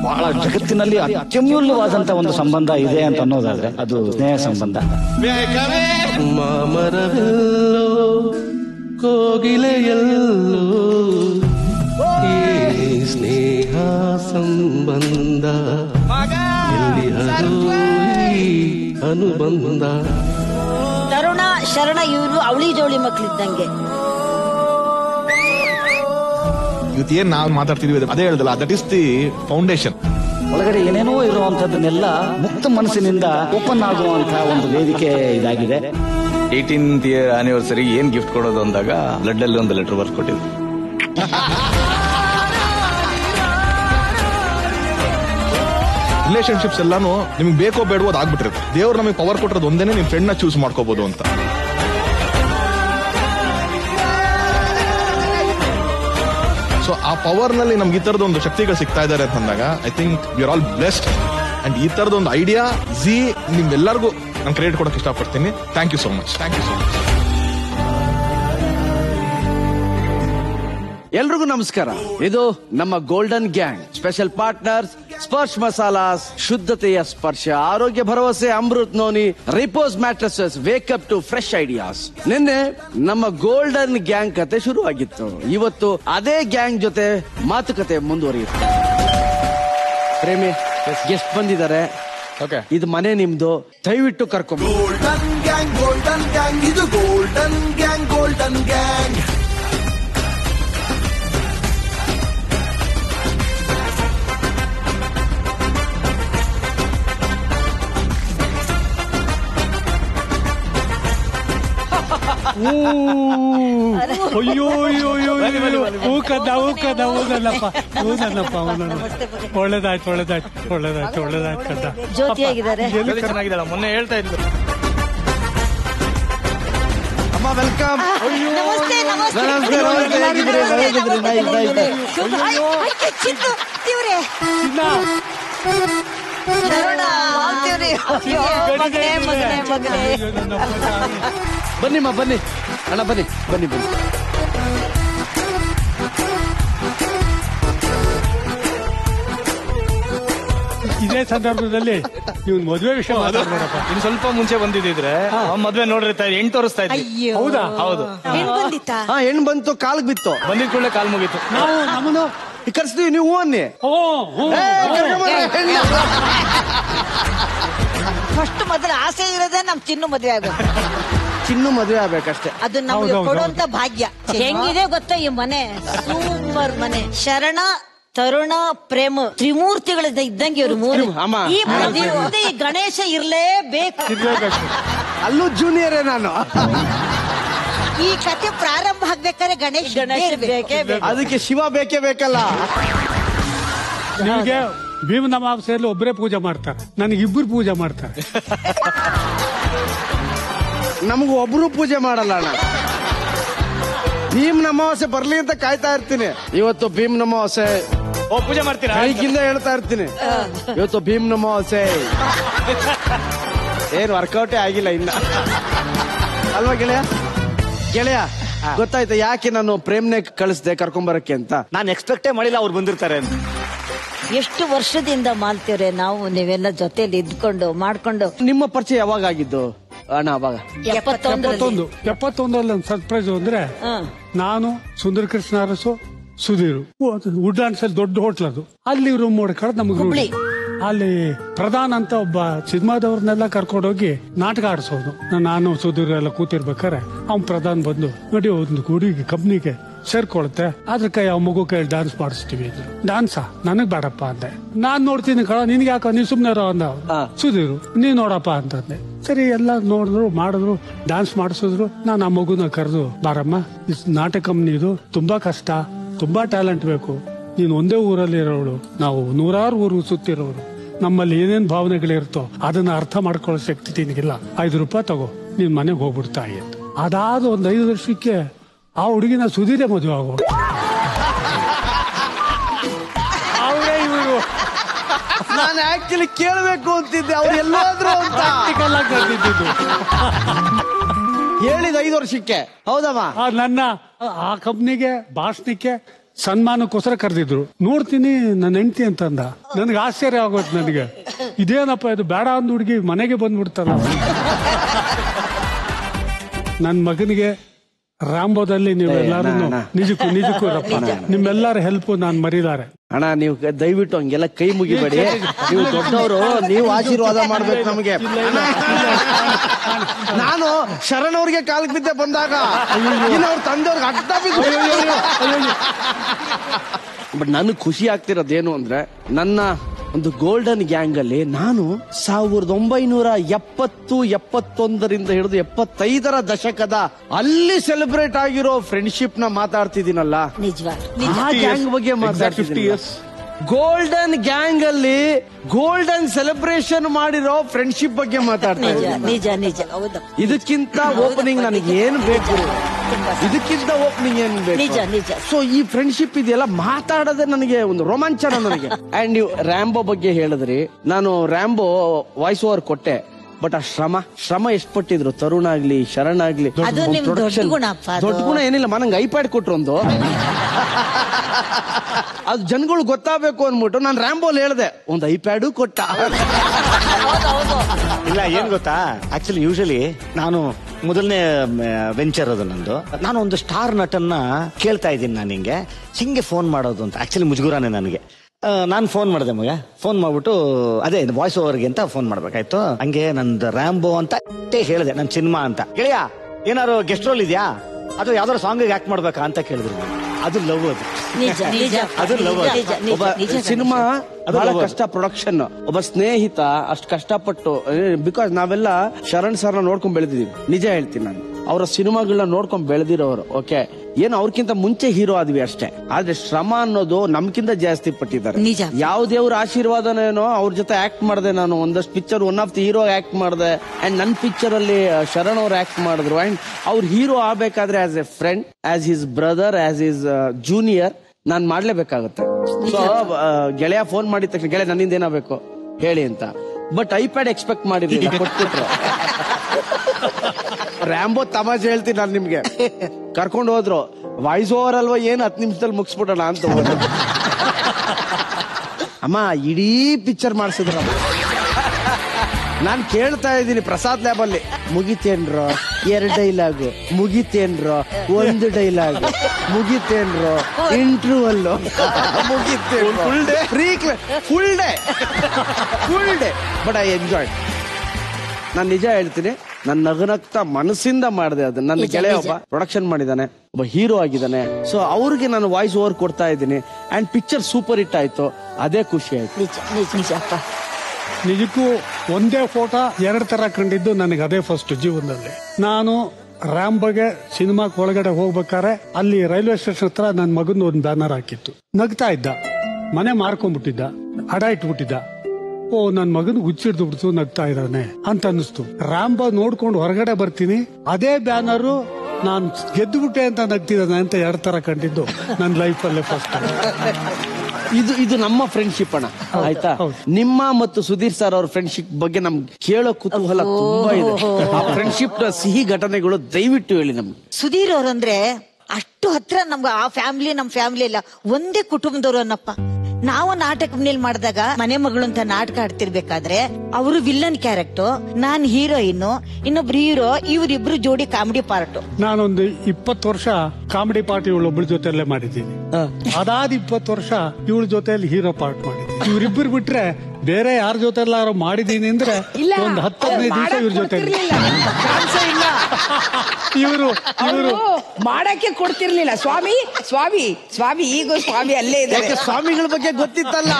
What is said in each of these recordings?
ಬಹಳ ಜಗತ್ತಿನಲ್ಲಿ ಅತ್ಯಮೂಲ್ಯವಾದಂತ ಒಂದು ಸಂಬಂಧ ಇದೆ ಅಂತ ಅನ್ನೋದಾದ್ರೆ ಅದು ಸ್ನೇಹ ಸಂಬಂಧ ಮಾಮರವೆಲ್ಲೋ ಕೋಗಿಲೆಯಲ್ಲೋ ಈ ಸ್ನೇಹ ಸಂಬಂಧ ಎಲ್ಲಿ ಅದು ಈ ಅನುಬಂಧ ತರುಣ ಶರಣ ಇವರು ಅವಳಿ ಜೋಳಿ ಮಕ್ಳಿದ್ದಂಗೆ ಇವತ್ತು ಏನ್ ನಾವು ಮಾತಾಡ್ತಿದೀವಿ ಅದು- ಅದೇ ಹೇಳ್ದಲ್ಲ ದಟ್ ಇಸ್ ದಿ ಫೌಂಡೇಶನ್ ಒಳಗಡೆ ಏನೇನೋ ಇರುವಂತದ್ದನ್ನೆಲ್ಲ ಮುಕ್ತ ಮನಸ್ಸಿನಿಂದ ಓಪನ್ ಆಗುವಂತಹ ಒಂದು ವೇದಿಕೆ ಇದಾಗಿದೆ ಏಯ್ಟೀನ್ತ್ ಇಯರ್ ಆನಿವರ್ಸರಿ ಏನ್ ಗಿಫ್ಟ್ ಕೊಡೋದು ಅಂದಾಗ ಬ್ಲಡ್ ಅಲ್ಲಿ ಒಂದು ಲೆಟರ್ ಬರ್ಸ್ ಕೊಟ್ಟಿದ್ರು ರಿಲೇಶನ್ಶಿಪ್ಸ್ ಎಲ್ಲಾನು ನಿಮ್ಗೆ ಬೇಕೋ ಬೇಡವೋ ಅದು ಆಗ್ಬಿಟ್ಟಿರುತ್ತೆ ದೇವ್ರು ನಮಗೆ ಪವರ್ ಕೊಟ್ಟಿರೋದು ಒಂದೇನೆ ನಿಮ್ ಫ್ರೆಂಡ್ ನ ಚೂಸ್ ಮಾಡ್ಕೋಬಹುದು ಅಂತ ಸೊ ಆ ಪವರ್ ನಲ್ಲಿ ನಮ್ಗೆ ಈ ತರದ ಒಂದು ಶಕ್ತಿಗಳು ಸಿಗ್ತಾ ಇದಾರೆ ಅಂತಂದಾಗ I think we are all blessed and ಈ ತರದ ಒಂದು ಐಡಿಯಾ ಜಿ ನಿಮ್ಗೆಲ್ಲರಿಗೂ ನಾನು ಕ್ರೆಡಿಟ್ ಕೊಡಕ್ಕೆ ಇಷ್ಟಪಡ್ತೀನಿ thank you so much thank you so much ಎಲ್ರಿಗೂ ನಮಸ್ಕಾರ ಇದು ನಮ್ಮ golden gang special partners Sparsh Masalas ಶುದ್ಧತೆಯ ಸ್ಪರ್ಶ ಆರೋಗ್ಯ ಭರವಸೆ Amrit noni Repose mattresses wake up to fresh ideas ನಿನ್ನೆ ನಮ್ಮ ಗೋಲ್ಡನ್ ಗ್ಯಾಂಗ್ ಕತೆ ಶುರುವಾಗಿತ್ತು ಇವತ್ತು ಅದೇ ಗ್ಯಾಂಗ್ ಜೊತೆ ಮಾತುಕತೆ ಮುಂದುವರಿಯುತ್ತೆ ಪ್ರೇಮಿ ಗೆಸ್ಟ್ ಬಂದಿದ್ದಾರೆ ಇದು ಮನೆ ನಿಮ್ದು ದಯವಿಟ್ಟು ಕರ್ಕೊಂಡ್ ಗೋಲ್ಡನ್ ಗ್ಯಾಂಗ್ ಗೋಲ್ಡನ್ ಗ್ಯಾಂಗ್ ಇದು ಗೋಲ್ಡನ್ ಗ್ಯಾಂಗ್ ಗೋಲ್ಡನ್ ಗ್ಯಾಂಗ್ ಅಯ್ಯೋ ಅಯ್ಯೋ ಅಯ್ಯೋ ಅಯ್ಯೋ ಹೂ ಕದ್ದ ಹೂ ಕದ್ದ ಹೂ ನನ್ನಪ್ಪ ಹೂ ನನ್ನಪ್ಪ ಹೂ ನನ್ನ ಒಳ್ಳೇದಾಯ್ತು ಒಳ್ಳೇದಾಯ್ತು ಒಳ್ಳೇದಾಯ್ತು ಒಳ್ಳೇದಾಯ್ತು ಕದ್ದ ಜ್ಯೋತಿಯಾಗಿದ್ದಾರೆ ಚೆನ್ನಾಗಿದ್ದಾಳ ಮೊನ್ನೆ ಹೇಳ್ತಾ ಇದ್ರು ಅಮ್ಮ ವೆಲ್ಕಮ್ ನಮಸ್ತೆ ನಮಸ್ತೆ ನಮಸ್ತೆ, ನಮಸ್ತೆ. ಹೇಗಿದ್ದೀರಿ? ಹೇಗಿದ್ದೀರಿ? ನೈ- ನೈ- ನೈ. ಹಾಯ್, ಹಾಯ್, ಚಿನ್ನು, ಇವ್ರೇ. ಶರಣ, ಮಾಲ್ತಿವ್ರಿ. ಅಯ್ಯೋ, ಮಗನೇ, ಮಗನೇ, ಮಗನೇ. ಬನ್ನಿಮ್ಮ ಬನ್ನಿ ಅಣ್ಣ ಬನ್ನಿ ಬನ್ನಿ ಬನ್ನಿ ಇದೇ ಸಂದರ್ಭದಲ್ಲಿ ನೀವು ಮದುವೆ ವಿಷಯ ಮಾತಾಡ್ಬೇಡಪ್ಪ ಇನ್ ಸ್ವಲ್ಪ ಮುಂಚೆ ಬಂದಿದ್ರೆ ಅವ್ನ್ ಮದ್ವೆ ನೋಡಿರ್ತಾ ಇದ್ದೆ ಹೆಣ್ ತೋರಿಸ್ತಾ ಇದ್ವಿ ಅಯ್ಯೋ ಹೌದಾ ಹೌದು ಹೆಣ್ ಬಂದಿತ್ತಾ ಹಾ ಹೆಣ್ಣು ಬಂತು ಕಾಲ್ಗ್ ಬಿತ್ತು ಬಂದಿದ್ ಕೂಡಲೇ ಕಾಲ್ ಮುಗೀತು ನಾವು ನಮ್ಮನ್ನು ಈ ಕರ್ಸ್ತೀವಿ ನೀವು ಹೂ ಅನ್ನಿ ಓ ಹ್ಞೂ ಏ, ಕರ್ಕೊಂಬರ್ರಿ, ಹೆಣ್ಣು. ಫಸ್ಟ್ ಮೊದಲು ಆಸೆ ಇರೋದೇ ನಮ್ ಚಿನ್ನು ಮದ್ವೆ ಆಗೋದು ಚಿನ್ನು ಮದುವೆ ಆಗ್ಬೇಕಷ್ಟೇ ಅದು ನಮ್ಗೆ ಹೌದು, ಕೊಡುವಂತ ಭಾಗ್ಯ ಹೆಂಗಿದೆ ಗೊತ್ತಾ ಈ ಮನೆ ಸೂಪರ್ ಮನೆ ಶರಣ ತರುಣ ಪ್ರೇಮ ತ್ರಿಮೂರ್ತಿಗಳ ಇದ್ದಂಗೆ ಇವ್ರು ಮೂರು ಅಮ್ಮ. ಈ ಮನೆ ಮುಂದೆ ಈ ಗಣೇಶ ಇರ್ಲೇಬೇಕು ಅಲ್ಲೂ ಜೂನಿಯರೇ ನಾನು ಈ ಕತೆ ಪ್ರಾರಂಭ ಆಗ್ಬೇಕಾದ್ರೆ ಗಣೇಶ್ ಗಣೇಶ ಬೇಕೇ ಬೇಕು ಅದಕ್ಕೆ ಶಿವ ಬೇಕೇ ಬೇಕಲ್ಲ ನಿಮಗೆ ಭೀಮನ ಅಮಾವಾಸ್ಯೆಯಲ್ಲಿ ಒಬ್ಬರೇ ಪೂಜೆ ಮಾಡ್ತಾರೆ ನನಗೆ ಇಬ್ಬರು ಪೂಜೆ ಮಾಡ್ತಾರೆ ನಮಗೂ ಒಬ್ರು ಪೂಜೆ ಮಾಡಲ್ಲ ಅಣ್ಣ ಭೀಮ್ ಅಮಾವಾಸ್ಯೆ ಬರ್ಲಿ ಅಂತ ಕಾಯ್ತಾ ಇರ್ತೀನಿ ಇವತ್ತು ಭೀಮ್ ಅಮಾವಾಸ್ಯೆ ಓ ಪೂಜೆ ಮಾಡ್ತೀರಾ ಬೆಳಿಗ್ಗಿಂದ ಹೇಳ್ತಾ ಇರ್ತೀನಿ ಇವತ್ತು ಭೀಮ್ ಅಮಾವಾಸ್ಯೆ ಏನ್ ವರ್ಕೌಟೇ ಆಗಿಲ್ಲ ಇನ್ನ ಅಲ್ವಾ ಗೆಳೆಯ ಗೆಳೆಯ ಗೊತ್ತಾಯ್ತಾ ಯಾಕೆ ನಾನು ಪ್ರೇಮ್ನೆ ಕಳಿಸ್ದೆ ಕರ್ಕೊಂಬರಕ್ಕೆ ಅಂತ ನಾನು ಎಕ್ಸ್ಪೆಕ್ಟೇ ಮಾಡಿಲ್ಲ ಅವ್ರು ಬಂದಿರ್ತಾರೆ ಅಂತ ಎಷ್ಟು ವರ್ಷದಿಂದ ಮಾಲ್ತೀವ್ರೆ ನಾವು ನೀವೆಲ್ಲ ಜೊತೆಲಿ ಇದ್ಕೊಂಡು ಮಾಡ್ಕೊಂಡು ನಿಮ್ಮ ಪರಿಚಯ ಯಾವಾಗ ಆಗಿದ್ದು ಅಣ್ಣ ಅವಾಗ ಎಪ್ಪತ್ತೊಂದರಲ್ಲಿ ಎಪ್ಪತ್ತೊಂದು ಎಪ್ಪತ್ತೊಂದರಲ್ಲಿ ಒಂದು ಸರ್ಪ್ರೈಸ್ ಅಂದ್ರೆ ಹ್ಮ್. ನಾನು ಸುಂದರ ಕೃಷ್ಣ ಅರಸು ಸುಧೀರು ವುಡ್ ಅಲ್ಲಿ ದೊಡ್ಡ ಹೋಟ್ಲ್ ಅದು ಅಲ್ಲಿ ರೂಮ್ ಮಾಡ್ಕೊಂಡು ನಮಗೆ ಹುಬ್ಳಿ. ಅಲ್ಲಿ ಪ್ರಧಾನ್ ಅಂತ ಒಬ್ಬ ಸಿನಿಮಾದವ್ರನ್ನೆಲ್ಲ ಕರ್ಕೊಂಡೋಗಿ ನಾಟಕ ಆಡಿಸೋದು ನಾನು ಸುಧೀರ್ ಎಲ್ಲ ಕೂತಿರ್ಬೇಕಾರೆ ಅವ್ನ್ ಪ್ರಧಾನ್ ಬಂದು ನೋಡಿ ಒಂದು ಹುಡುಗಿ ಕಂಪ್ನಿಗೆ ಸೇರ್ಕೊಳುತ್ತೆ ಅದ್ರ ಕೈ ಆ ಮಗು ಕೈ ಡಾನ್ಸ್ ಮಾಡಿಸ್ತೀವಿ ಅಂದ್ರು ಡಾನ್ಸಾ ನನಗ್ ಬೇಡಪ್ಪ ಅಂದೆ ನಾನ್ ನೋಡ್ತೀನಿ ಕಣ ನಿನ್ಗೆ ಯಾಕ ನೀನ್ ಸುಮ್ನೆ ಇರೋ ಅಂದ ಸುಧೀರು ನೀನ್ ನೋಡಪ್ಪ ಅಂತಂದೆ ಸರಿ ಎಲ್ಲ ನೋಡಿದ್ರು ಮಾಡಿದ್ರು ಡಾನ್ಸ್ ಮಾಡಿಸಿದ್ರು ನಾನು ಆ ಮಗುನ ಕರೆದು ಬಾರಮ್ಮ ಇಸ್ ನಾಟಕ ಕಂಪ್ನಿ ಇದು ತುಂಬಾ ಕಷ್ಟ ತುಂಬಾ ಟ್ಯಾಲೆಂಟ್ ಬೇಕು ನೀನು ಒಂದೇ ಊರಲ್ಲಿ ಇರೋಳು ನಾವು ನೂರಾರು ಊರು ಸುತ್ತಿರೋರು ನಮ್ಮಲ್ಲಿ ಏನೇನ್ ಭಾವನೆಗಳಿರುತ್ತೋ ಅದನ್ನ ಅರ್ಥ ಮಾಡ್ಕೊಳ್ಳೋ ಶಕ್ತಿ ನಿನಗಿಲ್ಲ ಐದು ರೂಪಾಯಿ ತಗೋ ನೀನ್ ಮನೆಗೆ ಹೋಗ್ಬಿಡ್ತಾ ಅಂತ ಅದಾದ ಒಂದ್ ಐದು ವರ್ಷಕ್ಕೆ ಆ ಹುಡುಗಿನ ಸುಧೀರೇ ಮದುವೆ ಆಗೋ ಅವರೇ ಇವರು ನಾನು ಆಕ್ಚುಲಿ ಕೇಳಬೇಕು ಅಂತಿದ್ದೆ ಅವ್ರು ಎಲ್ಲಾದ್ರು ಅಂತ ಪ್ರಾಕ್ಟಿಕಲ್ ಆಗಿ ನಡೆದಿದ್ದು ಹೇಳಿದ ಐದು ವರ್ಷಕ್ಕೆ ಹೌದಮ್ಮ ಆ ನನ್ನ ಆ ಕಂಪ್ನಿಗೆ ಭಾಷಣಕ್ಕೆ ಸನ್ಮಾನಕ್ಕೋಸ್ಕರ ಕರೆದಿದ್ರು ನೋಡ್ತೀನಿ ನನ್ನ ಹೆಂಡತಿ ಅಂತ ಅಂದ ನನಗೆ ಆಶ್ಚರ್ಯ ಆಗೋಯ್ತು ನನಗೆ ಇದೇನಪ್ಪ ಇದು ಬೇಡ ಅಂದ್ ಹುಡುಗಿ ಮನೆಗೆ ಬಂದ್ಬಿಡ್ತಲ್ಲ ನನ್ನ ಮಗನಿಗೆ ರಾಂಬೋದಲ್ಲಿ ನೀವೆಲ್ಲರೂ ನಿಜಕ್ಕೂ ನಿಜಕ್ಕೂ ರಪ್ಪ ನಿಮ್ಮೆಲ್ಲರ ಹೆಲ್ಪ್ ನಾನು ಮರಿಲಾರೆ ಅಣ್ಣ ನೀವು ಕ- ದಯವಿಟ್ಟು ಹಂಗೆಲ್ಲ ಕೈ ಮುಗಿಬೇಡಿ ನೀವು ದೊಡ್ಡವರು ನೀವು ಆಶೀರ್ವಾದ ಮಾಡ್ಬೇಕು ನಮಗೆ ನಾನು ಶರಣ್ ಅವ್ರಿಗೆ ಕಾಲಕ್ಕೆ ಬಿದ್ದೆ ಬಂದಾಗ ಇನ್ನು ಅವ್ರ ತಂದೆಯವ್ರಿಗೆ ಅಡ್ಡ ಬಟ್ ನನಗೆ ಖುಷಿ ಆಗ್ತಿರೋದೇನು ಅಂದ್ರೆ ನನ್ನ ಒಂದು ಗೋಲ್ಡನ್ ಗ್ಯಾಂಗ್ ಅಲ್ಲಿ ನಾನು ಸಾವಿರದ ಒಂಬೈನೂರ ಎಪ್ಪತ್ತು ಎಪ್ಪತ್ತೊಂದರಿಂದ ಹಿಡಿದು ಎಪ್ಪತ್ತೈದರ ದಶಕದ ಅಲ್ಲಿ ಸೆಲೆಬ್ರೇಟ್ ಆಗಿರೋ ಫ್ರೆಂಡ್ಶಿಪ್ ನ ಮಾತಾಡ್ತಿದ್ದೀನಲ್ಲ ನಿಜವಾ ಆ ಗ್ಯಾಂಗ್ ಬಗ್ಗೆ ಮಾತಾಡ್ತಿದ್ದೀನಿ ಗೋಲ್ಡನ್ ಗ್ಯಾಂಗ್ ಅಲ್ಲಿ ಗೋಲ್ಡನ್ ಸೆಲೆಬ್ರೇಷನ್ ಮಾಡಿರೋ ಫ್ರೆಂಡ್ಶಿಪ್ ಬಗ್ಗೆ ಮಾತಾಡ್ತಾ ನಿಜ ಇದ್ದೀನಿ ನಿಜ ನಿಜ ಹೌದು ಇದಕ್ಕಿಂತ ಓಪನಿಂಗ್ ನನಗೆ ಏನ್ ಬೇಕು ಇದಕ್ಕಿಂತ ಓಪನಿಂಗ್ ಏನ್ ನಿಜ ಬೇಕು ನಿಜ ಸೊ ಈ ಫ್ರೆಂಡ್ಶಿಪ್ ಇದೆಯಲ್ಲ ಮಾತಾಡೋದೇ ನನಗೆ ಒಂದು ರೋಮಾಂಚನ ನನಗೆ ಅಂಡ್ ನೀವು ರ್ಯಾಂಬೋ ಬಗ್ಗೆ ಹೇಳಿದ್ರಿ ನಾನು ರ್ಯಾಂಬೋ ವಾಯ್ಸ್ ಓವರ್ ಕೊಟ್ಟೆ ಬಟ್ ಆ ಶ್ರಮ ಶ್ರಮ ಎಷ್ಟು ಪಟ್ಟಿದ್ರು ತರುಣ್ ಆಗ್ಲಿ ಶರಣ್ ಆಗ್ಲಿ ಅದು ನಿಮ್ ದೊಡ್ಡ Production. ಗುಣ ಅಪ್ಪ ಅದು. ದೊಡ್ಡ ಗುಣ ಏನಿಲ್ಲ ನನಗೆ ಐಪ್ಯಾಡ್ ಕೊಟ್ರು ಒಂದು ಅದು ಜನಗಳು ಗೊತ್ತಾಗಬೇಕು ಅನ್ಬಿಟ್ಟು ನಾನು ರ್ಯಾಂಬೋಲ್ ಹೇಳ್ದೆ ಒಂದು ಐಪ್ಯಾಡು ಕೊಟ್ಟ ಇಲ್ಲ ಏನ್ ಗೊತ್ತಾ ಆಕ್ಚುಲಿ ಯೂಶಲಿ ನಾನು ಮೊದಲನೇ ವೆಂಚರ್ ಅದು ನಂದು ನಾನು ಒಂದು ಸ್ಟಾರ್ ನಟನ್ನ ಕೇಳ್ತಾ ಇದ್ದೀನಿ ನಾನು ಹಿಂಗೆ ಹಿಂಗೆ ಫೋನ್ ಮಾಡೋದು ಅಂತ ಆಕ್ಚುಲಿ ಮುಜುಗುರಾನೆ ನನಗೆ ನಾನು ಫೋನ್ ಮಾಡಿದೆ ಮಗ ಫೋನ್ ಮಾಡ್ಬಿಟ್ಟು ಅದೇ ವಾಯ್ಸ್ ಓವರ್ಗೆ ಅಂತ ಫೋನ್ ಮಾಡ್ಬೇಕಾಯ್ತು ಹಂಗೆ ನಂದು ರ್ಯಾಂಬೋ ಅಂತ ಹೇಳಿದೆ ನನ್ನ ಸಿನಿಮಾ ಅಂತ ಗೆಳೆಯ ಏನಾರು ಗೆಸ್ಟ್ ರೋಲ್ ಇದೆಯಾ ಅಥವಾ ಯಾವ್ದಾದ್ರು ಸಾಂಗ್ ಆಕ್ಟ್ ಮಾಡ್ಬೇಕಾ ಅಂತ ಕೇಳಿದ್ರು ನಾನು. ಅದು ಲವ್ ಅದು ನಿಜ ನಿಜ ಅದು love ಅದು. ನಿಜ ನಿಜ ಒಬ್ಬ ನಿಜ ಸಿನಿಮಾ ಅದು ಬಹಳ love. ಕಷ್ಟ ಪ್ರೊಡಕ್ಷನ್ ಒಬ್ಬ ಸ್ನೇಹಿತ ಅಷ್ಟು ಕಷ್ಟಪಟ್ಟು ಬಿಕಾಸ್ ನಾವೆಲ್ಲ ಶರಣ್ ಸರ್ನ ನೋಡ್ಕೊಂಡ್ ಬೆಳೆದಿದೀವಿ ನಿಜ ಹೇಳ್ತೀನಿ ನಾನು ಅವರ ಸಿನಿಮಾಗಳನ್ನ ನೋಡ್ಕೊಂಡ್ ಬೆಳೆದಿರೋರು ಓಕೆ ಏನು ಅವ್ರಕ್ಕಿಂತ ಮುಂಚೆ ಹೀರೋ ಆದ್ವಿ ಅಷ್ಟೇ ಆದ್ರೆ ಶ್ರಮ ಅನ್ನೋದು ನಮ್ಕಿಂತ ಜಾಸ್ತಿ ಪಟ್ಟಿದ್ದಾರೆ ನಿಜ. ಯಾವ ದೇವ್ರ ಆಶೀರ್ವಾದನೇನೋ ಅವ್ರ ಜೊತೆ ಆಕ್ಟ್ ಮಾಡಿದೆ ನಾನು ಒಂದಷ್ಟು picture one of the hero act ಮಾಡಿದೆ ಅಂಡ್ ನನ್ನ ಪಿಕ್ಚರ್ ಅಲ್ಲಿ ಆ, ಶರಣ್ ಅವ್ರು ಆಕ್ಟ್ ಮಾಡಿದ್ರು ಅಂಡ್ ಅವ್ರ ಹೀರೋ ಆಗ್ಬೇಕಾದ್ರೆ as a friend as his brother as his junior ನಾನ್ ಮಾಡ್ಲೇಬೇಕಾಗುತ್ತೆ ಸೊ ಗೆಳೆಯ ಫೋನ್ ಮಾಡಿದ ತಕ್ಷಣ ಗೆಳೆಯ ನನ್ನಿಂದ ಏನಾಗಬೇಕು ಹೇಳಿ ಅಂತ ಬಟ್ ಐಪ್ಯಾಡ್ ಎಕ್ಸ್ಪೆಕ್ಟ್ ಮಾಡಿರ್ಲಿಲ್ಲ ಕೊಟ್ಬಿಟ್ರು ರ್ಯಾಂಬೋ ತಮಾಷೆ ಹೇಳ್ತೀನಿ ನಾನು ನಿಮ್ಗೆ ಕರ್ಕೊಂಡು ಹೋದ್ರು ವಾಯ್ಸ್ ಓವರ್ ಅಲ್ವಾ ಏನ್ ಹತ್ತು ನಿಮಿಷದಲ್ಲಿ ಮುಗಿಸ್ಬಿಡೋಣ ಅಂತ ಹೋದ್ರು. ಅಮ್ಮ ಇಡೀ ಪಿಕ್ಚರ್ ಮಾಡಿಸಿದ್ರಮ್ಮ ನಾನ್ ಕೇಳ್ತಾ ಇದ್ದೀನಿ ಪ್ರಸಾದ್ ಲ್ಯಾಬ್ ಅಲ್ಲಿ ಮುಗಿತೇನ್ರೋ ಎರಡ್ ಡೈಲಾಗು ಮುಗಿತೇನ್ರೋ ಒಂದು ಡೈಲಾಗ್ ಮುಗಿತೇನ್ರೋ ಇಂಟರ್ವಲ್ ಮುಗಿತೇನ್ full day free full day full day but I enjoy ನಾನು ನಿಜ ಹೇಳ್ತೀನಿ ನನ್ನ ನಗನಗ್ತಾ ಮನಸ್ಸಿಂದ ಮಾಡಿದೆ ಅದು ನನ್ನ ನಿಜ, ಗೆಳೆಯ ನಿಜ. ಒಬ್ಬ ಪ್ರೊಡಕ್ಷನ್ ಮಾಡಿದ್ದಾನೆ ಒಬ್ಬ ಹೀರೋ ಆಗಿದ್ದಾನೆ ಸೊ ಅವ್ರಿಗೆ ನಾನು ವಾಯ್ಸ್ ಓವರ್ ಕೊಡ್ತಾ ಇದ್ದೀನಿ ಅಂಡ್ ಪಿಕ್ಚರ್ ಸೂಪರ್ ಹಿಟ್ ಆಯ್ತು ಅದೇ ಖುಷಿ ಆಯ್ತು ನಿಜ ನಿಜ ನಿಜ ಅಪ್ಪ ನಿಜಕ್ಕೂ ಒಂದೇ ಫೋಟೋ ಎರಡು ತರ ಕಂಡಿದ್ದು ನನಗೆ ಅದೇ ಫಸ್ಟ್ ಜೀವನದಲ್ಲಿ ನಾನು ರಾಂಬಗೆ ಸಿನಿಮಾಕ್ ಒಳಗಡೆ ಹೋಗ್ಬೇಕಾರೆ ಅಲ್ಲಿ ರೈಲ್ವೆ ಸ್ಟೇಷನ್ ಹತ್ರ ನನ್ನ ಮಗನ ಒಂದು ಬ್ಯಾನರ್ ಹಾಕಿತ್ತು ನಗ್ತಾ ಇದ್ದ ಮನೆ ಮಾರ್ಕೊಂಡ್ಬಿಟ್ಟಿದ್ದ ಅಡ ಇಟ್ಬಿಟ್ಟಿದ್ದ ಓ ನನ್ ಮಗನ್ ಹುಚ್ಚಿಡ್ದು ಬಿಡ್ತು ನಗ್ತಾ ಇದ್ದಾನೆ ಅಂತ ಅನಿಸ್ತು ರಾಂಬ ನೋಡ್ಕೊಂಡು ಹೊರಗಡೆ ಬರ್ತೀನಿ ಅದೇ ಬ್ಯಾನರು ನಾನ್ ಗೆದ್ದು ಬಿಟ್ಟೆ ಅಂತ ನಗ್ತಿದ್ದಾನೆ ಅಂತ ಎರಡ್ ತರ ಕಂಡಿದ್ದು ನನ್ನ ಲೈಫಲ್ಲೇ ಫಸ್ಟ್ ಇದು ಇದು ನಮ್ಮ ಫ್ರೆಂಡ್ಶಿಪ್ ಅಣ್ಣ ಆಯ್ತಾ ಹೌದು. ನಿಮ್ಮ ಮತ್ತು ಸುಧೀರ್ ಸರ್ ಅವ್ರ ಫ್ರೆಂಡ್ಶಿಪ್ ಬಗ್ಗೆ ನಮ್ಗೆ ಕೇಳೋ ಕುತೂಹಲ ತುಂಬಾ ಇದೆ ಆ ಫ್ರೆಂಡ್ಶಿಪ್ ನ ಸಿಹಿ ಘಟನೆಗಳು ದಯವಿಟ್ಟು ಹೇಳಿ ನಮ್ಗೆ ಸುಧೀರ್ ಅವ್ರಂದ್ರೆ ಅಷ್ಟು ಹತ್ರ ನಮ್ಗೆ ಆ ಫ್ಯಾಮಿಲಿ ನಮ್ ಫ್ಯಾಮಿಲಿ ಎಲ್ಲ ಒಂದೇ ಕುಟುಂಬದವ್ರು ಅನ್ನಪ್ಪ ನಾವು ನಾಟಕ ಮನೇಲಿ ಮಾಡಿದಾಗ ಮನೆ ಮಗಳು ಅಂತ ನಾಟಕ ಆಡ್ತಿರ್ಬೇಕಾದ್ರೆ ಅವರು ವಿಲ್ಲನ್ ಕ್ಯಾರೆಕ್ಟರ್ ನಾನ್ ಹೀರೋಯಿನ್ ಇನ್ನೊಬ್ರು ಹೀರೋ ಇವರಿಬ್ರು ಜೋಡಿ ಕಾಮಿಡಿ ಪಾರ್ಟ್ ನಾನೊಂದು ಇಪ್ಪತ್ತು ವರ್ಷ ಕಾಮಿಡಿ ಪಾರ್ಟ್ ಇವಳೊಬ್ಬಳ ಜೊತೆಯಲ್ಲೇ ಮಾಡಿದ್ದೀನಿ ಅದಾದ ಇಪ್ಪತ್ತು ವರ್ಷ ಇವಳ ಜೊತೆಯಲ್ಲಿ ಹೀರೋ ಪಾರ್ಟ್ ಮಾಡಿದ್ದೀನಿ ಇವ್ರಿಬ್ಬರು ಬಿಟ್ರೆ ಬೇರೆ ಯಾರ ಜೊತೆ ಎಲ್ಲಾರು ಮಾಡಿದೀನಿ ಅಂದ್ರೆ ಇಲ್ಲ ಒಂದು ಹತ್ತು ಹದಿನೈದು ದಿವಸ ಇವ್ರ ಜೊತೆ ಕೊಡ್ತಿರ್ಲಿಲ್ಲ ಇವರು ಇವರು ಅವ್ರು ಮಾಡಕ್ಕೆ ಕೊಡ್ತಿರ್ಲಿಲ್ಲ ಸ್ವಾಮಿ ಸ್ವಾಮಿ ಸ್ವಾಮಿ ಈಗ ಸ್ವಾಮಿ ಅಲ್ಲೇ ಯಾಕೆ ಇದ್ದಾರೆ ಸ್ವಾಮಿಗಳ ಬಗ್ಗೆ ಗೊತ್ತಿತ್ತಲ್ಲ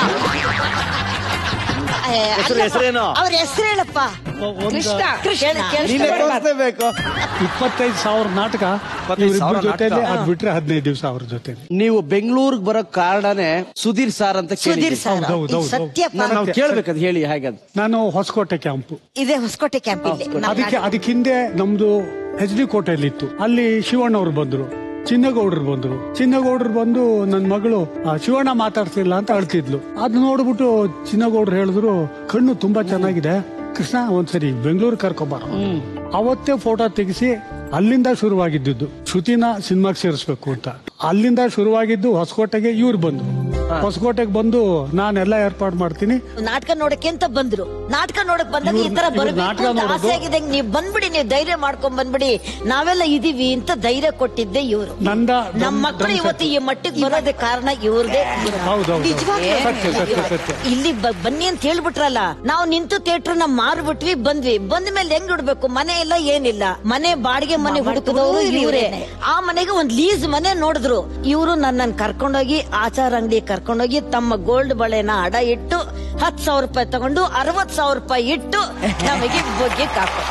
ಹೆಸರು ಹೆಸರೇನು ಅವ್ರ ಹೆಸರು ಹೇಳಪ್ಪ ಕೃಷ್ಣ ಹೇಳು, ಕೇಳು. ನೀನೇ ತೋರಿಸ್ಲೇಬೇಕು ಇಪ್ಪತ್ತೈದು ಸಾವಿರ ನಾಟಕ ಇವರಿಬ್ಬರ ಜೊತೆಲಿ ಅದ್ ಬಿಟ್ರೆ ಹದಿನೈದು ದಿವಸ ಅವ್ರ ಜೊತೆ ನೀವು ಬೆಂಗಳೂರಿಗೆ ಬರೋ ಕಾರಣನೇ ಸುಧೀರ್ ಸಾರ್ ಅಂತ ಸುಧೀರ್ ಕೇಳಿದ್ದೀನಿ. ಸರ್ ಹೌದು, ಹೌದು, ಹೌದು. ಸತ್ಯಪ್ಪ ನಾವು ಕೇಳ್ಬೇಕದು ಹೇಳಿ ಹಾಗದು ನಾನು ಹೊಸಕೋಟೆ ಕ್ಯಾಂಪು ಇದೇ ಹೊಸಕೋಟೆ ಕ್ಯಾಂಪ್ ಇಲ್ಲಿ ನಮ್ ಅದಕ್ಕೆ ನಾಟಕ. ಅದಕ್ಕೆ ಹಿಂದೆ ನಮ್ದು ಎಚ್ ಡಿ ಕೋಟೆಯಲ್ಲಿ ಇತ್ತು ಅಲ್ಲಿ ಶಿವಣ್ಣ ಅವ್ರು ಬಂದ್ರು ಚಿನ್ನಗೌಡ್ರು ಬಂದ್ರು ಚಿನ್ನಗೌಡ್ರು ಬಂದು ನನ್ ಮಗಳು ಆ, ಶಿವಣ್ಣ ಮಾತಾಡ್ತಿಲ್ಲ ಅಂತ ಅಳ್ತಿದ್ಲು ಅದ್ ನೋಡ್ಬಿಟ್ಟು ಚಿನ್ನಗೌಡ್ರು ಹೇಳಿದ್ರು ಕಣ್ಣು ತುಂಬಾ ಚೆನ್ನಾಗಿದೆ ಕೃಷ್ಣ ಒಂದ್ಸರಿ ಬೆಂಗಳೂರು ಕರ್ಕೊಂಬಾರ ಅವತ್ತೇ ಫೋಟೋ ತೆಗಿಸಿ ಅಲ್ಲಿಂದ ಶುರುವಾಗಿದ್ದು ಶ್ರುತಿನ ಸಿನಿಮಾಗೆ ಸೇರಿಸ್ಬೇಕು ಅಂತ ಅಲ್ಲಿಂದ ಶುರುವಾಗಿದ್ದು ಹೊಸಕೋಟೆಗೆ ಇವ್ರು ಬಂದು ಹೊಸಕೋಟೆಗೆ ಬಂದು ನಾನೆಲ್ಲ ಏರ್ಪಾಡು ಮಾಡ್ತೀನಿ ನಾಟಕ ನೋಡಕ್ಕೆ ಅಂತ ಬಂದ್ರು ನಾಟಕ ನೋಡಕ್ ಬಂದಾಗ ಈ ತರ ಇವ್ರು- ಇವ್ರು ಬರಬೇಕು ನಾಟಕ ಅಂತ ನೋಡೋದು- ಆಸೆ ಆಗಿದೆ ನೀವು ಬಂದ್ಬಿಡಿ ನೀವು ಧೈರ್ಯ ಮಾಡ್ಕೊಂಡ್ ಬಂದ್ಬಿಡಿ ನಾವೆಲ್ಲ ಇದೀವಿ ಅಂತ ಧೈರ್ಯ ಕೊಟ್ಟಿದ್ದೆ ಇವರು ನಂದ ನಮ್ಮ ಮಕ್ಕಳು ಇವತ್ತು ಈ ಮಟ್ಟಿಗೆ ಬರೋದಕ್ಕೆ ಕಾರಣ ಇವ್ರದೇ ಹೌದೌದು. ನಿಜವಾಗ್ಲೂ. ಸತ್ಯ, ಸತ್ಯ, ಸತ್ಯ. ಇಲ್ಲಿ ಬ- ಬನ್ನಿ ಅಂತ ಹೇಳ್ಬಿಟ್ರಲ್ಲ ನಾವು ನಿಂತು ಥಿಯೇಟರ್ ನ ಮಾರ್ಬಿಟ್ವಿ ಬಂದ್ವಿ ಬಂದ ಮೇಲೆ ಹೆಂಗ್ ಇಡ್ಬೇಕು ಮನೆ ಇಲ್ಲ ಏನಿಲ್ಲ ಮನೆ ಬಾಡಿಗೆ ಮನೆ ಹುಡುಕದವರು ಇವರೇ ಆ ಮನೆಗೆ ಒಂದ್ ಲೀಸ್ ಮನೆ ನೋಡಿದ್ರು ಇವರು ನನ್ನನ್ನು ಕರ್ಕೊಂಡೋಗಿ ಆಚಾರ ಅಂಗಡಿ ಕರ್ಕೊಂಡೋಗಿ ತಮ್ಮ ಗೋಲ್ಡ್ ಬಳೆನ ಅಡ ಇಟ್ಟು ಹತ್ ಸಾವಿರ ರೂಪಾಯಿ ತಗೊಂಡು ಅರವತ್ ಸಾವಿರ ರೂಪಾಯಿ ಇಟ್ಟು ನಮಗೆ ಬಗ್ಗೆ ಕಾಕು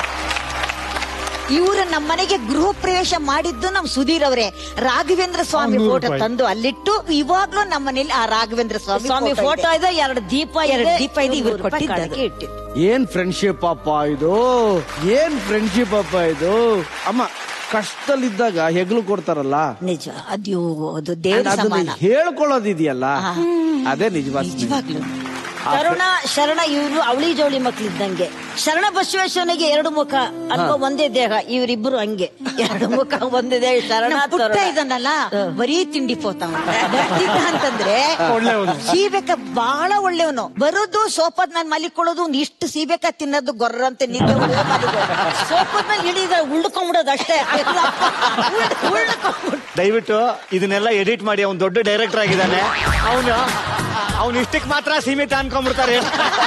ಇವರು ನಮ್ಮ ಮನೆಗೆ ಗೃಹ ಪ್ರವೇಶ ಮಾಡಿದ್ದು ನಮ್ ಸುಧೀರ್ ಅವರೇ ರಾಘವೇಂದ್ರ ಸ್ವಾಮಿ ನೂರು ಫೋಟೋ ರೂಪಾಯಿ. ತಂದು ಅಲ್ಲಿಟ್ಟು ಇವಾಗ್ಲೂ ನಮ್ಮ ಮನೇಲಿ ಆ ರಾಘವೇಂದ್ರ ಸ್ವಾಮಿ ಸ್ವಾಮಿ ಫೋಟೋ ಇದೆ ಎರಡು ದೀಪ ಎರಡು ದೀಪ ಇದೆ ಇವ್ರು ಕೊಟ್ಟಿದ್ದು ಇಟ್ಟಿದ್ದು ಏನ್ ಫ್ರೆಂಡ್ಶಿಪ್ ಅಪ್ಪ ಇದು ಏನ್ ಫ್ರೆಂಡ್ಶಿಪ್ ಅಪ್ಪ ಇದು ಅಮ್ಮ ಕಷ್ಟದಲ್ಲಿದ್ದಾಗ ಹೆಗ್ಲು ಕೊಡ್ತಾರಲ್ಲ ನಿಜ ಅದು ಅದು ದೇವ್ರ ಅದನ್ನ ಸಮಾನ ಹೇಳ್ಕೊಳ್ಳೋದಿದೆಯಲ್ಲ ಅದೇ ನಿಜವಾದ ಸ್ನೇಹ. ನಿಜವಾಗ್ಲು ಶರಣ ಶರಣ ಇವ್ರು ಅವಳಿ ಜವಳಿ ಮಕ್ಳಿದ್ದಂಗೆ ಶರಣ ಬಸವೇಶ್ವರನಿಗೆ ಎರಡು ಮುಖ ಅಥವಾ ಒಂದೇ ದೇಹ ಇವರಿಬ್ರು ಹಂಗೆ ಎರಡು ಮುಖ ಒಂದೇ ದೇಹ ಶರಣ ಪುಟ್ಟ ಇದನ್ನಲ್ಲ ಬರೀ ತಿಂಡಿ ಪೋತ ಬರ್ತಿದ್ದ ಅಂತಂದ್ರೆ ಒಳ್ಳೆಯವನು. ಸೀಬೇಕ ಬಹಳ ಒಳ್ಳೆಯವನು ಬರೋದು ಸೋಪದ್ ನಾನು ಮಲಿಕೊಳ್ಳೋದು ಒಂದ್ ಇಷ್ಟು ಸೀಬೇಕ ತಿನ್ನೋದು ಗೊರ್ರಂತೆ ನಿದ್ದೆ ಸೋಪದ್ ಮೇಲೆ ಇಳಿದ ಉಳ್ಕೊಂಡ್ಬಿಡೋದು ಅಷ್ಟೇ ಉಳ್ಕೊಂಡ್ಬಿಡು ದಯವಿಟ್ಟು ಇದನ್ನೆಲ್ಲ ಎಡಿಟ್ ಮಾಡಿ ಅವ್ನು ದೊಡ್ಡ ಡೈರೆಕ್ಟರ್ ಆಗಿದ್ದಾನೆ ಅವನು ಅವ್ನು ಇಷ್ಟಕ್ಕೆ ಮಾತ್ರ ಸೀಮಿತ ಅನ್ಕೊಂಡ್ಬಿಡ್ತಾರೆ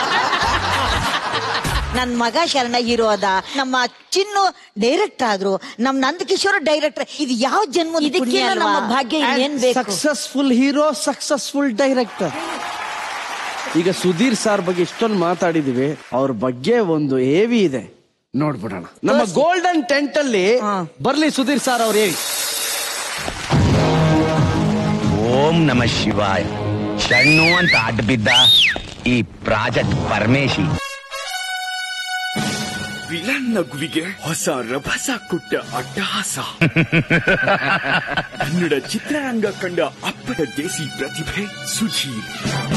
ನನ್ ಮಗ ಶರಣ ಹೀರೋ ಅದ ನಮ್ಮ ಚಿನ್ನು ಡೈರೆಕ್ಟರ್ ಆದ್ರು ನಮ್ ನಂದಕಿಶೋರ್ ಡೈರೆಕ್ಟರ್ ಇದು ಯಾವ ಜನ್ಮ ಇದಕ್ಕೆ ನಮ್ಮ ಭಾಗ್ಯ ಇನ್ನೇನ್ ಬೇಕು ಸಕ್ಸಸ್ಫುಲ್ ಹೀರೋ ಸಕ್ಸಸ್ಫುಲ್ ಡೈರೆಕ್ಟರ್ ಈಗ ಸುಧೀರ್ ಸರ್ ಬಗ್ಗೆ ಇಷ್ಟೊಂದು ಮಾತಾಡಿದೀವಿ ಅವ್ರ ಬಗ್ಗೆ ಒಂದು ಏವಿ ಇದೆ ನೋಡ್ಬಿಡೋಣ ನಮ್ಮ ಗೋಲ್ಡನ್ ಟೆಂಟ್ ಅಲ್ಲಿ ಬರ್ಲಿ ಸುಧೀರ್ ಸರ್ ಅವ್ರು ಹೇಳಿ ಓಂ ನಮ ಶಿವಾಯ ಶಣ್ಣು ಅಂತ ಅಡ್ಡ ಬಿದ್ದ ಈ ಪ್ರಾಜೆಕ್ಟ್ ಪರಮೇಶಿ ವಿಲನ್ ನಗುವಿಗೆ ಹೊಸ ರಭಸ ಕೊಟ್ಟ ಅಟ್ಟಹಾಸ ಕನ್ನಡ ಚಿತ್ರರಂಗ ಕಂಡ ಅಪ್ಪಟ ದೇಸಿ ಪ್ರತಿಭೆ ಸುಧೀರ್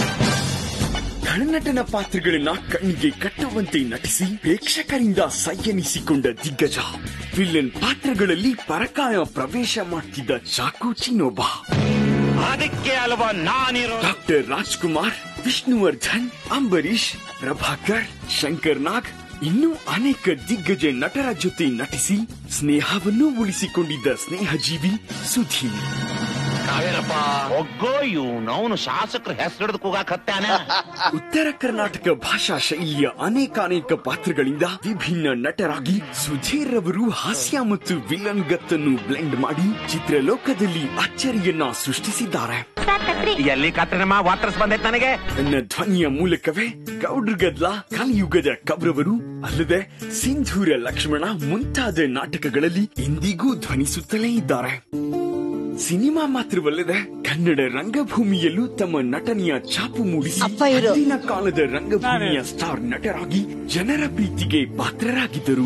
ಖಳನಟನ ಪಾತ್ರಗಳನ್ನ ಕಣ್ಣಿಗೆ ಕಟ್ಟುವಂತೆ ನಟಿಸಿ ಪ್ರೇಕ್ಷಕರಿಂದ ಸೈಯನಿಸಿಕೊಂಡ ದಿಗ್ಗಜ ವಿಲನ್ ಪಾತ್ರಗಳಲ್ಲಿ ಪರಕಾಯ ಪ್ರವೇಶ ಮಾಡ್ತಿದ್ದ ಚಾಕು ಚಿನ್ನೊಬ್ಬ ಅದಕ್ಕೆ ಅಲ್ವಾ ನಾನಿರೋ ಡಾಕ್ಟರ್ ರಾಜ್ಕುಮಾರ್ ವಿಷ್ಣುವರ್ಧನ್ ಅಂಬರೀಶ್ ಪ್ರಭಾಕರ್ ಶಂಕರ್ ನಾಗ್ ಇನ್ನೂ ಅನೇಕ ದಿಗ್ಗಜ ನಟರ ಜೊತೆ ನಟಿಸಿ ಸ್ನೇಹವನ್ನು ಉಳಿಸಿಕೊಂಡಿದ್ದ ಸ್ನೇಹಜೀವಿ ಸುಧೀರ್ ಕಾವೇರಪ್ಪ ಒಗ್ಗೋ ಇವ್ನು ಅವನು ಶಾಸಕರ ಹೆಸರಿಡ್ದು ಕೂಗಾಕತ್ತಾನ ಉತ್ತರ ಕರ್ನಾಟಕ ಭಾಷಾ ಶೈಲಿಯ ಅನೇಕಾನೇಕ ಪಾತ್ರಗಳಿಂದ ವಿಭಿನ್ನ ನಟರಾಗಿ ಸುಧೀರ್ ಅವರು ಹಾಸ್ಯ ಮತ್ತು ವಿಲನ್ ಗತ್ತನ್ನು ಬ್ಲೆಂಡ್ ಮಾಡಿ ಚಿತ್ರಲೋಕದಲ್ಲಿ ಅಚ್ಚರಿಯನ್ನ ಸೃಷ್ಟಿಸಿದ್ದಾರೆ ಎಲ್ಲಿ ಕತ್ರನಮ್ಮ ವಾಟರ್ಸ್ ಬಂದೈತ್ ನನಗೆ ನನ್ನ ಧ್ವನಿಯ ಮೂಲಕವೇ ಗೌಡ್ರ ಗದ್ಲ ಕಲಿಯುಗದ ಕಬ್ರವರು ಅಲ್ಲದೆ ಸಿಂಧೂರ ಲಕ್ಷ್ಮಣ ಮುಂತಾದ ನಾಟಕಗಳಲ್ಲಿ ಇಂದಿಗೂ ಧ್ವನಿಸುತ್ತಲೇ ಇದ್ದಾರೆ ಸಿನಿಮಾ ಮಾತ್ರವಲ್ಲದೆ ಕನ್ನಡ ರಂಗಭೂಮಿಯಲ್ಲೂ ತಮ್ಮ ನಟನೆಯ ಛಾಪು ಮೂಡಿಸಿ ಅಪ್ಪ ಇವ್ರು. ಹಿಂದಿನ ಕಾಲದ ರಂಗಭೂಮಿಯ ಸ್ಟಾರ್ ನಟರಾಗಿ ಜನರ ಪ್ರೀತಿಗೆ ಪಾತ್ರರಾಗಿದ್ದರು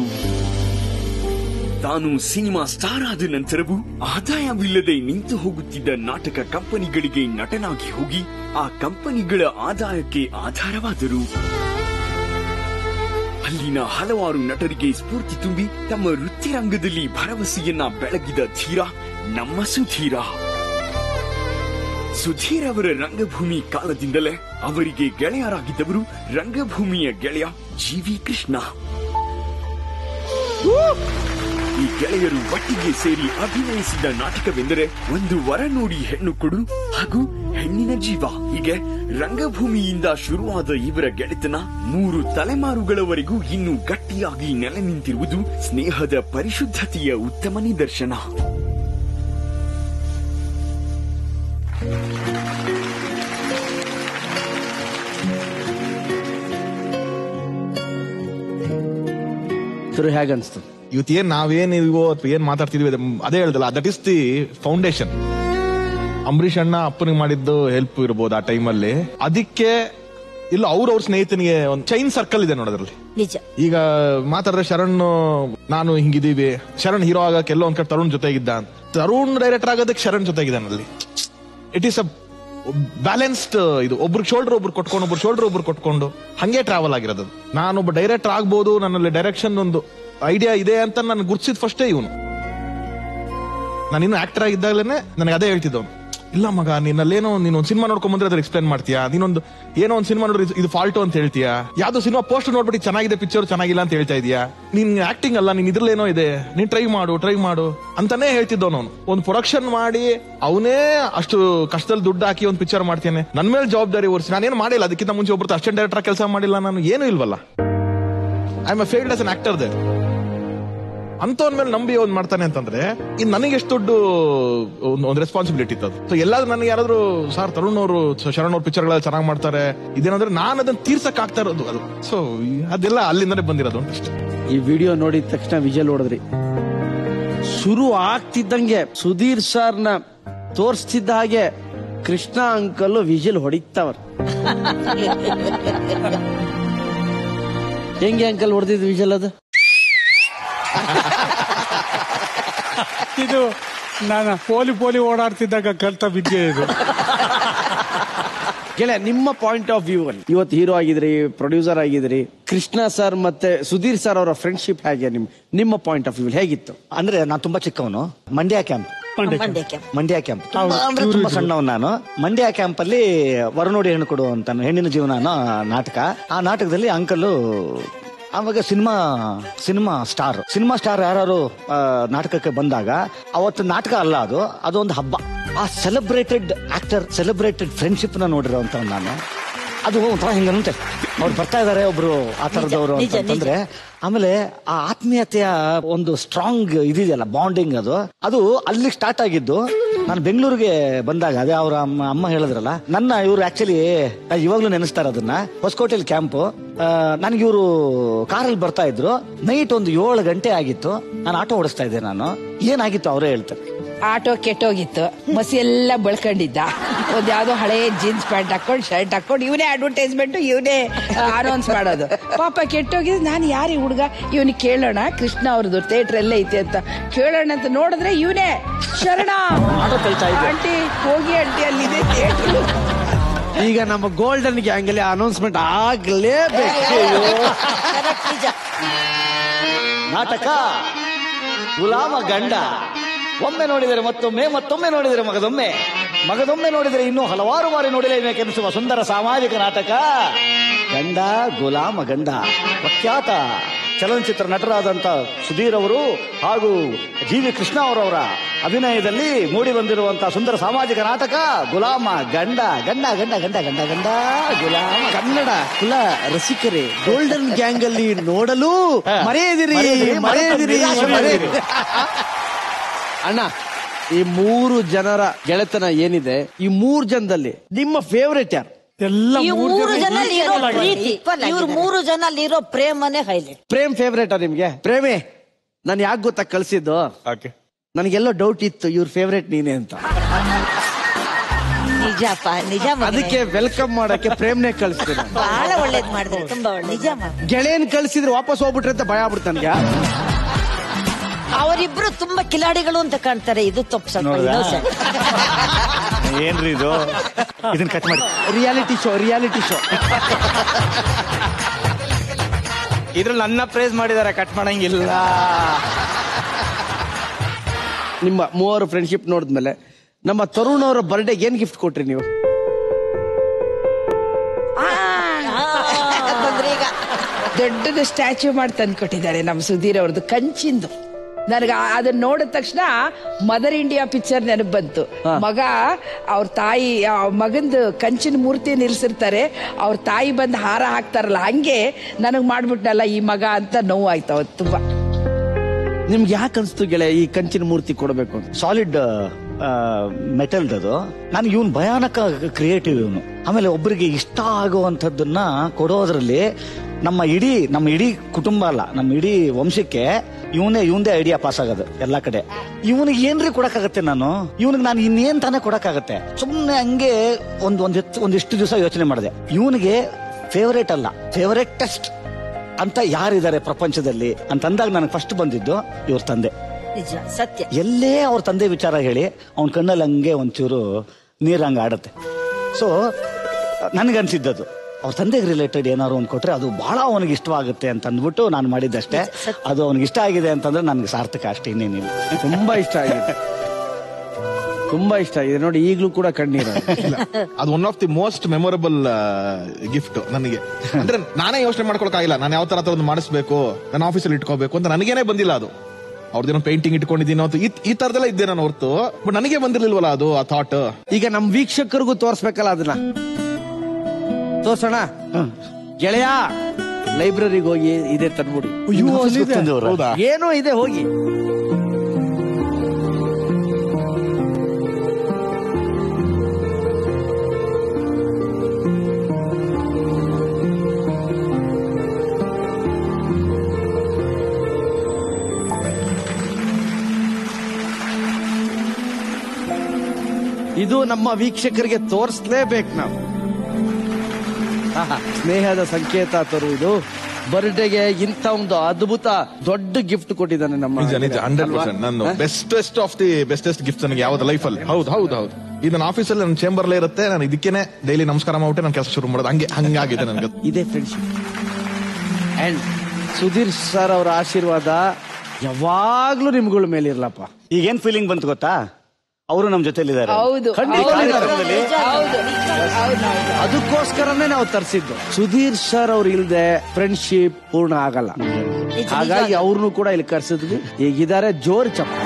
ತಾನು ಸಿನಿಮಾ ಸ್ಟಾರ್ ಆದ ನಂತರವೂ ಆದಾಯವಿಲ್ಲದೆ ನಿಂತು ಹೋಗುತ್ತಿದ್ದ ನಾಟಕ ಕಂಪನಿಗಳಿಗೆ ನಟನಾಗಿ ಹೋಗಿ ಆ ಕಂಪನಿಗಳ ಆದಾಯಕ್ಕೆ ಆಧಾರವಾದರು ಅಲ್ಲಿನ ಹಲವಾರು ನಟರಿಗೆ ಸ್ಫೂರ್ತಿ ತುಂಬಿ ತಮ್ಮ ವೃತ್ತಿರಂಗದಲ್ಲಿ ಭರವಸೆಯನ್ನ ಬೆಳಗಿದ ಧೀರ ನಮ್ಮ ಸುಧೀರ ಸುಧೀರ್ ಅವರ ರಂಗಭೂಮಿ ಕಾಲದಿಂದಲೇ ಅವರಿಗೆ ಗೆಳೆಯರಾಗಿದ್ದವರು ರಂಗಭೂಮಿಯ ಗೆಳೆಯ ಜಿ ವಿ ಕೃಷ್ಣ ಈ ಗೆಳೆಯರು ಒಟ್ಟಿಗೆ ಸೇರಿ ಅಭಿನಯಿಸಿದ ನಾಟಕವೆಂದರೆ ಒಂದು ವರ ನೋಡಿ ಹೆಣ್ಣು ಕೊಡು ಹಾಗೂ ಹೆಣ್ಣಿನ ಜೀವ ಹೀಗೆ ರಂಗಭೂಮಿಯಿಂದ ಶುರುವಾದ ಇವರ ಗೆಳೆತನ ಮೂರು ತಲೆಮಾರುಗಳವರೆಗೂ ಇನ್ನೂ ಗಟ್ಟಿಯಾಗಿ ನೆಲೆ ನಿಂತಿರುವುದು ಸ್ನೇಹದ ಪರಿಶುದ್ಧತೆಯ ಉತ್ತಮ ನಿದರ್ಶನ ಸರಿ ಹೇಗನ್ಸ್ತು ಇವತ್ತು ಏನ್ ನಾವೇನ್ ಇದೀವೋ ಅಥವಾ ಏನ್ ಮಾತಾಡ್ತಿದೀವಿ ಅದ್- ಅದೇ ಹೇಳ್ದಲ್ಲ that is the foundation Ambareesh ಅಣ್ಣ ಅಪ್ಪನಿಗೆ ಮಾಡಿದ್ದು ಹೆಲ್ಪ್ ಇರ್ಬೋದು ಆ ಟೈಮಲ್ಲಿ ಅದಕ್ಕೆ ಇಲ್ಲ ಅವ್ರ ಅವ್ರ ಸ್ನೇಹಿತನಿಗೆ ಒಂದು ಚೈನ್ ಸರ್ಕಲ್ ಇದೆ ನೋಡೋದ್ರಲ್ಲಿ ನಿಜ ಈಗ ಮಾತಾಡಿದ್ರೆ ಶರಣ್ ನಾನು ಹಿಂಗಿದೀವಿ ಶರಣ್ ಹೀರೋ ಆಗಕ್ಕೆ ಎಲ್ಲೋ ಒಂದ್ ಕಡೆ ತರುಣ್ ಜೊತೆಗಿದ್ದ ಅಂತ. ತರುಣ್ ಡೈರೆಕ್ಟರ್ ಆಗೋದಕ್ಕೆ ಶರಣ್ ಜೊತೆಗಿದ್ದಾನಲ್ಲಿ ಇಟ್ ಈಸ್ ಅ ಬ್ಯಾಲೆನ್ಸ್ಡ್ ಇದು ಒಬ್ರು ಶೋಲ್ಡರ್ ಒಬ್ರು ಕೊಟ್ಕೊಂಡು ಒಬ್ರು ಶೋಲ್ಡರ್ ಒಬ್ರು ಕೊಟ್ಕೊಂಡು ಹಂಗೆ ಟ್ರಾವೆಲ್ ಆಗಿರೋದು ನಾನೊಬ್ಬ ಡೈರೆಕ್ಟರ್ ಆಗ್ಬೋದು ನನ್ನಲ್ಲಿ ಡೈರೆಕ್ಷನ್ ಒಂದು ಐಡಿಯಾ ಇದೆ ಅಂತ ನಾನು ಗುರ್ಸಿದ್ ಫಸ್ಟೇ ಇವನು ನಾನು ಇನ್ನು ಆಕ್ಟರ್ ಆಗಿದ್ದಾಗಲೇ ನನಗೆ ಅದೇ ಹೇಳ್ತಿದ್ದವನು ಇಲ್ಲ ಮಗ ನಿನ್ನಲ್ಲೇನೋ ನೀನು ಒಂದು ಸಿನಿಮಾ ನೋಡ್ಕೊಂಡ್ ಬಂದ್ರೆ ಅದ್ರ ಎಕ್ಸ್ಪ್ಲೇನ್ ಮಾಡ್ತೀಯಾ ನೀನೊಂದು ಏನೋ ಒಂದು ಸಿನಿಮಾ ನೋಡ್ರಿ ಇದು ಫಾಲ್ಟು ಅಂತ ಹೇಳ್ತೀಯಾ ಯಾವ್ದೋ ಸಿನಿಮಾ ಪೋಸ್ಟ್ ನೋಡ್ಬಿಟ್ಟು ಚೆನ್ನಾಗಿದೆ ಪಿಕ್ಚರ್ ಚೆನ್ನಾಗಿಲ್ಲ ಅಂತ ಹೇಳ್ತಾ ಇದೀಯಾ ನಿನ್ ಆಕ್ಟಿಂಗ್ ಅಲ್ಲ ನೀನ್ ಇದ್ರಲ್ಲೇನೋ ಇದೆ ನೀನ್ ಟ್ರೈ ಮಾಡು ಟ್ರೈ ಮಾಡು ಅಂತಾನೆ ಹೇಳ್ತಿದ್ದವನು ಅವನು ಒಂದು ಪ್ರೊಡಕ್ಷನ್ ಮಾಡಿ ಅವನೇ ಅಷ್ಟು ಕಷ್ಟದಲ್ಲಿ ದುಡ್ಡು ಹಾಕಿ ಒಂದು ಪಿಕ್ಚರ್ ಮಾಡ್ತೇನೆ ನನ್ ಮೇಲೆ ಜವಾಬ್ದಾರಿ ಹೊರಿಸಿ ನಾನೇನು ಮಾಡಿಲ್ಲ ಅದಕ್ಕಿಂತ ಮುಂಚೆ ಒಬ್ಬರು ಅಸಿಸ್ಟೆಂಟ್ ಡೈರೆಕ್ಟರ್ ಕೆಲಸ ಮಾಡಿಲ್ಲ ನಾನು ಏನೂ ಇಲ್ವಲ್ಲ I am failed as an actor ದೇ ಅಂತವನ್ ಮೇಲೆ ನಂಬಿ ಒಂದ್ ಮಾಡ್ತಾನೆ ಅಂತಂದ್ರೆ ಇನ್ ನನಗೆ ಎಷ್ಟು ದೊಡ್ಡ ಒಂದು ಒಂದು ರೆಸ್ಪಾನ್ಸಿಬಿಲಿಟಿ ಇತ್ತು ಅದು ಸೊ ಎಲ್ಲಾದ್ರೂ ನನಗೆ ಯಾರಾದ್ರೂ ಸರ್ ತರುಣ್ ಅವರು ಶರಣ್ ಅವ್ರ ಪಿಕ್ಚರ್ ಚೆನ್ನಾಗಿ ಮಾಡ್ತಾರೆ ಇದೇನಂದ್ರೆ ನಾನು ಅದನ್ನ ತೀರ್ಸಕ್ ಆಗ್ತಾ ಇರೋದು ಅದು ಸೊ ಅದೆಲ್ಲ ಅಲ್ಲಿಂದನೇ ಬಂದಿರೋದು ಅಂತ ಅಷ್ಟೇ ಈ ವಿಡಿಯೋ ನೋಡಿದ ತಕ್ಷಣ ವಿಜಲ್ ಹೊಡೆದ್ರಿ ಶುರು ಆಗ್ತಿದ್ದಂಗೆ ಸುಧೀರ್ ಸರ್ನ ತೋರಿಸ್ತಿದ್ದ ಹಾಗೆ ಕೃಷ್ಣ ಅಂಕಲ್ ವಿಜಿಲ್ ಹೊಡಿತವ್ರ ಹೆಂಗೆ ಅಂಕಲ್ ಹೊಡೆದಿದ್ ವಿಜಲ್ ಅದು ಇದು ನಾನು ಪೋಲಿ ಪೋಲಿ ಓಡಾಡ್ತಿದ್ದಾಗ ಕಲ್ತ ವಿದ್ಯೆ ಇದು ಗೆಳೆಯ ನಿಮ್ಮ ಪಾಯಿಂಟ್ ಆಫ್ ವ್ಯೂ ಅಲ್ಲಿ ಇವತ್ತು ಹೀರೋ ಆಗಿದ್ರಿ ಪ್ರೊಡ್ಯೂಸರ್ ಆಗಿದ್ರಿ ಕೃಷ್ಣ ಸರ್ ಮತ್ತೆ ಸುಧೀರ್ ಸರ್ ಅವರ ಫ್ರೆಂಡ್ಶಿಪ್ ಹೇಗೆ ನಿಮ್ ನಿಮ್ಮ ಪಾಯಿಂಟ್ ಆಫ್ ವ್ಯೂ ಹೇಗಿತ್ತು ಅಂದ್ರೆ ನಾನು ತುಂಬಾ ಚಿಕ್ಕವನು Mandya camp Mandya camp Mandya camp ತುಂಬಾ ಅಂದ್ರೆ ತುಂಬಾ ಸಣ್ಣವನು ನಾನು ಮಂಡ್ಯ ಕ್ಯಾಂಪ್ ಅಲ್ಲಿ ವರನೋಡಿ ಹೆಣ್ಣು ಕೊಡು ಅಂತ ಹೆಣ್ಣಿನ ಜೀವನ ಅನ್ನೋ ನಾಟಕ ಆ ನಾಟಕದಲ್ಲಿ ಅಂಕಲ್ ಆವಾಗ cinema cinema star cinema star ಯಾರು ನಾಟಕಕ್ಕೆ ಬಂದಾಗ ಅವತ್ತು ನಾಟಕ ಅಲ್ಲ ಅದು ಅದೊಂದು ಹಬ್ಬ ಆ ಸೆಲೆಬ್ರೇಟೆಡ್ ಆಕ್ಟರ್ ಸೆಲೆಬ್ರೇಟೆಡ್ ಫ್ರೆಂಡ್ಶಿಪ್ ನ ನೋಡಿರೋಂತ ನಾನು ಅದು ಒಂಥರ ಹಿಂಗಂತೆ ಅವ್ರು ಬರ್ತಾ ಇದಾರೆ ಒಬ್ರು ಆ ತರದವರು ನಿಜ, ನಿಜ. ಅಂತಂದ್ರೆ ಆಮೇಲೆ ಆ ಆತ್ಮೀಯತೆಯ ಒಂದು ಸ್ಟ್ರಾಂಗ್ ಇದಿದೆಯಲ್ಲ ಬಾಂಡಿಂಗ್ ಅದು ಅದು ಅಲ್ಲಿ ಸ್ಟಾರ್ಟ್ ಆಗಿದ್ದು ನಾನು ಬೆಂಗಳೂರಿಗೆ ಬಂದಾಗ ಅದೇ ಅವ್ರ ಅಮ್ಮ ಅಮ್ಮ ಹೇಳಿದ್ರಲ್ಲ ನನ್ನ ಇವ್ರು ಆಕ್ಚುಲಿ ಇವಾಗ್ಲೂ ನೆನೆಸ್ತಾರೆ ಅದನ್ನ ಹೊಸಕೋಟೆಲ್ ಕ್ಯಾಂಪು ನನಗೆ ಇವರು ಕಾರಲ್ಲಿ ಬರ್ತಾ ಇದ್ರು ನೈಟ್ ಒಂದು ಏಳು ಗಂಟೆ ಆಗಿತ್ತು ನಾನು ಆಟೋ ಓಡಿಸ್ತಾ ಇದ್ದೆ ನಾನು ಏನಾಗಿತ್ತು ಅವರೇ ಹೇಳ್ತಾರೆ ಆಟೋ ಕೆಟ್ಟೋಗಿತ್ತು ಮಸಿ ಎಲ್ಲ ಬಳ್ಕೊಂಡಿದ್ದ ಒಂದ್ ಯಾವ್ದೋ ಹಳೆ ಜೀನ್ಸ್ ಪ್ಯಾಂಟ್ ಹಾಕೊಂಡು ಶರ್ಟ್ ಹಾಕೊಂಡು ಇವನೇ ಅಡ್ವರ್ಟೈಸ್ಮೆಂಟ್ ಇವನೇ ಅನೌನ್ಸ್ ಮಾಡೋದು ಪಾಪ ಕೆಟ್ಟೋಗಿದ್ ನಾನು ಯಾರಿ ಹುಡುಗ ಇವನಿಗೆ ಕೇಳೋಣ ಕೃಷ್ಣ ಅವ್ರದ್ದು ಥಿಯೇಟರ್ ಎಲ್ಲ ಐತೆ ಅಂತ ಕೇಳೋಣ ಅಂತ ನೋಡಿದ್ರೆ ಇವನೇ ಶರಣ ಆಟೋ ತಳ್ತಾ ಇದ್ದೆ. ಆಂಟಿ ಹೋಗಿ ಆಂಟಿ ಅಲ್ಲಿದೆ ಥಿಯೇಟರ್ ಈಗ ನಮ್ಮ ಗೋಲ್ಡನ್ ಗ್ಯಾಂಗ್ ಅಲ್ಲಿ ಅನೌನ್ಸ್ಮೆಂಟ್ ಆಗ್ಲೇಬೇಕು Correct, ನಿಜ ನಾಟಕ ಗುಲಾಮ ಗಂಡ ಒಮ್ಮೆ ನೋಡಿದರೆ ಮತ್ತೊಮ್ಮೆ ಮತ್ತೊಮ್ಮೆ ನೋಡಿದರೆ ಮಗದೊಮ್ಮೆ ಮಗದೊಮ್ಮೆ ನೋಡಿದರೆ ಇನ್ನೂ ಹಲವಾರು ಬಾರಿ ನೋಡಲೇಬೇಕೆನಿಸುವ ಸುಂದರ ಸಾಮಾಜಿಕ ನಾಟಕ ಗಂಡ ಗುಲಾಮ ಗಂಡ ಪ್ರಖ್ಯಾತ ಚಲನಚಿತ್ರ ನಟರಾದಂತ ಸುಧೀರ್ ಅವರು ಹಾಗೂ ಜಿ ವಿ ಕೃಷ್ಣ ಅವರವರ ಅಭಿನಯದಲ್ಲಿ ಮೂಡಿ ಬಂದಿರುವಂತಹ ಸುಂದರ ಸಾಮಾಜಿಕ ನಾಟಕ ಗುಲಾಮ ಗಂಡ ಗಂಡ ಗಂಡ ಗಂಡ ಗಂಡ ಗಂಡ ಗುಲಾಮ ಕನ್ನಡ ಕುಲ ರಸಿಕರೇ ಗೋಲ್ಡನ್ ಗ್ಯಾಂಗ್ ಅಲ್ಲಿ ನೋಡಲು ಮರೆಯದಿರಿ ಮರೆಯದಿರಿ, ಮರೆಯದಿರಿ ನಿರಾಶೆ ಮರೆಯದಿರಿ. ಅಣ್ಣ ಈ ಮೂರು ಜನರ ಗೆಳೆತನ ಏನಿದೆ ಈ ಮೂರು ಜನದಲ್ಲಿ ನಿಮ್ಮ ಫೇವರೇಟ್ ಯಾರು ಎಲ್ಲ ಈ ಮೂರ್ ಮೂರು ಜನ ಜನ ಇರೋ ಪ್ರೀತಿ ಇವ್ರು ಮೂರು ಜನ ಇರೋ ಪ್ರೇಮನೇ ಹೈಲೈಟ್ ಪ್ರೇಮ್ ಫೇವ್ರೇಟಾ ನಿಮ್ಗೆ ಪ್ರೇಮಿ ನಾನು ಯಾಕೆ ಗೊತ್ತಾ ಕಳ್ಸಿದ್ದು ಓಕೆ ನನಗೆಲ್ಲೋ ಡೌಟ್ ಇತ್ತು ಇವ್ರ ಫೇವ್ರೇಟ್ ನೀನೆ ಅಂತ ನಿಜಪ್ಪ ನಿಜ ಮಗನೇ. ಅದಕ್ಕೆ ವೆಲ್ಕಮ್ ಮಾಡಕ್ಕೆ ಪ್ರೇಮ್ನೇ ಕಳಿಸ್ತೀನಿ ನಾನು. ಬಹಳ ಒಳ್ಳೇದ್ ಮಾಡಿದ್ರೆ ತುಂಬಾ ಒಳ್ಳೆ ನಿಜ ಮಗ. ಗೆಳೆಯನ್ ಕಳ್ಸಿದ್ರೆ ವಾಪಸ್ ಹೋಗ್ಬಿಟ್ರೆ ಅಂತ ಭಯ ಆಗ್ಬಿಡ್ತು ನನ್ಗೆ ಅವರಿಬ್ರು ತುಂಬಾ ಕಿಲಾಡಿಗಳು ಅಂತ ಕಾಣ್ತಾರೆ ಇದು ತಪ್ಪು ಸ್ವಲ್ಪ ನೋಡ್ದಾ? innocent. ಏನ್ರಿ ಇದು ಇದನ್ನ ಕಟ್ ಮಾಡಿ ರಿಯಾಲಿಟಿ ಶೋ ರಿಯಾಲಿಟಿ ಶೋ ಇದ್ರಲ್ಲಿ ನನ್ನ ಪ್ರೈಸ್ ಮಾಡಿದಾರೆ ಕಟ್ ಮಾಡಂಗಿಲ್ಲ ನಿಮ್ಮ ಮೂವರು ಫ್ರೆಂಡ್ಶಿಪ್ ನೋಡಿದ್ಮೇಲೆ ನಮ್ಮ ತರುಣ್ ಅವರ ಬರ್ಡೇ ಏನ್ ಗಿಫ್ಟ್ ಕೊಟ್ರಿ ನೀವು ಬಂದ್ರೆ ಈಗ ದೊಡ್ಡದು ಸ್ಟ್ಯಾಚ್ಯೂ ಮಾಡಿ ತಂದು ಕೊಟ್ಟಿದ್ದಾರೆ ನಮ್ಮ ಸುಧೀರ್ ಅವ್ರದ್ದು ಕಂಚಿಂದು ನನಗೆ ಅದನ್ನ ನೋಡಿದ ತಕ್ಷಣ ಮದರ್ ಇಂಡಿಯಾ ಪಿಕ್ಚರ್ ನೆನಪು ಬಂತು ಮಗ ಅವ್ರ ತಾಯಿ ಆ ಮಗಂದು ಕಂಚಿನ ಮೂರ್ತಿ ನಿಲ್ಸಿರ್ತಾರೆ ಅವ್ರ ತಾಯಿ ಬಂದು ಹಾರ ಹಾಕ್ತಾರಲ್ಲ ಹಂಗೆ ನನಗ್ ಮಾಡ್ಬಿಟ್ನಲ್ಲ ಈ ಮಗ ಅಂತ ನೋವು ಆಯ್ತು ಅವತ್ತು ತುಂಬಾ ನಿಮ್ಗೆ ಯಾಕೆ ಅನ್ಸ್ತು ಗೆಳೆಯ ಈ ಕಂಚಿನ ಮೂರ್ತಿ ಕೊಡಬೇಕು ಅಂತ ಸಾಲಿಡ್ ಮೆಟಲ್ದದು ನಾನು ಇವನ್ ಭಯಾನಕ ಕ್ರಿಯೇಟಿವ್ ಇವನು ಆಮೇಲೆ ಒಬ್ಬರಿಗೆ ಇಷ್ಟ ಆಗುವಂಥದ್ದನ್ನ ಕೊಡೋದ್ರಲ್ಲಿ ನಮ್ಮ ಇಡೀ ನಮ್ಮ ಇಡೀ ಕುಟುಂಬ ಅಲ್ಲ ನಮ್ಮ ಇಡೀ ವಂಶಕ್ಕೆ ಇವನೇ ಇವಂದೇ ಐಡಿಯಾ ಪಾಸ್ ಆಗೋದು ಎಲ್ಲಾ ಕಡೆ ಇವನಿಗೆ ಏನ್ರಿ ಕೊಡಕ್ಕಾಗತ್ತೆ ನಾನು ಇವನಿಗೆ ನಾನು ಇನ್ನೇನ್ ತಾನೇ ಕೊಡಕ್ಕಾಗತ್ತೆ ಸುಮ್ಮನೆ ಹಂಗೆ ಒಂದ್ ಒಂದ್ ಎತ್ತು- ಒಂದಿಷ್ಟು ದಿವಸ ಯೋಚನೆ ಮಾಡಿದೆ ಇವನಿಗೆ ಫೇವರೇಟ್ ಅಲ್ಲ ಫೇವರೇಟ್ ಟೆಸ್ಟ್ ಅಂತ ಯಾರಿದ್ದಾರೆ ಪ್ರಪಂಚದಲ್ಲಿ ಅಂತಂದಾಗ ನನಗೆ ಫಸ್ಟ್ ಬಂದಿದ್ದು ಇವ್ರ ತಂದೆ ನಿಜ ಸತ್ಯ ಎಲ್ಲೇ ಅವ್ರ ತಂದೆ ವಿಚಾರ ಹೇಳಿ ಅವನ ಕಣ್ಣಲ್ಲಿ ಹಂಗೆ ಒಂಚೂರು ನೀರ್ ಹಂಗ ಆಡತ್ತೆ ಸೊ ನನ್ಗನ್ಸಿದ್ದದು ಅವ್ರ ತಂದೆಗೆ ರಿಲೇಟೆಡ್ ಏನಾದ್ರು ಒಂದು ಕೊಟ್ರೆ ಅದು ಬಹಳ ಅವನಿಗೆ ಇಷ್ಟವಾಗುತ್ತೆ ಅಂತ ಅಂದ್ಬಿಟ್ಟು ನಾನು ಮಾಡಿದ್ದಷ್ಟೇ ಅದು ಅವನಿಗೆ ಇಷ್ಟ ಆಗಿದೆ ಅಂತಂದ್ರೆ ನನಗೆ ಸಾರ್ಥಕ ಅಷ್ಟೇ ಇನ್ನೇನಿಲ್ಲ ತುಂಬಾ ಇಷ್ಟ ಆಗಿದೆ ತುಂಬಾ ಇಷ್ಟ ಆಗಿದೆ ನೋಡಿ ಈಗಲೂ ಕೂಡ ಕಣ್ಣೀರ ಅದು one of the most memorable gift ನನಗೆ ಅಂದ್ರೆ ನಾನೇ ಯೋಚನೆ ಮಾಡ್ಕೊಳಕ್ಕಾಗಿಲ್ಲ ನಾನು ಯಾವ ತರ ಒಂದು ಮಾಡಿಸ್ಬೇಕು ನನ್ನ ಆಫೀಸಲ್ಲಿ ಇಟ್ಕೋಬೇಕು ಅಂತ ನನಗೇನೆ ಬಂದಿಲ್ಲ ಅದು ಅವ್ರದ್ದೇನೋ ಪೇಂಟಿಂಗ್ ಇಟ್ಕೊಂಡಿದ್ದೀನೋ ಅಂತ ಈ- ಈ ತರದೆಲ್ಲ ಇದ್ದೆ ನಾನು ಹೊರ್ತು ಬಟ್ ನನಗೆ ಬಂದಿರ್ಲಿಲ್ವಲ್ಲ ಅದು ಆ ಥಾಟ್ ಈಗ ನಮ್ ವೀಕ್ಷಕರಿಗೂ ತೋರ್ಸ್ಬೇಕಲ್ಲ ಅದನ್ನ ತೋರ್ಸೋಣ ಗೆಳೆಯ ಲೈಬ್ರರಿಗೆ ಹೋಗಿ ಇದೆ ತಂದ್ಬಿಡಿ ಅಯ್ಯೋ, ಅಲ್ಲಿದೆ. ತಂದವ್ರಾ? ಹೌದಾ ಏನೋ ಇದೆ ಹೋಗಿ ಇದು ನಮ್ಮ ವೀಕ್ಷಕರಿಗೆ ತೋರಿಸ್ಲೇಬೇಕು ನಾವು ಆಹಾ, ಸ್ನೇಹದ ಸಂಕೇತ ತರು ಇದು ಬರ್ಡೇಗೆ ಇಂಥ ಒಂದು ಅದ್ಭುತ ದೊಡ್ಡ ಗಿಫ್ಟ್ ಕೊಟ್ಟಿದ್ದಾನೆ ನಮ್ಮ ನಿಜ ನಿಜ ಹಂಡ್ರೆಡ್ ಅಲ್ವಾ? ಪರ್ಸೆಂಟ್ ನಾನು ಹಾ? Bestest of the bestest gift ನನಗೆ ಯಾವ್ದು ಲೈಫ್ ಅಲ್ಲಿ ಹೌದು ಹೌದು ಹೌದು ಇದು ನನ್ನ ಆಫೀಸಲ್ಲಿ ನನ್ನ ಚೇಂಬರ್ಲೇ ಇರುತ್ತೆ ನಾನು ಇದಕ್ಕೇನೆ ಡೈಲಿ ನಮಸ್ಕಾರ ಮಾಡ್ಬಿಟ್ಟೆ ನಾನು ಕೆಲಸ ಶುರು ಮಾಡೋದು ಹಂಗೆ ಹಂಗಾಗಿದೆ ನನಗೆ ಇದೇ ಫ್ರೆಂಡ್ಶಿಪ್ ಅಂಡ್ ಸುಧೀರ್ ಸರ್ ಅವರ ಆಶೀರ್ವಾದ ಯಾವಾಗ್ಲೂ ನಿಮ್ಗಳ ಮೇಲೆ ಇರ್ಲಪ್ಪ ಈಗೇನ್ ಫೀಲಿಂಗ್ ಬಂತು ಗೊತ್ತಾ ಅವರು ನಮ್ ಜೊತೆಲಿದ್ದಾರೆ ಹೌದು ಖಂಡಿತ ಹೌದು, ಕಾರ್ಯಕ್ರಮದಲ್ಲಿ ಹೌದು ಹೌದು ಹೌದು ಅದಕ್ಕೋಸ್ಕರನೇ ನಾವು ತರಿಸಿದ್ದು ಸುಧೀರ್ ಸರ್ ಅವ್ರು ಇಲ್ದೆ ಫ್ರೆಂಡ್ಶಿಪ್ ಪೂರ್ಣ ಆಗಲ್ಲ ಹಾಗಾಗಿ ಅವ್ರನ್ನು ಕೂಡ ಇಲ್ಲಿ ಕರ್ಸಿದ್ವಿ ಈಗಿದ್ದಾರೆ ಜೋರ್ ಚಪ್ಪ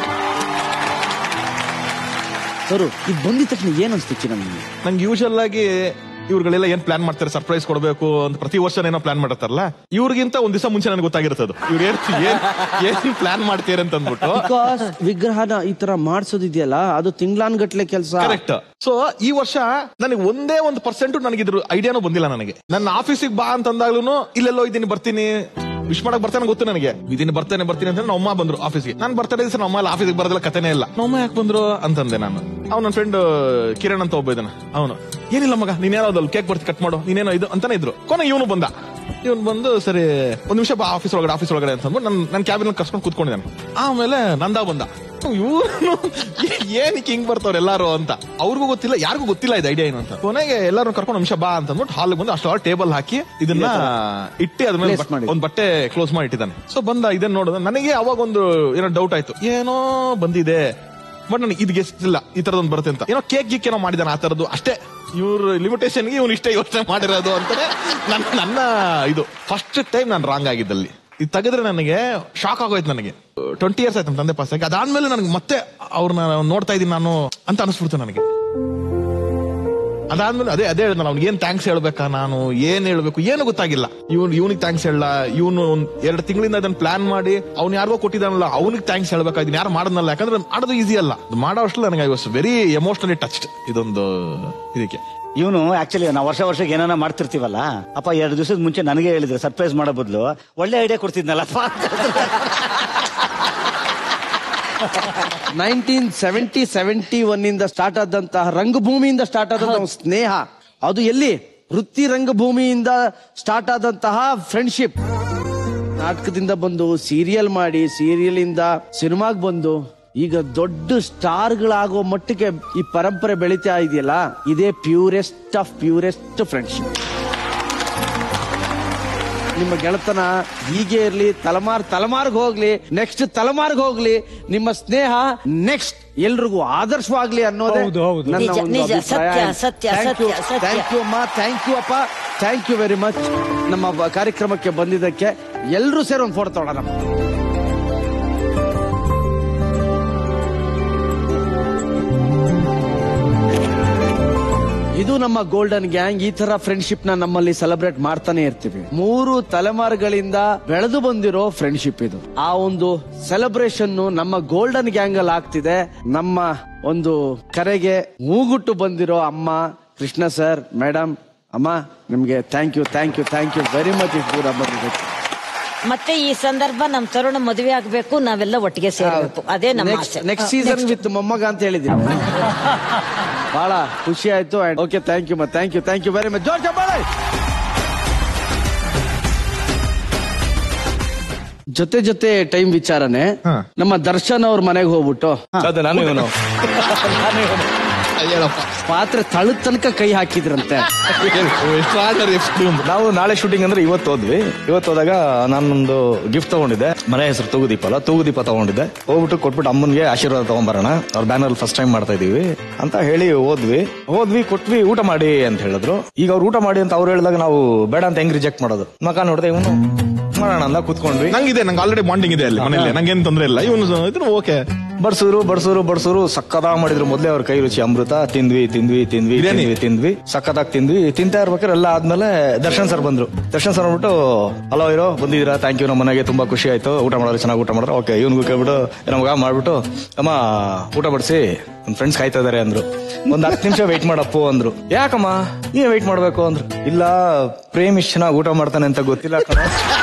ಸರು ಇದು ಬಂದಿದ ತಕ್ಷಣ ಏನ್ ಅನ್ಸ್ತಿಚ್ಚಿ ನಮ್ಗೆ ನಂಗೆ ಯೂಶಲ್ ಆಗಿ ಇವ್ರುಗಳೆಲ್ಲ ಏನ್ ಪ್ಲಾನ್ ಮಾಡ್ತಾರೆ ಸರ್ಪ್ರೈಸ್ ಕೊಡಬೇಕು ಅಂತ ಪ್ರತಿ ವರ್ಷ ಏನೋ ಪ್ಲಾನ್ ಮಾಡಿರ್ತಾರಲ್ಲ ಇವ್ರಿಗಿಂತ ಒಂದ್ ದಿವಸ ಮುಂಚೆ ನನಗೆ ಗೊತ್ತಾಗಿರ್ತದೆ ಇವ್ರು ಏನ್ ಏನ್ ಏನ್ ಪ್ಲಾನ್ ಮಾಡ್ತೀರ ಅಂತ ಅಂದ್ಬಿಟ್ಟು ಬಿಕಾಸ್ ವಿಗ್ರಹನ ಈ ತರ ಮಾಡ್ಸೋದಿದೆಯಲ್ಲ ಅದು ತಿಂಗ್ಳಾನ್ಗಟ್ಲೆ ಕೆಲಸ ಕರೆಕ್ಟ್ ಸೊ ಈ ವರ್ಷ ನನಗೆ ಒಂದೇ ಒಂದು ಪರ್ಸೆಂಟ್ ನನಗೆ ಇದ್ರ ಐಡಿಯಾನು ಬಂದಿಲ್ಲ ನನಗೆ ನನ್ನ ಆಫೀಸಿಗೆ ಬಾ ಅಂತಂದಾಗ್ಲೂ ಇಲ್ಲೆಲ್ಲೋ ಇದ್ದೀನಿ ಬರ್ತೀನಿ ವಿಶ್ ಮಾಡಕ್ ಬರ್ತಾನೆ ಗೊತ್ತು ನನಗೆ ಇದೀನಿ ಬರ್ತೇನೆ ಬರ್ತೀನಿ ಅಂತ ನಮ್ಮ ಅಮ್ಮ ಬಂದ್ರು ಆಫೀಸ್ಗೆ ನಾನು ಬರ್ತಡೇ ದಿವಸ ನಮ್ಮ ಅಮ್ಮ ಆಫೀಸಿಗೆ ಬರೋದಿಲ್ಲ ಕಥೆನೇ ಇಲ್ಲ ನಮ್ಮ ಅಮ್ಮ ಯಾಕೆ ಬಂದ್ರು ಅಂತಂದೆ ನಾನು ಅವ್ನ ನನ್ನ ಫ್ರೆಂಡ್ ಕಿರಣ್ ಅಂತ ಒಬ್ಬ ಇದ್ದಾನೆ ಅವನು ಏನಿಲ್ಲ ಮಗ ನೀನೇನೋ ಅದಲ್ಲಿ ಕೇಕ್ ಬರ್ತಿ ಕಟ್ ಮಾಡು ನೀನೇನೋ ಇದು ಅಂತಾನೆ ಇದ್ರು ಕೊನೆ ಇವನು ಬಂದ ಇವನು ಬಂದು ಸರಿ ಒಂದ್ ನಿಮಿಷ ಬಾ ಆಫೀಸ್ ಒಳಗಡೆ ಆಫೀಸ್ ಒಳಗಡೆ ಅಂತ ಅಂದ್ಬಿಟ್ಟು ನನ್ನ ನನ್ನ ಕ್ಯಾಬಿನ್ ಕರ್ಸ್ಕೊಂಡು ಕೂತ್ಕೊಂಡಿದ್ದಾನೆ ಆಮೇಲೆ ನಂದ ಬಂದ ಇವ್ರು ಏನಕ್ಕೆ ಹಿಂಗ್ ಬರ್ತಾವ್ರ ಎಲ್ಲಾರು ಅಂತ ಅವ್ರಿಗೂ ಗೊತ್ತಿಲ್ಲ ಯಾರಿಗೂ ಗೊತ್ತಿಲ್ಲ ಇದು ಐಡಿಯಾ ಏನು ಅಂತ ಕೊನೆಗೆ ಎಲ್ಲಾರು ಕರ್ಕೊಂಡು ನಿಮಿಷ ಬಾ ಅಂತ ಅಂದ್ಬಿಟ್ಟು ಹಾಲ್ ಬಂದು ಅಷ್ಟು ಟೇಬಲ್ ಹಾಕಿ ಇದನ್ನ ಇಟ್ಟಿ ಅದ್ರ ಮೇಲೆ Place ಮಾಡಿ. ಒಂದ್ ಬಟ್ಟೆ ಕ್ಲೋಸ್ ಮಾಡಿ ಇಟ್ಟಿದ್ದಾನೆ ಸೊ ಬಂದ ಇದನ್ನ ನೋಡಿದ ನನಗೆ ಅವಾಗ ಒಂದು ಏನೋ ಡೌಟ್ ಆಯ್ತು ಏನೋ ಬಂದಿದೆ ಬಟ್ ನನಗೆ ಇದು ಗೆಸ್ಟಿಲ್ಲ ಈ ತರದೊಂದು ಬರುತ್ತೆ ಅಂತ ಏನೋ ಕೇಕ್ ಗೀಕ್ ಏನೋ ಮಾಡಿದಾನೆ ಆ ತರದ್ದು ಅಷ್ಟೇ ಇವ್ರ ಲಿಮಿಟೇಷನ್ಗೆ ಇವ್ನು ಇಷ್ಟೇ ಯೋಚನೆ ಮಾಡಿರೋದು ಅಂತಾನೆ ನನ್ನ ನನ್ನ ಇದು ಫಸ್ಟ್ ಟೈಮ್ ನಾನು ರಾಂಗ್ ಆಗಿದ್ದಲ್ಲಿ ಇದು ತೆಗೆದ್ರೆ ನನಗೆ ಶಾಕ್ ಆಗೋಯ್ತು ನನಗೆ ಟ್ವೆಂಟಿ ಇಯರ್ಸ್ ಆಯ್ತು ನಮ್ಮ ತಂದೆ ಪಾಸ್ ಆಗಿ ಅದಾದ್ಮೇಲೆ ನನಗೆ ಮತ್ತೆ ಅವ್ರನ್ನ ನೋಡ್ತಾ ಇದ್ದೀನಿ ನಾನು ಅಂತ ಅನಿಸ್ಬಿಡ್ತು ನನಗೆ ಅದಾದ್ಮೇಲೆ ಅದೇ ಅದೇ ಹೇಳಿದ್ನಲ್ಲ ಅವ್ನಿಗೆ ಏನ್ ಥ್ಯಾಂಕ್ಸ್ ಹೇಳ್ಬೇಕಾ ನಾನು ಏನ್ ಹೇಳ್ಬೇಕು ಏನು ಗೊತ್ತಾಗಿಲ್ಲ ಇವ್ನು ಇವ್ನಿಗೆ ಥ್ಯಾಂಕ್ಸ್ ಹೇಳ ಇವನು ಎರಡು ತಿಂಗಳಿಂದ ಅದನ್ನ ಪ್ಲಾನ್ ಮಾಡಿ ಅವ್ನು ಯಾರಿಗೋ ಕೊಟ್ಟಿದ್ದಾನಲ್ಲ ಅವ್ನಿಗೆ ಥ್ಯಾಂಕ್ಸ್ ಹೇಳ್ಬೇಕಾ ಇದನ್ನ ಯಾರು ಮಾಡೋದಲ್ಲ ಯಾಕಂದ್ರೆ ಮಾಡೋದು ಈಸಿ ಅಲ್ಲ ಅದು ಮಾಡೋ ಅಷ್ಟಲ್ಲ ನನಗೆ I was very emotionally touched ಇದೊಂದು ಇದಕ್ಕೆ ಇವನು ಆಕ್ಚುಲಿ ನಾವು ವರ್ಷ ವರ್ಷಕ್ಕೆ ಏನಾನ ಮಾಡ್ತಿರ್ತೀವಲ್ಲ ಅಪ್ಪ ಎರಡು ದಿವಸದ ಮುಂಚೆ ನನಗೆ ಹೇಳಿದ್ರು ಸರ್ಪ್ರೈಸ್ ಮಾಡೋ ಬದಲು ಒಳ್ಳೆ ಐಡಿಯಾ ಕೊಡ್ತಿದ್ನಲ್ಲಪ್ಪ ನೈನ್ಟೀನ್ ಸೆವೆಂಟಿ ಸೆವೆಂಟಿ ಒನ್ ಇಂದ ಸ್ಟಾರ್ಟ್ ಆದಂತಹ ರಂಗಭೂಮಿಯಿಂದ ಸ್ಟಾರ್ಟ್ ಆದಂತಹ ಒಂದು ಸ್ನೇಹ ಅದು ಎಲ್ಲಿ ವೃತ್ತಿ ರಂಗಭೂಮಿಯಿಂದ ಸ್ಟಾರ್ಟ್ ಆದಂತಹ ಫ್ರೆಂಡ್ಶಿಪ್ ನಾಟಕದಿಂದ ಬಂದು ಸೀರಿಯಲ್ ಮಾಡಿ ಸೀರಿಯಲ್ ಇಂದ ಸಿನಿಮಾಗ್ ಬಂದು ಈಗ ದೊಡ್ಡ ಸ್ಟಾರ್ಗಳಾಗೋ ಮಟ್ಟಕ್ಕೆ ಈ ಪರಂಪರೆ ಬೆಳೀತಾ ಇದೆಯಲ್ಲ ಇದೇ ಪ್ಯೂರೆಸ್ಟ್ ಆಫ್ ಪ್ಯೂರೆಸ್ಟ್ ಫ್ರೆಂಡ್ಶಿಪ್ ನಿಮ್ಮ ಗೆಳತನ ಹೀಗೆ ಇರ್ಲಿ ತಲೆಮಾರ್ ತಲೆಮಾರ್ಗ್ ಹೋಗ್ಲಿ ನೆಕ್ಸ್ಟ್ ತಲೆಮಾರ್ಗ್ ಹೋಗ್ಲಿ ನಿಮ್ಮ ಸ್ನೇಹ ನೆಕ್ಸ್ಟ್ ಎಲ್ರಿಗೂ ಆದರ್ಶವಾಗ್ಲಿ ಅನ್ನೋದೇ ಹೌದು, ಹೌದು. ನನ್ನ ನಿಜ, ಒಂದು ನಿಜ, ಅಭಿಪ್ರಾಯ ಸತ್ಯ, ಸತ್ಯ, Thank you, ಸತ್ಯ, ಸತ್ಯ. thank you ಅಮ್ಮ ಥ್ಯಾಂಕ್ ಯು ಅಪ್ಪ ಥ್ಯಾಂಕ್ ಯು ವೆರಿ ಮಚ್ ನಮ್ಮ ಬ- ಕಾರ್ಯಕ್ರಮಕ್ಕೆ ಬಂದಿದ್ದಕ್ಕೆ ಎಲ್ಲರೂ ಸೇರಿ ಒಂದು ಫೋಟೋ ತೊಗೊಳೋಣ ಇದು ನಮ್ಮ ಗೋಲ್ಡನ್ ಗ್ಯಾಂಗ್ ಈ ತರ ಫ್ರೆಂಡ್ಶಿಪ್ ನ ನಮ್ಮಲ್ಲಿ ಸೆಲೆಬ್ರೇಟ್ ಮಾಡ್ತಾನೆ ಇರ್ತೀವಿ ಮೂರು ತಲೆಮಾರುಗಳಿಂದ ಬೆಳೆದು ಬಂದಿರೋ ಫ್ರೆಂಡ್ಶಿಪ್ ಇದು ಆ ಒಂದು ಸೆಲೆಬ್ರೇಷನ್ ನಮ್ಮ ಗೋಲ್ಡನ್ ಗ್ಯಾಂಗ್ ಅಲ್ಲಿ ಆಗ್ತಿದೆ ನಮ್ಮ ಒಂದು ಕರೆಗೆ ಮೂಗುಟ್ಟು ಬಂದಿರೋ ಅಮ್ಮ ಕೃಷ್ಣ ಸರ್ ಮೇಡಮ್ ಅಮ್ಮ ನಿಮ್ಗೆ thank you thank you thank you very much it ದೂರ ಬಂದಿದ್ದಕ್ಕೆ ಮತ್ತೆ ಈ ಸಂದರ್ಭ ನಮ್ ತರುಣ ಮದುವೆ ಆಗ್ಬೇಕು ನಾವೆಲ್ಲ ಒಟ್ಟಿಗೆ ಸೇರ್ಬೇಕು ಅದೇ ನಮ್ಮ ಆಸೆ ನೆಕ್ಸ್ಟ್ ಸೀಸನ್ ವಿತ್ ಮೊಮ್ಮಗ ಅಂತ ಹೇಳಿದೀವಿ ಬಹಳ ಖುಷಿ ಆಯ್ತು okay thank you thank you thank you very much ಜೋರ್ ಚಪ್ಪಾಳೆ ಜೊತೆ ಜೊತೆ ಟೈಮ್ ವಿಚಾರನೆ ನಮ್ಮ ದರ್ಶನ್ ಅವ್ರ ಮನೆಗೆ ಹೋಗ್ಬಿಟ್ಟು ಅದು ನಾನು ಇವನು ಹೇಳಪ್ಪ ಪಾತ್ರೆ ತಳದ ತನಕ ಕೈ ಹಾಕಿದ್ರಂತೆ ಎಕ್ಸ್ಟ್ರಾಡನರಿ ಎಕ್ಸ್ಟ್ರೀಮ್ ನಾವು ನಾಳೆ ಶೂಟಿಂಗ್ ಅಂದ್ರೆ ಇವತ್ತು ಹೋದ್ವಿ ಇವತ್ತು ಹೋದಾಗ ನಾನೊಂದು ಗಿಫ್ಟ್ ತಗೊಂಡಿದ್ದೆ ಮನೆ ಹೆಸರು ತೂಗುದೀಪ ಅಲ್ಲ ತೂಗುದೀಪ ತಗೊಂಡಿದ್ದೆ ಹೋಗ್ಬಿಟ್ಟು ಕೊಟ್ಬಿಟ್ಟು ಅಮ್ಮನ್ಗೆ ಆಶೀರ್ವಾದ ತಗೊಂಬರೋಣ ಅವ್ರ ಬ್ಯಾನರ್ ಫಸ್ಟ್ ಟೈಮ್ ಮಾಡ್ತಾ ಇದೀವಿ ಅಂತ ಹೇಳಿ ಹೋದ್ವಿ ಹೋದ್ವಿ ಕೊಟ್ವಿ ಊಟ ಮಾಡಿ ಅಂತ ಹೇಳಿದ್ರು ಈಗ ಅವ್ರು ಊಟ ಮಾಡಿ ಅಂತ ಅವ್ರು ಹೇಳಿದಾಗ ನಾವು ಬೇಡ ಅಂತ ಹೆಂಗ್ ರಿಜೆಕ್ಟ್ ಮಾಡೋದು ಮಕ ನೋಡಿದೆ ಇವನು ಮಾಡೋಣ ಅಂತ ಕೂತ್ಕೊಂಡ್ವಿ ನಂಗಿದೆ ನಂಗೆ ಆಲ್ರೆಡಿ ಬಾಂಡಿಂಗ್ ಇದೆ ಅಲ್ಲಿ ಮನೇಲಿ ನಂಗೇನ್ ತೊಂದ್ರೆ ಇಲ್ಲ ಇವನು ಇದ್ರು ಓಕೆ ಬಡ್ಸೂರು ಬಡ್ಸೂರು ಬಡ್ಸೂರು ಸಕ್ಕದ ಮಾಡಿದ್ರು ಮೊದ್ಲೇ ಅವ್ರ ಕೈ ರುಚಿ ಅಮೃತ ತಿಂದ್ವಿ ತಿಂದ್ವಿ ತಿಂದ್ವಿ ಬಿರಿಯಾನಿ? ತಿಂದ್ವಿ ತಿಂದ್ವಿ ಸಕ್ಕತ್ತಾಗಿ ತಿಂದ್ವಿ ತಿಂತಾ ಇರ್ಬೇಕಾದ್ರೆ ಎಲ್ಲ ಆದ್ಮೇಲೆ ದರ್ಶನ್ ಸರ್ ಬಂದ್ರು ದರ್ಶನ್ ಸರ್ ಅಂದ್ಬಿಟ್ಟು ಹಲೋ ಇರೋ ಬಂದಿದ್ದೀರಾ ಥ್ಯಾಂಕ್ ಯು ನಮ್ಮ ಮನೆಗೆ ತುಂಬಾ ಖುಷಿ ಆಯ್ತು ಊಟ ಮಾಡೋರು ಚೆನ್ನಾಗಿ ಊಟ ಮಾಡಿದ್ರು ಓಕೆ ಇವ್ನಿಗೂ ಕೇಳ್ಬಿಟ್ಟು ನಮಗ ಮಾಡ್ಬಿಟ್ಟು ಅಮ್ಮ ಊಟ ಬಡಿಸಿ ನಮ್ ಫ್ರೆಂಡ್ಸ್ ಕಾಯ್ತಾ ಇದಾರೆ ಅಂದ್ರು ಒಂದ್ ಹತ್ತು ನಿಮಿಷ ವೆಯ್ಟ್ ಮಾಡಪ್ಪು ಅಂದ್ರು ಯಾಕಮ್ಮ ನೀವ್ ವೆಯ್ಟ್ ಮಾಡ್ಬೇಕು ಅಂದ್ರು ಇಲ್ಲ ಪ್ರೇಮ್ ಇಷ್ಟು ಚೆನ್ನಾಗಿ ಊಟ ಮಾಡ್ತಾನೆ ಅಂತ ಗೊತ್ತಿಲ್ಲ ಕಣೋ.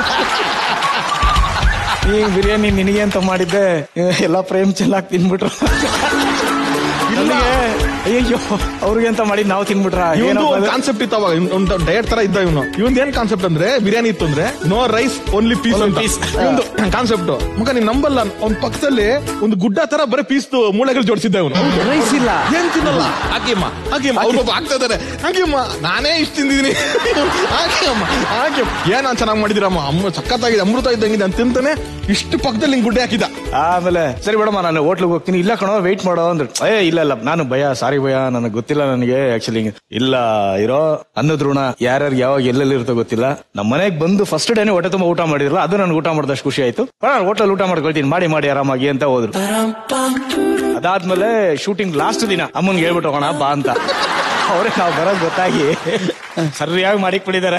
ಈ ಬಿರಿಯಾನಿ ನಿನಗೆ ಅಂತ ಮಾಡಿದ್ದೆ ಎಲ್ಲ ಪ್ರೇಮ್ ಚೆಲ್ಲಾಕ್ ತಿನ್ಬಿಟ್ರು ನನಗೆ ಅಯ್ಯಯ್ಯೋ ಅವ್ರಿಗೆ ಅಂತ ಮಾಡಿ ನಾವು ತಿನ್ಬಿಟ್ರ ಇವನು ಒಂದು ಕಾನ್ಸೆಪ್ಟ್ ಇತ್ತು ಅವಾಗ ಒಂದು ಡಯಟ್ ತರ ಇದ್ದ ಇವನು ಇವನ್ ಏನ್ ಕಾನ್ಸೆಪ್ಟ್ ಅಂದ್ರೆ ಬಿರಿಯಾನಿ ಇತ್ತು ಅಂದ್ರೆ no rice only piece Only ಅಂತ piece. ಇವಂದು ಕಾನ್ಸೆಪ್ಟ್ ಮಗ ನೀನ್ ನಂಬಲ್ಲ ಅವ್ನ ಪಕ್ಕದಲ್ಲಿ ಒಂದು ಗುಡ್ಡ ತರ ಬರೀ ಪೀಸ್ ಮೂಳೆಗಳು ಜೋಡಿಸಿದ್ದ ಇವನು ರೈಸ್ ಇಲ್ಲ ಏನ್ ತಿನ್ನಲ್ಲ ಹಾಕಿಮ್ಮ ಹಾಕಿಮ್ಮ ಅವ್ರೊಬ್ಬ ಆಗ್ತಾ ಇದಾರೆ ಹಾಕಿಮ್ಮ ನಾನೇ ಇಷ್ಟು ತಿಂದಿದೀನಿ ಹಾಕಿಮ್ಮ ಹಾಕಿಮ್ಮ ಏನ್ ಚೆನ್ನಾಗಿ ಮಾಡಿದಿರಮ್ಮ ಅಮ್ಮ ಸಖತ್ತಾಗಿದೆ ಅಮೃತ ಇದ್ದಂಗಿದೆ ಅಂತ ತಿಂತಾನೆ ಇಷ್ಟು ಪಕ್ಕದಲ್ಲಿ ಹಿಂಗ್ ಗುಡ್ಡೆ ಹಾಕಿದ ಆಮೇಲೆ ಸರಿ ಬೇಡಮ್ಮ ನಾನು ಹೋಟ್ಲಿಗೆ ಹೋಗ್ತೀನಿ ಇಲ್ಲ ಕಣೋ ವೆಯ್ಟ್ ಮಾಡೋ ಅಂದ್ರು ಏ ಇಲ್ಲ ಇಲ್ಲ ನಾನು ಭಯ ಸಾರಿ ಭಯ ನನಗೆ ಗೊತ್ತಿಲ್ಲ ನನಗೆ ಆಕ್ಚುಲಿ ಇಲ್ಲ ಇರೋ ಅನ್ನದ ಋಣ ಯಾರ್ಯಾರು ಯಾವಾಗ ಎಲ್ಲೆಲ್ಲಿ ಇರುತ್ತೋ ಗೊತ್ತಿಲ್ಲ ನಮ್ಮ ಮನೆಗೆ ಬಂದು ಫಸ್ಟ್ ಡೇನೆ ಹೊಟ್ಟೆ ತುಂಬ ಊಟ ಮಾಡಿರಲ್ಲ ಅದು ನನಗೆ ಊಟ ಮಾಡಿದಷ್ಟು ಖುಷಿ ಆಯ್ತು ಹೋಟೆಲ್ ಊಟ ಮಾಡ್ಕೊಳ್ತೀನಿ ಮಾಡಿ ಮಾಡಿ ಆರಾಮಾಗಿ ಅಂತ ಹೋದ್ರು ಅದಾದ್ಮೇಲೆ ಶೂಟಿಂಗ್ ಲಾಸ್ಟ್ ದಿನ ಅಮ್ಮನ್ಗೆ ಹೇಳ್ಬಿಟ್ಟು ಹೋಗೋಣ ಬಾ ಅಂತ ಅವ್ರಿಗೆ ನಾವು ಬರೋದ್ ಗೊತ್ತಾಗಿ ಸರಿಯಾಗಿ ಮಾಡಿಕ್ ಬಿಟ್ಟಿದ್ದಾರೆ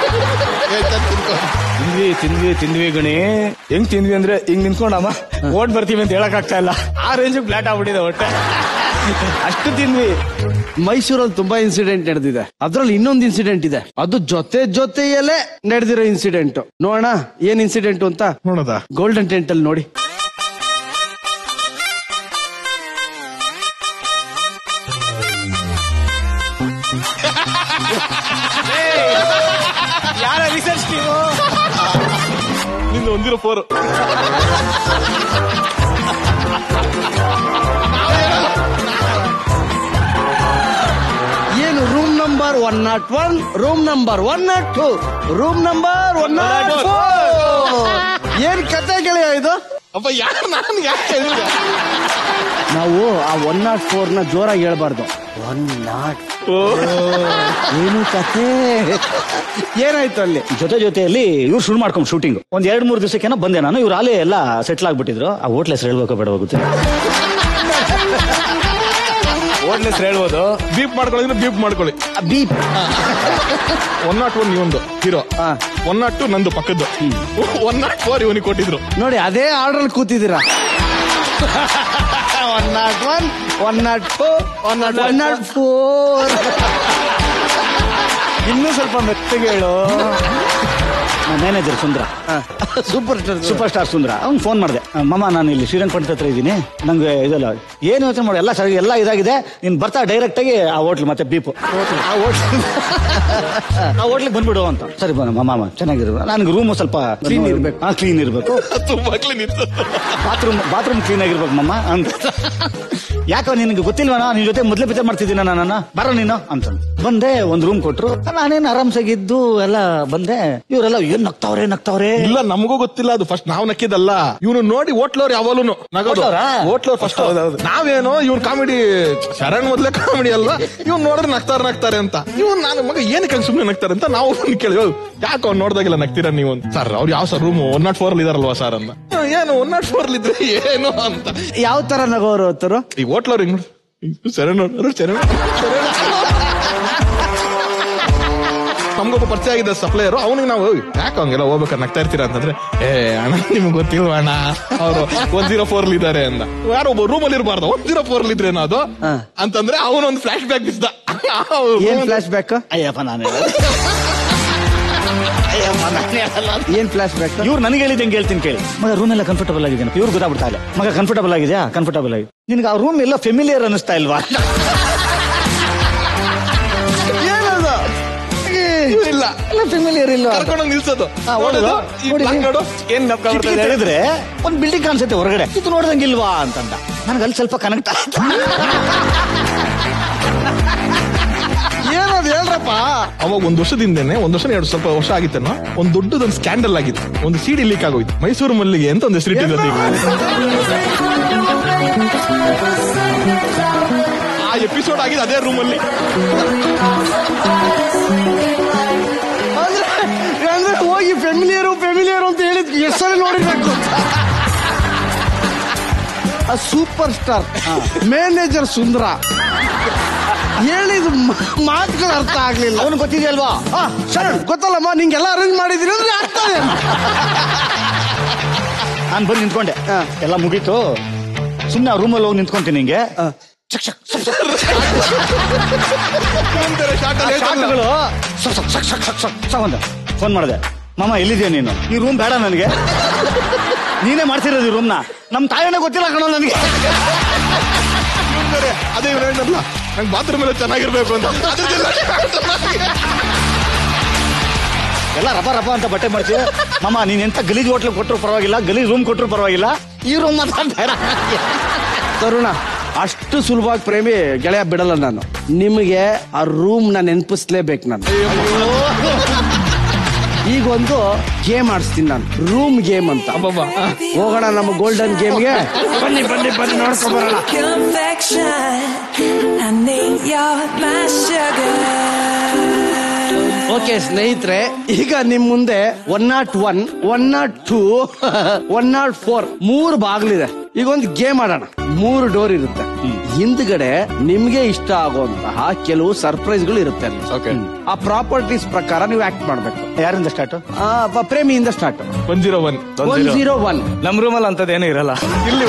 ತಿಂದ್ವಿ ತಿಂದ್ವಿ ತಿಂದ್ವಿ ಗಣಿ ಹೆಂಗ್ ತಿಂದ್ವಿ ಅಂದ್ರೆ ಹಿಂಗ್ ನಿಂತ್ಕೊಂಡಮ್ಮ ಓಟ್ ಬರ್ತೀವಿ ಅಂತ ಹೇಳಕ್ ಆಗ್ತಾ ಇಲ್ಲ ಆ ರೇಂಜ್ ಫ್ಲಾಟ್ ಆಗ್ಬಿಟ್ಟಿದೆ ಹೊಟ್ಟೆ ಅಷ್ಟು ತಿಂದ್ವಿ ಮೈಸೂರಲ್ಲಿ ತುಂಬಾ ಇನ್ಸಿಡೆಂಟ್ ನಡೆದಿದೆ ಅದ್ರಲ್ಲಿ ಇನ್ನೊಂದು ಇನ್ಸಿಡೆಂಟ್ ಇದೆ ಅದು ಜೊತೆ ಜೊತೆಯಲ್ಲೇ ನಡೆದಿರೋ ಇನ್ಸಿಡೆಂಟ್ ನೋಡೋಣ ಏನ್ ಇನ್ಸಿಡೆಂಟ್ ಅಂತ ನೋಡೋದಾ ಗೋಲ್ಡನ್ ಟೆಂಟ್ ಅಲ್ಲಿ ನೋಡಿ ಯಾರ ರಿಸರ್ಚ್ ನೀವು ನಿಂದು ಒಂದಿರೋ ಫೋರ್ ಏನು room number one nought one room number one nought two room number one nought ಏನ್ ಕತೆ ಗೆಳೆಯ ಇದು ಅಪ್ಪ ಯಾರು ನಾನು ಯಾಕೆ ಹೇಳಿದೆ ನಾವು ಆ ಒನ್ ನಾಟ್ ಫೋರ್ ನ ಜೋರಾಗಿ ಹೇಳ್ಬಾರ್ದು ಒನ್ ನಾಟ್ ಏನು ಕತೆ ಏನಾಯ್ತು ಅಲ್ಲಿ ಜೊತೆ ಜೊತೆಯಲ್ಲಿ ಇವ್ರು ಶುರು ಮಾಡ್ಕೊಂಡು ಶೂಟಿಂಗ್ ಒಂದ್ ಎರಡ್ ಮೂರ್ ದಿವಸಕ್ಕೇನೋ ಬಂದೆ ನಾನು ಇವ್ರು ಅಲ್ಲೇ ಎಲ್ಲ ಸೆಟ್ಲ್ ಆಗ್ಬಿಟ್ಟಿದ್ರು ಆ ಹೋಟ್ಲ್ ಹೆಸರು ಹೇಳ್ಬೇಕೋ ಬೇಡ ಗೊತ್ತಿಲ್ಲ ಹೋಟ್ಲ್ ಹೆಸರು ಹೇಳ್ಬೋದು ಬೀಪ್ ಮಾಡ್ಕೊಳ್ಳಿ ಬೀಪ್ ಮಾಡ್ಕೊಳ್ಳಿ ಬೀಪ್ ಒನ್ ನಾಟ್ ಒನ್ ಇವೊಂದು ಹೀರೋ ಒನ್ ನಾಟ್ ಟು ನಂದು ಪಕ್ಕದ್ದು ಒನ್ ನಾಟ್ ಫೋರ್ ಇವನಿಗೆ ಕೊಟ್ಟಿದ್ರು ನೋಡಿ ಅದೇ ಆರ್ಡರ್ ಕೂತಿದ್ದೀರಾ one nought one one nought four one nought one nought four ಇನ್ನೂ ಸ್ವಲ್ಪ ಮೆತ್ತಗೆ ಹೇಳು manager Sundra super super star Sundra ಅವ್ನ್ ಫೋನ್ ಮಾಡಿದೆ ಮಮ್ಮ ನಾನು ಇಲ್ಲಿ ಶ್ರೀರಂಗಪಟ್ಟಣ ಹತ್ರ ಇದ್ದೀನಿ ನಂಗೆ ಇದಲ್ಲ ಏನು ಯೋಚನೆ ಮಾಡಿ ಎಲ್ಲ ಸರಿ ಎಲ್ಲ ಇದಾಗಿದೆ ನೀನ್ ಬರ್ತಾ ಡೈರೆಕ್ಟ್ ಆಗಿ ಆ ಹೋಟ್ಲ್ ಮತ್ತೆ ಬೀಪು ಆ ಹೋಟ್ಲ್ ಆ ಹೋಟ್ಲಿಗೆ ಬಂದ್ಬಿಡು ಅಂತ ಸರಿ ಬನ್ನ ಮಮ್ಮ ಚೆನ್ನಾಗಿರ್ಬೇಕು ನನಗೆ ರೂಮ್ ಸ್ವಲ್ಪ Clean ಇರ್ಬೇಕು. ಹಾ ಕ್ಲೀನ್ ಇರ್ಬೇಕು ತುಂಬಾ ನಿಂತು ಬಾತ್ರೂಮ್ ಬಾತ್ರೂಮ್ ಕ್ಲೀನ್ ಆಗಿರ್ಬೇಕು ಮಮ್ಮ ಅಂತ ಯಾಕೋ ನಿನಗೆ ಗೊತ್ತಿಲ್ವನ ನಿನ್ ಜೊತೆ ಮೊದ್ಲೇ ಪಿಕ್ಚರ್ ಮಾಡ್ತಿದ್ದೀನ ನಾನು ಬರೋ ನೀನು ಅಂತ ಬಂದೆ ಒಂದ್ ರೂಮ್ ಕೊಟ್ರು ನಾನೇನ್ ಆರಾಮ್ಸಾಗಿದ್ದು ಎಲ್ಲ ಬಂದೆ ಇವರೆಲ್ಲ ಏನ್ ನಗ್ತಾವ್ರೆ ನಗ್ತಾವ್ರೆ ಇಲ್ಲ ನಮಗೂ ಗೊತ್ತಿಲ್ಲ ಅದು ಫಸ್ಟ್ ನಾವ್ ನಕ್ಕಿದಲ್ಲ ಇವನು ನೋಡಿ ಹೋಟ್ಲವ್ರು ಯಾವಾಗಲೂ ನಗೋದು ಹೋಟ್ಲವ್ರಾ? ಹೋಟ್ಲವ್ರು ಫಸ್ಟ್ ನಾವೇನೋ ಇವ್ನ್ ಕಾಮಿಡಿ ಶರಣ್ ಮೊದ್ಲೇ ಕಾಮಿಡಿ ಅಲ್ವಾ ಇವ್ನ್ ನೋಡಿದ್ರೆ ನಗ್ತಾರೆ ನಗ್ತಾರೆ ಅಂತ ಇವ್ನ್ ನಾನು ಮಗ ಏನಕ್ಕೆ ಹಂಗ್ ಸುಮ್ನೆ ನಗ್ತಾರೆ ಅಂತ ನಾವು ಅವ್ನ್ ಕೇಳಿ ಯಾಕೆ ಅವ್ನು ನೋಡ್ದಾಗೆಲ್ಲ ನಗ್ತೀರಾ ನೀವು ಅಂತ ಸರ್ ಅವ್ರು ಯಾವ sir room one nought four ಅಲ್ಲಿ ಇದಾರಲ್ವಾ ಸರ್ ಅಂತ "ಹಾ, ಏನು ಒನ್ ನಾಟ್ ಫೋರ್ ಇದ್ರೆ ಏನು ಅಂತ ಯಾವ ತರ ನಗೋರು ಹೊತ್ತರು ಈ ಹೋಟ್ಲವ್ರು ಹಿಂಗ್ ನೋಡಿ ಶರಣ್ ಅವ್ರು, ಶರಣ್ ಶರಣ್ ನಮ್ಗೊಬ್ಬ ಪರಿಚಯ ಆಗಿದ್ದ ಸಪ್ಲೈಯರ್ ಅವನಿಗೆ ನಾವು ಯಾಕೆ ಹಂಗೆಲ್ಲ ಹೋಗ್ಬೇಕಾದ್ರೆ ನಗ್ತಾ ಇರ್ತೀರಾ ಅಂತಂದ್ರೆ ಏ ಅಣ್ಣ ನಿಮ್ಗೆ ಗೊತ್ತಿಲ್ವ ಅಣ್ಣ ಅವರು ಒನ್ ಜೀರೋ ಫೋರ್ ಇದ್ದಾರೆ ಅಂದ ಯಾರೋ ಒಬ್ಬ ರೂಮ್ ಅಲ್ಲಿ ಇರಬಾರ್ದು ಒನ್ ಜೀರೋ ಫೋರ್ ಇದ್ರೇನೋ ಅದು ಅಂತಂದ್ರೆ ಅವನೊಂದು ಫ್ಲಾಶ್ ಬ್ಯಾಕ್ ಬಿಸ್ದ ಏನ್ ಫ್ಲಾಶ್ ಬ್ಯಾಕ್ ಅಯ್ಯಪ್ಪ ನಾನು ಅಯ್ಯಪ್ಪ ನಾನು ಹೇಳಲ್ಲ. ಏನ್ ಫ್ಲಾಶ್ ಬ್ಯಾಕ್ ಇವ್ರು ನನಗೆ ಹೇಳಿದ ಹೆಂಗೆ ಹೇಳ್ತೀನಿ ಕೇಳಿ ಮಗ ರೂಮ್ ಎಲ್ಲ ಕಂಫರ್ಟಬಲ್ ಆಗಿದೆ ಇವ್ರು ಗೊತ್ತಾಗ್ಬಿಡ್ತಾ ಇಲ್ಲ ಮಗ ಕಂಫರ್ಟಬಲ್ ಆಗಿದೆಯಾ ಕಂಫರ್ಟಬಲ್ ಆಗಿದೆ ನಿನ್ಗೆ ಆ ರೂಮ್ ಎಲ್ಲ ಫೆಮಿಲಿಯರ್ ಅನಿಸ್ತಾ ಇಲ್ವಾ ಇಲ್ಲ ಇಲ್ಲ ಫೆಮಿಲಿಯರ್ ಇಲ್ಲ ಕರ್ಕೊಂಡು ನಿಲ್ಸೋದು ಹಾ, ಹೊಡೆದು, ನೋಡು, ಈ ಹೊಡಿ. black ನೋಡು ಏನ್ ನಪ್ಕ ಕಿಟಕಿ ತೆಗೆದ್ರೆ ಒಂದ್ ಬಿಲ್ಡಿಂಗ್ ಕಾಣಿಸುತ್ತೆ ಹೊರಗಡೆ ಇದು ನೋಡ್ದಂಗಿಲ್ವಾ ಅಂತಂದ ನನಗೆ ಅಲ್ಲಿ ಸ್ವಲ್ಪ ಕನೆಕ್ಟ್ ಆಯ್ತು ಹೇಳಪ್ಪ ಅವಾಗ ಒಂದ್ ವರ್ಷದ ಹಿಂದೆನೆ ಒಂದ್ ವರ್ಷ ಎರಡು ಸ್ವಲ್ಪ ವರ್ಷ ಆಗಿತ್ತೇನೋ ಒಂದ್ ದೊಡ್ಡದೊಂದು ಸ್ಕ್ಯಾಂಡಲ್ ಆಗಿತ್ತು ಒಂದು ಸಿಡಿ ಲೀಕ್ ಆಗೋಯ್ತು ಮೈಸೂರು ಮಲ್ಲಿಗೆ ಅಂತ ಒಂದು ಹೆಸರು ಇಟ್ಟಿದ್ದಾರೆ ಈಗ. ಆ ಎಪಿಸೋಡ್ ಆಗಿದೆ ಅದೇ ರೂಮ್ ಅಲ್ಲಿ ಅಂದ್ರೆ ಅಂದ್ರೆ ಹೋಗಿ ಫೆಮಿಲಿಯರು ಫೆಮಿಲಿಯರು ಅಂತ ಹೇಳಿದ್ ಎಷ್ಟು ಸಲ ನೋಡಿರ್ಬೇಕು ಆ ಸೂಪರ್ ಸ್ಟಾರ್ ಮ್ಯಾನೇಜರ್ ಸುಂದರ ಹೇಳಿದ ಮಾತುಗಳು ಅರ್ಥ ಆಗ್ಲಿಲ್ಲ ಅವನು ಗೊತ್ತಿದೆಯಲ್ವಾ ಆ, ಶರಣ್ ಗೊತ್ತಲ್ಲಮ್ಮ ನಿಂಗೆಲ್ಲ ಅರೇಂಜ್ ಮಾಡಿದಿರಿ ಅಂದ್ರೆ ಆಗ್ತದೆ ನಾನು ಬಂದು ನಿಂತ್ಕೊಂಡೆ ಎಲ್ಲ ಮುಗೀತು ಸುಮ್ಮನೆ ಆ ರೂಮಲ್ಲಿ ಹೋಗಿ ನಿಂತ್ಕೊಂತೀನಿ ನಿಂಗೆ ಶಾಟ್ಗಳು ಸಕ್ ಸಕ್ ಸಕ್ ಸಕ್ ಸಕ್ ಸಕ್ ಸಕ್ ಅಂತ ಫೋನ್ ಮಾಡಿದೆ ಮಾಮ ಎಲ್ಲಿದ್ಯಾ ನೀನು ಈ ರೂಮ್ ಬೇಡ ನನಗೆ ನೀನೇ ಮಾಡ್ತಿರೋದು ಈ ರೂಮ್ನ ನಮ್ಮ ತಾಯನೇ ಗೊತ್ತಿಲ್ಲ ಕಣೋ ನನಗೆ ಬೇರೆ ಅದೇ ಇವ್ರು ಹೇಳಿದ್ರಲ್ಲ ನಂಗೆ ಬಾತ್ರೂಮ್ ಎಲ್ಲ ಚೆನ್ನಾಗಿರ್ಬೇಕು ಅಂತ ಅದ್ರದ್ದೆಲ್ಲ ಎಲ್ಲ ರಪ ರಪ ಅಂತ ಬಟ್ಟೆ ಮಾಡ್ತೀವಿ ಮಾಮ ನೀನ್ ಎಂತ ಗಲೀಜ್ ಹೋಟ್ಲ್ ಕೊಟ್ಟರು ಪರವಾಗಿಲ್ಲ ಗಲೀಜ್ ರೂಮ್ ಕೊಟ್ಟರು ಪರವಾಗಿಲ್ಲ ಈ ರೂಮ್ ಮಾತ್ರ ಬೇಡ ತರುಣ ಅಷ್ಟು ಸುಲಭವಾಗಿ ಪ್ರೇಮಿ ಗೆಳೆಯ ಬಿಡಲ್ಲ ನಾನು ನಿಮಗೆ ಆ ರೂಮ್ ನ ನೆನಪಿಸ್ಲೇಬೇಕು ನಾನು ಈಗ ಒಂದು ಗೇಮ್ ಆಡಿಸ್ತೀನಿ ನಾನು ರೂಮ್ ಗೇಮ್ ಅಂತ ಹೋಗೋಣ ನಮ್ಮ ಗೋಲ್ಡನ್ ಗೇಮ್ಗೆ ಬನ್ನಿ ಬನ್ನಿ ಬನ್ನಿ ನೋಡ್ಕೊಂಡ್ ಬರೋಣ Confection, I need your my sugar. Okay ಸ್ನೇಹಿತರೆ ಈಗ ನಿಮ್ ಮುಂದೆ one nought one one nought two one nought four ಮೂರು ಬಾಗ್ಲಿದೆ ಈಗ ಒಂದು ಗೇಮ್ ಆಡೋಣ ಮೂರು ಡೋರ್ ಇರುತ್ತೆ ಹಿಂದ್ಗಡೆ ನಿಮ್ಗೆ ಇಷ್ಟ ಆಗುವಂತಹ ಕೆಲವು ಸರ್ಪ್ರೈಸ್ ಗಳು ಇರುತ್ತೆ ಅಲ್ಲಿ. ಆ ಪ್ರಾಪರ್ಟೀಸ್ ಪ್ರಕಾರ ನೀವು ಆಕ್ಟ್ ಮಾಡ್ಬೇಕು ಯಾರಿಂದ ಸ್ಟಾರ್ಟ್ ಪ್ರೇಮಿಯಿಂದ start one zero one one zero one ನಮ್ ರೂಮಲ್ಲಿ ಅಂತದೇನು ಇರಲ್ಲ ಇಲ್ಲಿ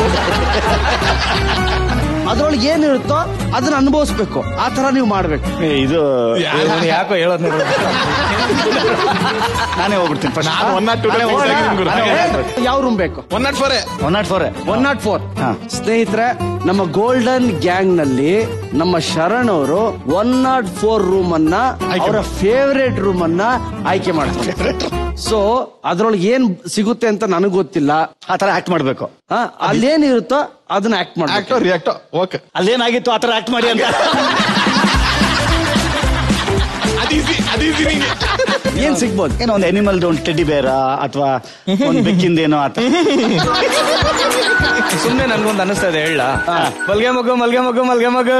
ಅದ್ರೊಳಗೆ ಏನಿರುತ್ತೋ ಅದನ್ನ ಅನುಭವಿಸ್ಬೇಕು ಆ ತರ ನೀವು ಮಾಡ್ಬೇಕು ಇದು ಇವ್ನು ಯಾಕೋ ಹೇಳೋದ್ ನಾನೇ ಹೋಗ್ಬಿಡ್ತೀನಿ ಫಸ್ಟ್ ನಾನು ಒನ್ ನಾಟ್ ಟೂ ಯಾವ ರೂಮ್ ಬೇಕು one nought four one nought four one nought four ಹಾ. ಸ್ನೇಹಿತರೆ ನಮ್ಮ ಗೋಲ್ಡನ್ ಗ್ಯಾಂಗ್ ನಲ್ಲಿ ನಮ್ಮ ಶರಣ್ ಅವರು ಒನ್ ನಾಟ್ ಫೋರ್ ರೂಮ್ ಅನ್ನ ಅವರ ಫೇವರೇಟ್ ರೂಮ್ ಅನ್ನ ಆಯ್ಕೆ ಮಾಡ್ತಾರೆ ಸೊ ಅದ್ರೊಳಗೆ ಏನ್ ಸಿಗುತ್ತೆ ಅಂತ ನನಗ್ ಗೊತ್ತಿಲ್ಲ ಆ ತರ ಆಕ್ಟ್ ಮಾಡ್ಬೇಕು ಆ, ಅಲ್ಲೇನಿರುತ್ತೋ ಅದನ್ನ ಆಕ್ಟ್ ಮಾಡ್ಬೇಕು ಆಕ್ಟೋ ರಿಯಾಕ್ಟೋ ಓಕೆ ಅಲ್ಲೇನಾಗಿತ್ತು ಆ ತರ ಆಕ್ಟ್ ಮಾಡಿ ಅಂತ ಅದೀಸಿ ಅದೀಸಿ ನಿಂಗೆ ಏನ್ ಸಿಗ್ಬೋದು ಏನೋ ಒಂದು ಅನಿಮಲ್ದು ಒಂದು ಟೆಡ್ಡಿ ಬೇರ ಅಥವಾ ಒಂದು ಬೆಕ್ಕಿಂದೇನೋ ಆತ ಸುಮ್ನೆ ನನ್ಗೊಂದು ಅನಿಸ್ತಾ ಇದೆ ಹೇಳ ಮಲ್ಗೆ ಮಗು ಮಲ್ಗೆ ಮಗು ಮಲ್ಗೆ ಮಗು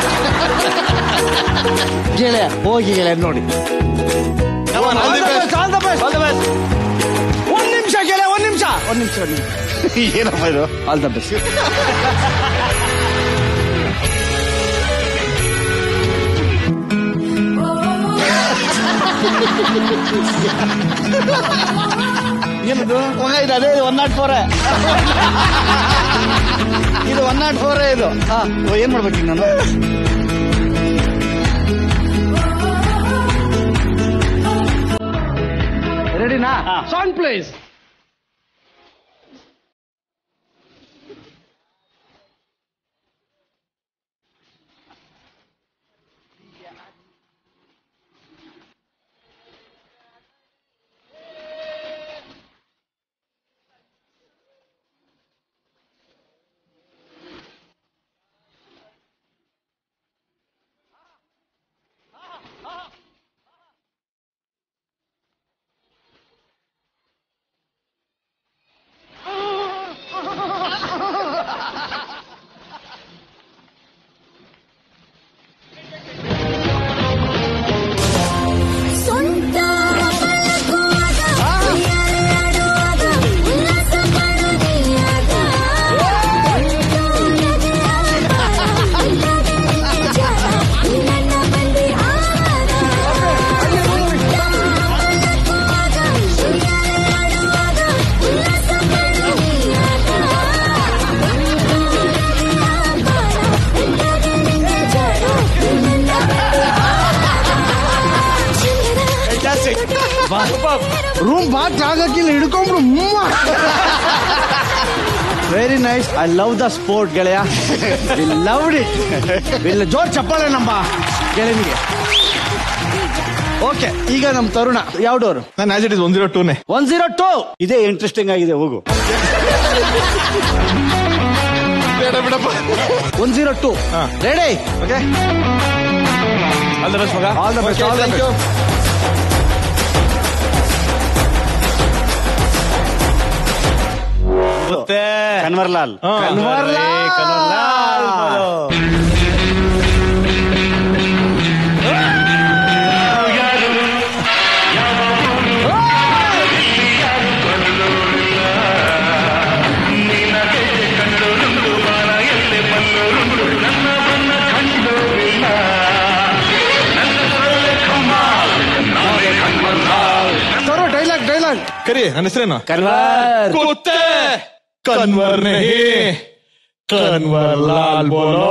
ಗೆಳೆಯ ಹೋಗಿ ಗೆಳೆಯ ನೋಡಿ All the best. All the best. All the best. ಒಂದ್ ನಿಮಿಷ ಗೆಳೆಯ ಒಂದ್ ನಿಮಿಷ ಒಂದ್ ನಿಮಿಷ ಒಂದ್ ನಿಮಿಷ ಏನಪ್ಪ ಇದು ಆಲ್ ದ ಬೆಸ್ಟ್ ಏನದು ಮಗ ಇದು ಅದೇ ಒನ್ ನಾಟ್ ಫೋರ್ ಇದು ಒನ್ ನಾಟ್ ಫೋರ್ ಇದು ಆ, ಓ, ಏನ್ ಮಾಡ್ಬೇಕು ಈಗ ನಾನು ರೆಡಿನಾ ಸಾಂಗ್ ಪ್ಲೇಸ್ ರೂಮ್ ಬಾ ಜಾಗಕ್ಕಿಲ್ಲ ಹಿಡ್ಕೊಂಡ್ರು very nice I love the sport ಗೆಳೆಯ ಲವ್ ಇಟ್ ಇಲ್ಲ ಜೋರ್ ಚಪ್ಪಾಳೆ ನಮ್ಮ ಗೆಳೆಯನಿಗೆ ಓಕೆ ಈಗ ನಮ್ಮ ತರುಣ ಯಾವ ಡೋರು ನಾನು as it is one zero ಟೂನೇ ಒನ್ ಜೀರೋ ಟೂ ಇದೇ ಇಂಟ್ರೆಸ್ಟಿಂಗ್ ಆಗಿದೆ ಹೋಗು ಬೇಡ ಬಿಡಪ್ಪ one zero two ready okay all the best ಮಗ all the best all the best Kanwarlal ತರೋ ಡೈಲಾಗ್ ಡೈಲಾಗ್ ಕರಿ ನನ್ನ ಹೆಸರೇನು ಕನ್ವರ್ ಕುತ್ತೆ ಕನ್ವರ್ ನಹಿ ಕನ್ವರ್ ಲಾಲ್ ಬೋಲೋ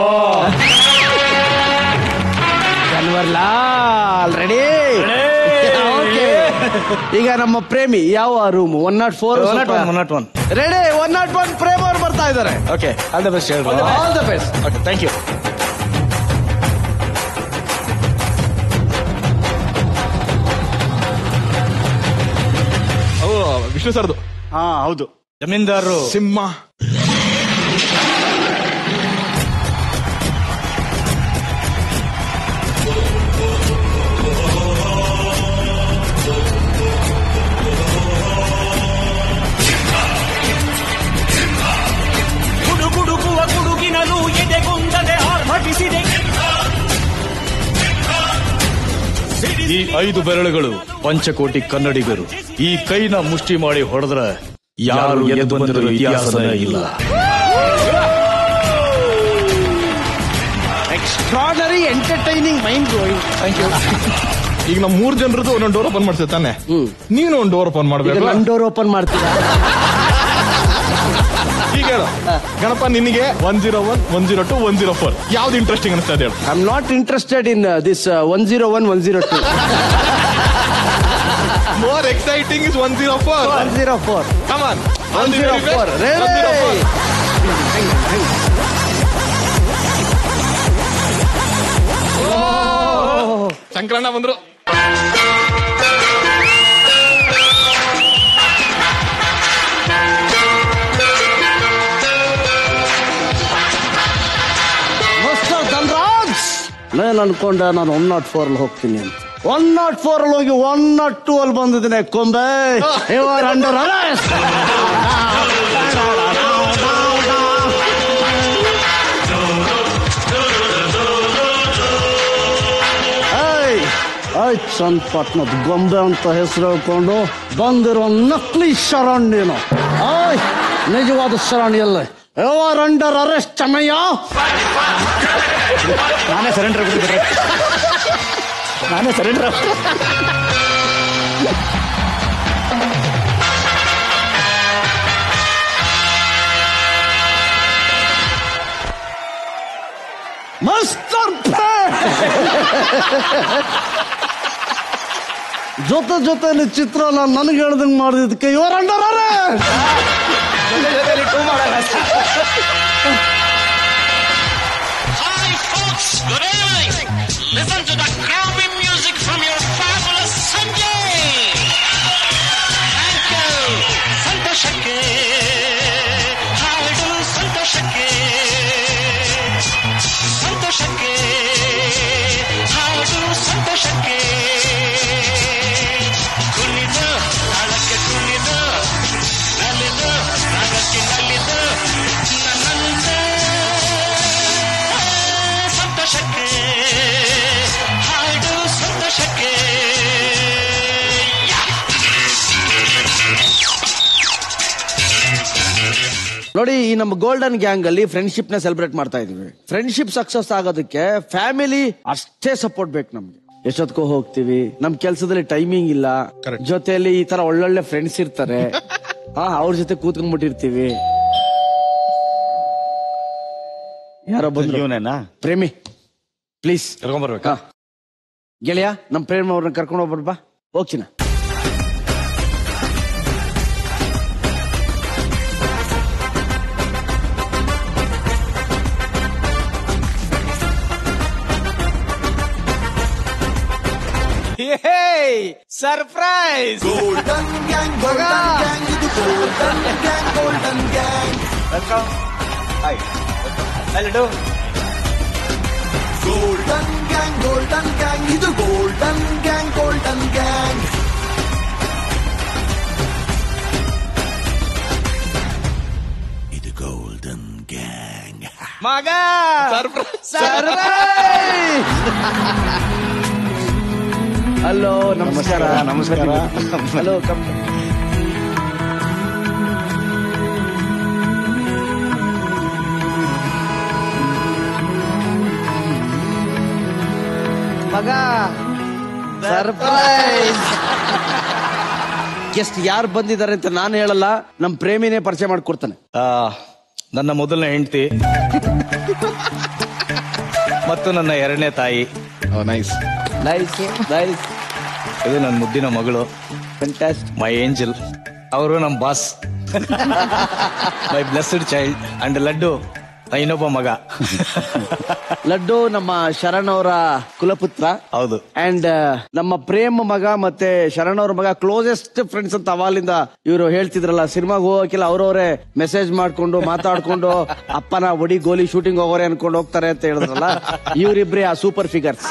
ಕನ್ವರ್ ಲಾಲ್ ರೆಡಿ ಈಗ ನಮ್ಮ ಪ್ರೇಮಿ ಯಾವ room one nought four one nought one one nought one ready one nought one Prem ಅವ್ರು ಬರ್ತಾ ಇದ್ದಾರೆ ಓಕೆ ಆಲ್ ದ ಬೆಸ್ಟ್ ಹೇಳಿ all the best okay thank you ಅವು ವಿಷ್ಣು ಸರ್ದು ಹಾ ಹೌದು ಜಮೀನ್ದಾರರು ಸಿಂಹ ಗುಡುಗುಡುಗುವ ಗುಡುಗಿನಲು ಎದೆಗುಂದದೆ ಆರ್ಭಟಿಸಿದೆ ಈ ಐದು ಬೆರಳುಗಳು ಪಂಚಕೋಟಿ ಕನ್ನಡಿಗರು ಈ ಕೈನ ಮುಷ್ಟಿ ಮಾಡಿ ಹೊಡೆದ್ರೆ ಯಾರು ಎದ್ದು ಬಂದಿರೋ ಇತಿಹಾಸನೇ ಇಲ್ಲ extraordinary entertaining mind blowing thank you ಈಗ ನಮ್ ಮೂರ್ ಜನರದ್ದು ಒಂದೊಂದು ಡೋರ್ ಓಪನ್ ಮಾಡ್ತೇವೆ ತಾನೆ ನೀನು ಒಂದು ಡೋರ್ ಓಪನ್ ಈಗ ಮಾಡ್ಬೇಕು ನನ್ ಡೋರ್ ಓಪನ್ ಮಾಡ್ತೀರಾ ಈಗ ಹೇಳು ಗಣಪ ನಿನಗೆ one zero one one zero two one zero four ಯಾವ್ದು ಇಂಟ್ರೆಸ್ಟಿಂಗ್ ಅನಿಸ್ತಾ ಇದೆ ಹೇಳು I am not interested in this one zero one one zero two more exciting is one zero four one zero four come on one zero four ಸಂಕ್ರಣ್ಣ ಬಂದ್ರು mister Dhanraj ನಾನು ಅನ್ಕೊಂಡೆ ನಾನು one nought four ಅಲ್ಲಿ ಹೋಗ್ತೀನಿ ಅಂತ ಒನ್ ನಾಟ್ ಫೋರ್ ಅಲ್ಲಿ ಹೋಗಿ ಒನ್ ನಾಟ್ ಟೂ ಅಲ್ಲಿ ಬಂದಿದ್ದೀನಿ ಕೊಂಬೆ ಇವರ್ ಅಂಡರ್ ಅರೆಸ್ಟ್ ಆಯ್ತು ಚನ್ನಪಟ್ಟಣದ ಗೊಂಬೆ ಅಂತ ಹೆಸರು ಹೇಳ್ಕೊಂಡು ಬಂದಿರೋ ನಕಲಿ ಶರಣ್ ನೀನು ಆಯ್ ನಿಜವಾದ ಶರಣ್ ಎಲ್ಲ ಇವರ್ ಅಂಡರ್ ಅರೆಸ್ಟ್ ಚಮಯ್ಯ ನಾನೇ ಸರೆಂಡರ್ ಆಗ್ಬಿಟ್ಟಿದ್ರೆ ನಾನೇ ಸರೆಂಡರ್ ಮಾಸ್ಟರ್ ಜೊತೆ ಜೊತೆಲಿ ಚಿತ್ರನ ನನಗೆ ಹೇಳ್ದಂಗೆ ಮಾಡಿದಕ್ಕೆ ಇವರ under Hi folks, good evening. Listen to the groovy music from your fabulous Sanjay. Thank you. ಸಂತೋಷಕ್ಕೆ ಹಾಡು ಸಂತೋಷಕ್ಕೆ ಸಂತೋಷಕ್ಕೆ ಹಾಡು ಸಂತೋಷಕ್ಕೆ ಕುಣಿದು ತಾಳಕ್ಕೆ ಕುಣಿದು ನಲಿದು ರಾಗಕ್ಕೆ ನಲಿದು ನನ್ನಂತೆ ಸಂತೋಷಕ್ಕೆ ಹಾಡು ಸಂತೋಷಕ್ಕೆ ನೋಡಿ ಈ ನಮ್ಮ ಗೋಲ್ಡನ್ ಗ್ಯಾಂಗ್ ಅಲ್ಲಿ ಫ್ರೆಂಡ್ಶಿಪ್ ನ ಸೆಲೆಬ್ರೇಟ್ ಮಾಡ್ತಾ ಇದೀವಿ ಫ್ರೆಂಡ್ಶಿಪ್ ಸಕ್ಸಸ್ ಆಗೋದಕ್ಕೆ ಫ್ಯಾಮಿಲಿ ಅಷ್ಟೇ ಸಪೋರ್ಟ್ ಬೇಕು ನಮ್ಗೆ ಎಷ್ಟೊತ್ಕೋ ಹೋಗ್ತೀವಿ ನಮ್ ಕೆಲ್ಸದಲ್ಲಿ ಟೈಮಿಂಗ್ ಇಲ್ಲ ಜೊತೆಯಲ್ಲಿ ಈ ತರ ಒಳ್ಳೊಳ್ಳೆ ಫ್ರೆಂಡ್ಸ್ ಇರ್ತಾರೆ ಹಾ ಅವ್ರ ಜೊತೆ ಕೂತ್ಕೊಂಡ್ಬಿಟ್ಟಿರ್ತೀವಿ ಯಾರೋ ಬಂದ್ರು ಇವನೇನಾ ಪ್ರೇಮಿ ಪ್ಲೀಸ್ ಕರ್ಕೊಂಡ್ಬರ್ಬೇಕಾ ಗೆಳೆಯ ನಮ್ ಪ್ರೇಮ ಅವ್ರನ್ನ ಕರ್ಕೊಂಡು ಹೋಗ್ಬಾರ ಬಾ ಹೋಗ್ತೀನ surprise golden gang golden gang ಇದು golden gang golden gang golden gang golden gang ಮಗ ಹಲೋ ನಮಸ್ಕಾರ ನಮಸ್ಕಾರ. ಹಲೋ ಮಗ ಸರ್ಪ್ರೈಸ್ ಗೆಸ್ಟ್ ಯಾರು ಬಂದಿದ್ದಾರೆ ಅಂತ ನಾನು ಹೇಳಲ್ಲ ನಮ್ ಪ್ರೇಮಿನೇ ಪರಿಚಯ ಮಾಡ್ಕೊಡ್ತಾನೆ ಆ, ನನ್ನ ಮೊದಲನೇ ಹೆಂಡತಿ ಮತ್ತು ನನ್ನ ಎರಡನೇ ತಾಯಿ ನೈಸ್ ನೈಸ್ ನೈಸ್ ಇದು ನನ್ನ ಮುದ್ದಿನ ಮಗಳು ಮೈ ಏಂಜಲ್ ಅವರು ನಮ್ಮ boss my blessed child and Laddu ಇನ್ನೊಬ್ಬ ಮಗ ಲಡ್ಡು ನಮ್ಮ ಶರಣ್ ಅವರ ಕುಲಪುತ್ರ ಹೌದು ಅಂಡ್ ನಮ್ಮ ಪ್ರೇಮ್ ಮಗ ಮತ್ತೆ ಶರಣ್ ಅವ್ರ ಮಗ ಕ್ಲೋಸೆಸ್ಟ್ ಫ್ರೆಂಡ್ಸ್ ಅಂತ ಅವಾಲಿಂದ ಇವರು ಹೇಳ್ತಿದ್ರಲ್ಲ ಸಿನಿಮಾಗೆ ಹೋಗಕ್ಕೆಲ್ಲ ಅವ್ರವ್ರೆ ಮೆಸೇಜ್ ಮಾಡ್ಕೊಂಡು ಮಾತಾಡ್ಕೊಂಡು ಅಪ್ಪನ ಒಡಿ ಗೋಲಿ ಶೂಟಿಂಗ್ ಹೋಗೋರೆ ಅನ್ಕೊಂಡು ಹೋಗ್ತಾರೆ ಅಂತ ಹೇಳಿದ್ರಲ್ಲ ಇವರಿಬ್ರೇ ಆ ಸೂಪರ್ ಫಿಗರ್ಸ್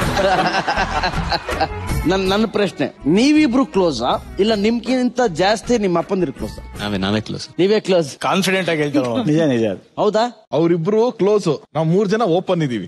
ನನ್ ನನ್ನ ಪ್ರಶ್ನೆ ನೀವಿಬ್ರು ಕ್ಲೋಸಾ ಇಲ್ಲ ನಿಮ್ಗಿಂತ ಜಾಸ್ತಿ ನಿಮ್ಮ ಅಪ್ಪಂದಿರು ಕ್ಲೋಸ್ ನಾವೇ ನಾವೇ ಕ್ಲೋಸ್ ನೀವೇ ಕ್ಲೋಸ್ ಕಾನ್ಫಿಡೆಂಟ್ ಆಗಿ ಹೇಳ್ತಾರೆ ನಿಜ ನಿಜ ಹೌದಾ ಅವ್ರಿಬ್ರು ಕ್ಲೋಸ್ ನಾವ್ ಮೂರ್ ಜನ ಓಪನ್ ಇದೀವಿ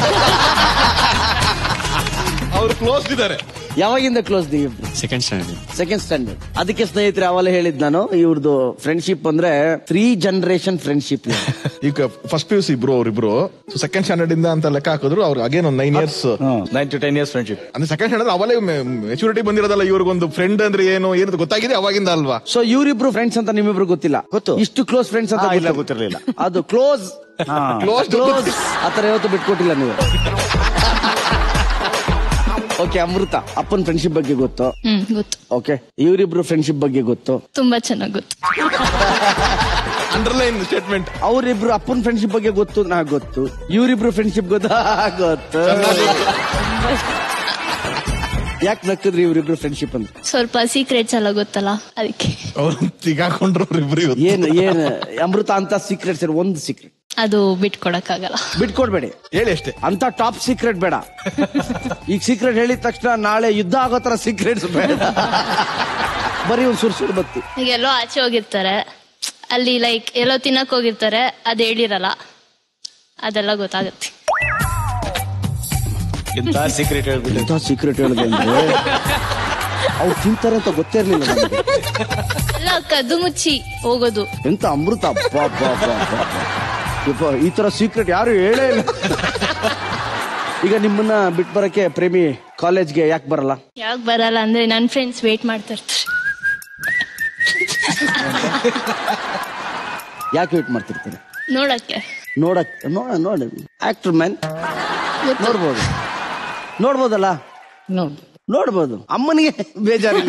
ಅವ್ರು ಕ್ಲೋಸ್ ಇದಾರೆ ಯಾವಾಗಿಂದ ಕ್ಲೋಸ್ ನೀವಿಬ್ರು ಸೆಕೆಂಡ್ ಸ್ಟ್ಯಾಂಡರ್ಡ್ ಸೆಕೆಂಡ್ ಸ್ಟ್ಯಾಂಡರ್ಡ್ ಅದಕ್ಕೆ ಸ್ನೇಹಿತರೆ ಅವಾಗಲೇ ಹೇಳಿದ್ ನಾನು ಇವ್ರದ್ದು ಫ್ರೆಂಡ್ಶಿಪ್ ಅಂದ್ರೆ ತ್ರೀ ಜನರೇಷನ್ ಫ್ರೆಂಡ್ಶಿಪ್ ಈಗ ಫಸ್ಟ್ ಪಿ ಯು ಸಿ ಇಬ್ರು ಅವ್ರಿಬ್ರು ಸೆಕೆಂಡ್ ಸ್ಟ್ಯಾಂಡರ್ಡ್ ಇಂದ ಅಂತ ಲೆಕ್ಕ ಹಾಕಿದ್ರು ಅವ್ರಿಗೆ ಅಗೇನ್ ಒಂದ್ nine years nine to ten years friendship ಅಂದ್ರೆ ಸೆಕೆಂಡ್ ಸ್ಟ್ಯಾಂಡರ್ಡ್ ಅವಲೇ ಮೆಚುರಿಟಿ ಬಂದಿರೋದಲ್ಲ ಇವ್ರಿಗೊಂದು ಫ್ರೆಂಡ್ ಅಂದ್ರೆ ಏನು ಏನು ಗೊತ್ತಾಗಿದೆ ಅವಾಗಿಂದ ಅಲ್ವಾ ಸೊ ಇವರಿಬ್ರು ಫ್ರೆಂಡ್ಸ್ ಅಂತ ನಿಮ್ಮಿಬ್ರು ಗೊತ್ತಿಲ್ಲ ಗೊತ್ತು. ಇಷ್ಟು ಕ್ಲೋಸ್ ಫ್ರೆಂಡ್ಸ್ ಅಂತ ಹಾ, ಇಲ್ಲ, ಗೊತ್ತಿಲ್ಲ. ಗೊತ್ತಿರ್ಲಿಲ್ಲ. ಅದು ಕ್ಲೋಸ್ Close to ಕ್ಲೋಸ್ ಆತರ ಯಾವತ್ತು ಬಿಟ್ಕೊಟ್ಟಿಲ್ಲ ನೀವು ಓಕೆ ಅಮೃತ ಅಪ್ಪನ ಫ್ರೆಂಡ್ಶಿಪ್ ಬಗ್ಗೆ ಗೊತ್ತು ಹ್ಮ್ ಗೊತ್ತು ಓಕೆ ಇವರಿಬ್ರು ಫ್ರೆಂಡ್ಶಿಪ್ ಬಗ್ಗೆ ಗೊತ್ತು ತುಂಬಾ ಚೆನ್ನಾಗ್ ಗೊತ್ತು ಅಂಡರ್ಲೈನ್ ಸ್ಟೇಟ್ಮೆಂಟ್ ಅವರಿಬ್ರು ಅಪ್ಪನ ಫ್ರೆಂಡ್ಶಿಪ್ ಬಗ್ಗೆ ಗೊತ್ತು ನಾ ಗೊತ್ತು ಇವರಿಬ್ರು ಫ್ರೆಂಡ್ಶಿಪ್ ಗೊತ್ತಾ ಗೊತ್ತು ಯಾಕೆ ನಕ್ಕದ್ರಿ ಇವರಿಬ್ರು ಫ್ರೆಂಡ್ಶಿಪ್ ಅಂತ ಸ್ವಲ್ಪ ಸೀಕ್ರೆಟ್ಸ್ ಎಲ್ಲ ಗೊತ್ತಲ್ಲ ಅದಕ್ಕೆ ಅವ್ರು ಸಿಗಾಕೊಂಡ್ರು ಅವ್ರಿಬ್ರು ಇವತ್ತು. ಏನ್ ಏನ್ ಅಮೃತ ಅಂತ ಸೀಕ್ರೆಟ್ಸ್ ಒಂದು ಸೀಕ್ರೆಟ್ ಅದು ಬಿಟ್ಕೊಡಕ್ಕಾಗಲ್ಲ ಬಿಟ್ಕೊಡ್ಬೇಡಿ ಹೇಳಿ ಅಷ್ಟೇ ಅಂತ ಟಾಪ್ ಸೀಕ್ರೆಟ್ ಬೇಡ ಈಗ ಸೀಕ್ರೆಟ್ ಹೇಳಿದ ತಕ್ಷಣ ನಾಳೆ ಯುದ್ಧ ಆಗೋ ತರ ಸೀಕ್ರೆಟ್ಸ್ ಬೇಡ ಬರೀ ಒಂದ್ ಸುರ್ ಸುರ್ ಬತ್ತಿ ಈಗ ಎಲ್ಲೋ ಆಚೆ ಹೋಗಿರ್ತಾರೆ ಅಲ್ಲಿ ಲೈಕ್ ಎಲ್ಲೋ ತಿನ್ನಕ್ ಹೋಗಿರ್ತಾರೆ ಅದ್ ಹೇಳಿರಲ್ಲ ಅದೆಲ್ಲ ಗೊತ್ತಾಗುತ್ತೆ ಇಂಥ ಸೀಕ್ರೆಟ್ ಹೇಳ್ಬಿಟ್ಟು ಎಂತ ಸೀಕ್ರೆಟ್ ಹೇಳಿದೆ ಅಂದ್ರೆ ಅವ್ರು ತಿಂತಾರೆ ಅಂತ ಗೊತ್ತೇ ಇರ್ಲಿಲ್ಲ ನನಗೆ ಎಲ್ಲ ಕದ್ದು ಮುಚ್ಚಿ ಹೋಗೋದು ಎಂತ ಅಮೃತ ಅಬ್ಬಾ, ಅಬ್ಬಾ, ಅಬ್ಬಾ, ಅಬ್ಬಾ, ಅಬ್ಬಾ. ಯಪ್ಪ, ಈ ತರ ಸೀಕ್ರೆಟ್ ಯಾರು ಹೇಳೇ ಇಲ್ಲ ಈಗ ನಿಮ್ಮನ್ನ ಬಿಟ್ ಬರಕ್ಕೆ ಪ್ರೇಮಿ ಕಾಲೇಜ್ಗೆ ಯಾಕೆ ಬರಲ್ಲ ಯಾವಾಗ ಬರಲ್ಲ ಅಂದ್ರೆ ನನ್ ಫ್ರೆಂಡ್ಸ್ ವೇಟ್ ಮಾಡ್ತಾ ಇರ್ತಾರೆ ಯಾಕೆ ವೇಟ್ ಮಾಡ್ತಿರ್ತಾರೆ ನೋಡಕ್ಕೆ ನೋಡಕ್ ನೋಡ ನೋಡಿ ಆಕ್ಟರ್ ಮ್ಯಾನ್ ನೋಡ್ಬೋದು ನೋಡ್ಬೋದಲ್ಲ ನೋಡ್ಬೋದು ಅಮ್ಮನಿಗೆ ಬೇಜಾರಿಲ್ಲ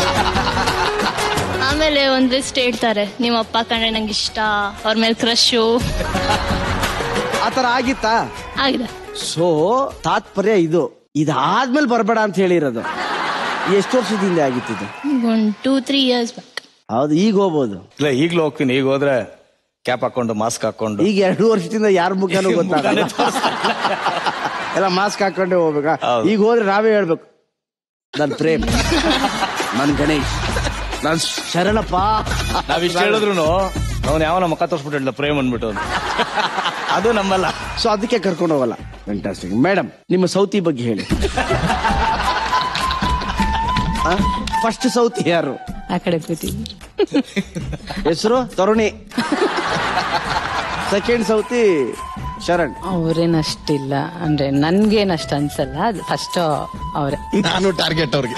ಆಮೇಲೆ ಒಂದ್ ಲಿಸ್ಟ್ ಹೇಳ್ತಾರೆ ನಿಮ್ಮ ಅಪ್ಪ ಕಂಡ್ರೆ ನಂಗೆ ಇಷ್ಟ ಅವ್ರ ಮೇಲೆ ಕ್ರಶು ಆತರ ಆಗಿತ್ತಾ ಆಗಿದೆ ಸೊ ತಾತ್ಪರ್ಯ ಇದು ಇದಾದ್ಮೇಲೆ ಬರಬೇಡ ಅಂತ ಹೇಳಿರೋದು ಎಷ್ಟು ವರ್ಷದಿಂದ ಆಗಿತ್ತಿದು ಒಂದ್ ಟೂ ತ್ರೀ ಇಯರ್ಸ್ ಹೌದು ಈಗ ಹೋಗ್ಬೋದು ಇಲ್ಲ ಈಗ್ಲೂ ಹೋಗ್ತೀನಿ ಈಗ ಹೋದ್ರೆ ಕ್ಯಾಪ್ ಹಾಕೊಂಡು ಮಾಸ್ಕ್ ಹಾಕೊಂಡು ಈಗ ಎರಡು ವರ್ಷದಿಂದ ಯಾರ ಮುಖನೂ ಗೊತ್ತಾಗಲ್ಲ ಎಲ್ಲ ಮಾಸ್ಕ್ ಹಾಕೊಂಡೇ ಹೋಗ್ಬೇಕಾ ಈಗ ಹೋದ್ರೆ ನಾವೇ ಹೇಳ್ಬೇಕು ನನ್ ಪ್ರೇಮ್ ನನ್ ಗಣೇಶ್ ನನ್ ಶರಣಪ್ಪ ನಾವ್ ಇಷ್ಟ ಹೇಳಿದ್ರು ಅವ್ನು ಯಾವನ ಮುಖ ತೋರ್ಸ್ಬಿಟ್ಟು ಹೇಳ್ದ ಪ್ರೇಮ್ ಅಂದ್ಬಿಟ್ಟು ಅವ್ನು. ಅದು ನಮ್ಮಲ್ಲ ಸೊ ಅದಕ್ಕೆ ಕರ್ಕೊಂಡು ಹೋಗಲ್ಲ ಫ್ಯಾಂಟಾಸ್ಟಿಕ್ ಮೇಡಮ್ ನಿಮ್ಮ ಸೌತಿ ಬಗ್ಗೆ ಹೇಳಿ ಫಸ್ಟ್ ಸೌತಿ ಯಾರು ಆ ಕಡೆ ಕೂತಿದ್ವಿ ಹೆಸರು ತರುಣಿ ಸೆಕೆಂಡ್ ಸೌತಿ ಶರಣ್ ಅವ್ರೇನಷ್ಟಿಲ್ಲ ಅಂದ್ರೆ ನನ್ಗೇನಷ್ಟು ಅನ್ಸಲ್ಲ ಅದು ಫಸ್ಟ್ ಅವ್ರೆ ನಾನು ಟಾರ್ಗೆಟ್ ಅವ್ರಿಗೆ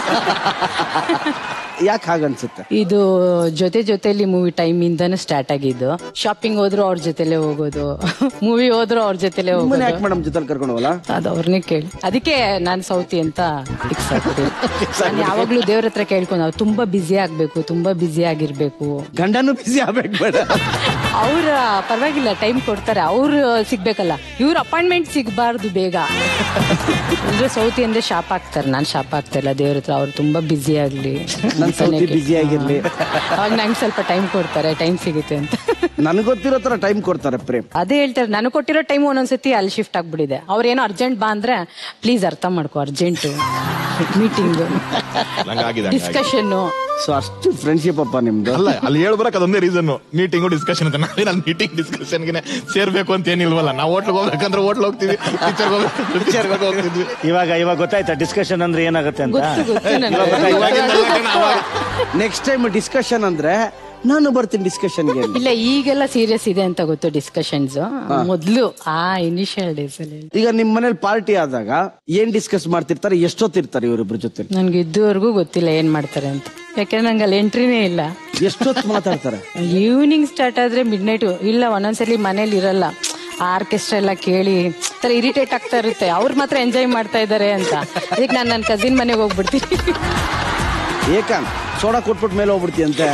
ಯಾಕೆ ಹಾಗನ್ಸುತ್ತೆ ಇದು ಜೊತೆ ಜೊತೆಲಿ ಮೂವಿ ಟೈಮ್ ಇಂದಾನು ಸ್ಟಾರ್ಟ್ ಆಗಿದ್ದು ಶಾಪಿಂಗ್ ಹೋದ್ರು ಅವ್ರ ಜೊತೆಲೆ ಹೋಗೋದು ಮೂವಿ ಹೋದ್ರು ಅವ್ರ ಜೊತೆಲೆ ಯಾಕೆ ಹೋಗೋದು ಮೇಡಮ್ ಜೊತೆ ಕರ್ಕೊಂಡು ಹೋಗಲ್ಲ ಅದು ಅವ್ರನ್ನೇ ಕೇಳಿ ಅದಕ್ಕೆ ನಾನ್ ಸೌತಿ ಅಂತ ಫಿಕ್ಸ್ ಆಗ್ಬಿಟ್ಟಿದೆ ನಾನು ಯಾವಾಗ್ಲೂ ದೇವ್ರ ಹತ್ರ ಕೇಳ್ಕೊಂಡು ನಾವು ತುಂಬಾ ಬ್ಯುಸಿ ಆಗ್ಬೇಕು ತುಂಬಾ ಬ್ಯುಸಿ ಆಗಿರ್ಬೇಕು ಗಂಡನು ಬಿಸಿ ಆಗ್ಬೇಕು ಬೇಡ ಅವ್ರ ಪರವಾಗಿಲ್ಲ ಟೈಮ್ ಕೊಡ್ತಾರೆ ಅವ್ರು ಸಿಗ್ಬೇಕಲ್ಲ ಇವ್ರ ಅಪಾಯಿಂಟ್ಮೆಂಟ್ ಸಿಗ್ಬಾರ್ದು ಬೇಗ ಅಂದ್ರೆ ಸೌತಿ ಅಂದ್ರೆ ಶಾಪ್ ಆಗ್ತಾರೆ ನಾನ್ ಶಾಪ್ ಆಗ್ತಾ ಇಲ್ಲ ದೇವ್ರ ಹತ್ರ ಅವ್ರು ತುಂಬಾ ಬ್ಯುಸಿ ಆಗ್ಲಿ ನನ್ ಸೌತಿ busy ಆಗಿರ್ಲಿ. ಅವಾಗ ನಂಗೆ ಸ್ವಲ್ಪ ಟೈಮ್ ಕೊಡ್ತಾರೆ ಟೈಮ್ ಸಿಗುತ್ತೆ ಅಂತ ನನಗೆ ಗೊತ್ತಿರೋ ತರ ಟೈಮ್ ಕೊಡ್ತಾರೆ ಪ್ರೇಮ್ ಅದೇ ಹೇಳ್ತಾರೆ ನನಗೆ ಕೊಟ್ಟಿರೋ ಟೈಮ್ ಒಂದೊಂದ್ಸತಿ ಅಲ್ಲಿ ಶಿಫ್ಟ್ ಆಗ್ಬಿಟ್ಟಿದೆ ಅವ್ರೇನೋ ಅರ್ಜೆಂಟ್ ಬಾ ಅಂದ್ರೆ ಪ್ಲೀಸ್ ಅರ್ಥ ಮಾಡ್ಕೋ ಅರ್ಜೆಂಟು ಮೀಟಿಂಗ್ ಹಂಗಾಗಿದೆ ಹಂಗಾಗಿದೆ. ಡಿಸ್ಕಷನ್ ಸೊ ಅಷ್ಟು ಫ್ರೆಂಡ್ಶಿಪ್ ಅಪ್ಪ ನಿಮ್ದು ಅಲ್ಲ ಅಲ್ಲಿ ಹೇಳ್ಬರಕ್ ಅದೊಂದೇ ರೀಸನ್ ಮೀಟಿಂಗು ಡಿಸ್ಕಷನ್ ಅಂತ ನಾವೇನು ಅಲ್ಲಿ ಮೀಟಿಂಗ್ ಡಿಸ್ಕಷನ್ಗೆ ಸೇರ್ಬೇಕು ಅಂತ ಏನಿಲ್ವಲ್ಲ ನಾವು ಹೋಟ್ಲಿಗೆ ಹೋಗ್ಬೇಕಂದ್ರೆ ಹೋಟ್ಲ್ ಹೋಗ್ತೀವಿ ಪಿಕ್ಚರ್ ಪಿಕ್ಚರ್ ಹೋಗ್ತಿದ್ವಿ ಇವಾಗ ಇವಾಗ ಗೊತ್ತಾಯ್ತಾ ಡಿಸ್ಕಷನ್ ಅಂದ್ರೆ ಏನಾಗುತ್ತೆ ಅಂತ ಗೊತ್ತು, ಗೊತ್ತು ನನಗೆ. ಇವಾಗ ಗೊತ್ತಾಯ್ತಾ? ನೆಕ್ಸ್ಟ್ ಟೈಮ್ ಡಿಸ್ಕಷನ್ ಅಂದ್ರೆ ನಾನು ಬರ್ತೀನಿ ಡಿಸ್ಕಷನ್ಗೆ ಇಲ್ಲ ಈಗೆಲ್ಲ ಸೀರಿಯಸ್ ಇದೆ ಅಂತ ಗೊತ್ತು ಡಿಸ್ಕಷನ್ಸ್ ಮೊದ್ಲು ಆ ಇನಿಷಿಯಲ್ ಡೇಸ್ ಅಲ್ಲಿ ಈಗ ನಿಮ್ ಮನೇಲಿ ಪಾರ್ಟಿ ಆದಾಗ ಏನ್ ಡಿಸ್ಕಸ್ ಮಾಡ್ತಿರ್ತಾರೆ ಎಷ್ಟೊತ್ತಿರ್ತಾರೆ ಇವರಿಬ್ರ ಜೊತೆ ನನ್ಗೆ ಇದುವರೆಗೂ ಗೊತ್ತಿಲ್ಲ ಏನ್ ಮಾಡ್ತಾರೆ ಅಂತ ಯಾಕಂದ್ರೆ ನಂಗೆ ಅಲ್ಲಿ ಎಂಟ್ರಿನೇ ಇಲ್ಲ ಎಷ್ಟೊತ್ತು ಮಾತಾಡ್ತಾರೆ ಈವ್ನಿಂಗ್ ಸ್ಟಾರ್ಟ್ ಆದ್ರೆ ಮಿಡ್ ನೈಟ್ ಇಲ್ಲ ಒಂದೊಂದ್ಸಲಿ ಮನೇಲಿ ಇರಲ್ಲ ಆರ್ಕೆಸ್ಟ್ರಾ ಎಲ್ಲ ಕೇಳಿ ತರ ಇರಿಟೇಟ್ ಆಗ್ತಾ ಇರುತ್ತೆ ಅವ್ರು ಮಾತ್ರ ಎಂಜಾಯ್ ಮಾಡ್ತಾ ಇದಾರೆ ಅಂತ ಅದಕ್ಕೆ ನಾನು ನನ್ನ ಕಸಿನ್ ಮನೆಗೆ ಹೋಗ್ಬಿಡ್ತೀನಿ ಏಕಾಂತ್ ಸೋಡಾ ಕೊಟ್ಬಿಟ್ಟು ಮೇಲೆ ಹೋಗ್ಬಿಡ್ತೀಯಂತೆ